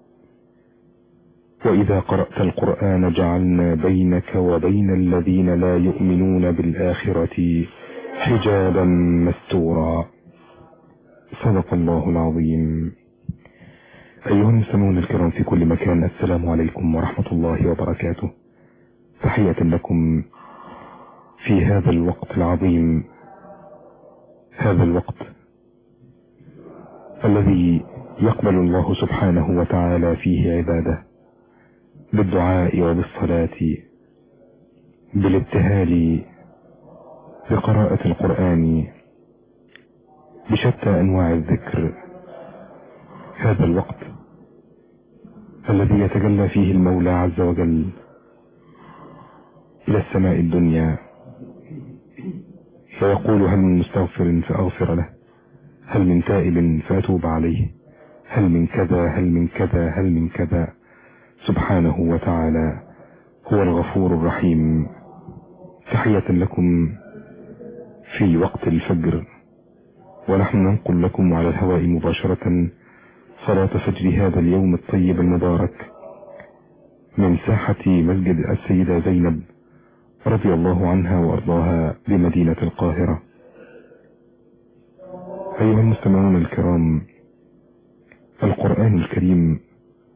وإذا قرأت القرآن جعلنا بينك وبين الذين لا يؤمنون بالآخرة حجابا مستورا صدق الله العظيم أيها المستمعون الكرام في كل مكان السلام عليكم ورحمة الله وبركاته تحية لكم في هذا الوقت العظيم هذا الوقت الذي يقبل الله سبحانه وتعالى فيه عباده بالدعاء وبالصلاة بالابتهال بقراءة القرآن بشتى أنواع الذكر هذا الوقت الذي يتجلى فيه المولى عز وجل إلى السماء الدنيا فيقول هل من مستغفر فأغفر له هل من تائب فأتوب عليه هل من كذا هل من كذا هل من كذا سبحانه وتعالى هو الغفور الرحيم تحية لكم في وقت الفجر ونحن ننقل لكم على الهواء مباشرة صلاة فجر هذا اليوم الطيب المبارك من ساحة مسجد السيدة زينب رضي الله عنها وأرضاها بمدينة القاهرة أيها المستمعون الكرام القرآن الكريم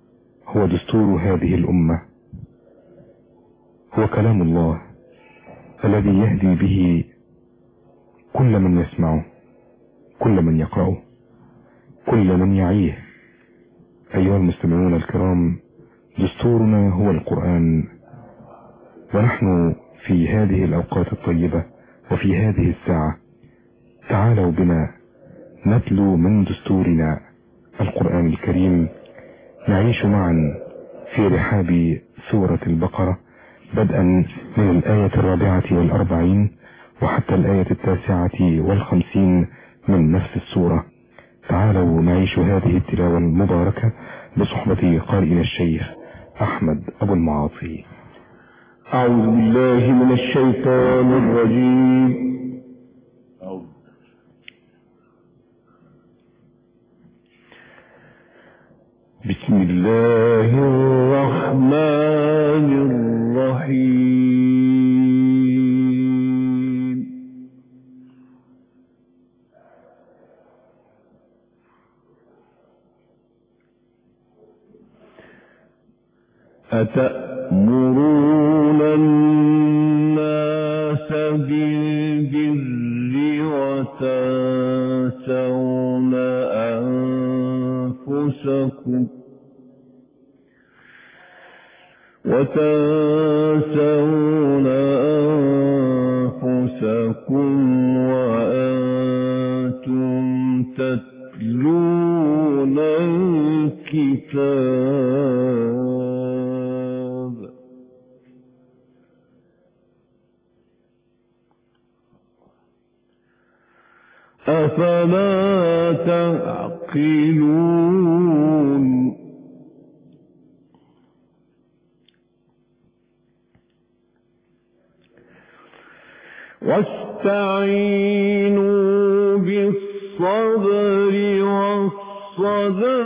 هو دستور هذه الأمة هو كلام الله الذي يهدي به كل من يسمعه كل من يقرأه كل من يعيه أيها المستمعون الكرام دستورنا هو القرآن ونحن في هذه الأوقات الطيبة وفي هذه الساعة تعالوا بنا نتلو من دستورنا القرآن الكريم نعيش معا في رحاب سورة البقرة بدءا من الآية الرابعة والأربعين وحتى الآية التاسعة والخمسين من نفس السورة تعالوا نعيش هذه التلاوة المباركة بصحبة قارئنا الشيخ أحمد أبو المعاصي أعوذ بالله من الشيطان الرجيم بسم الله الرحمن الرحيم أتأمرون الناس بالبر وتنسون أنفسكم وتنسون أنفسكم وأنتم تتلون الكتاب أفلا تعقلون واستعينوا بالصبر والصلاة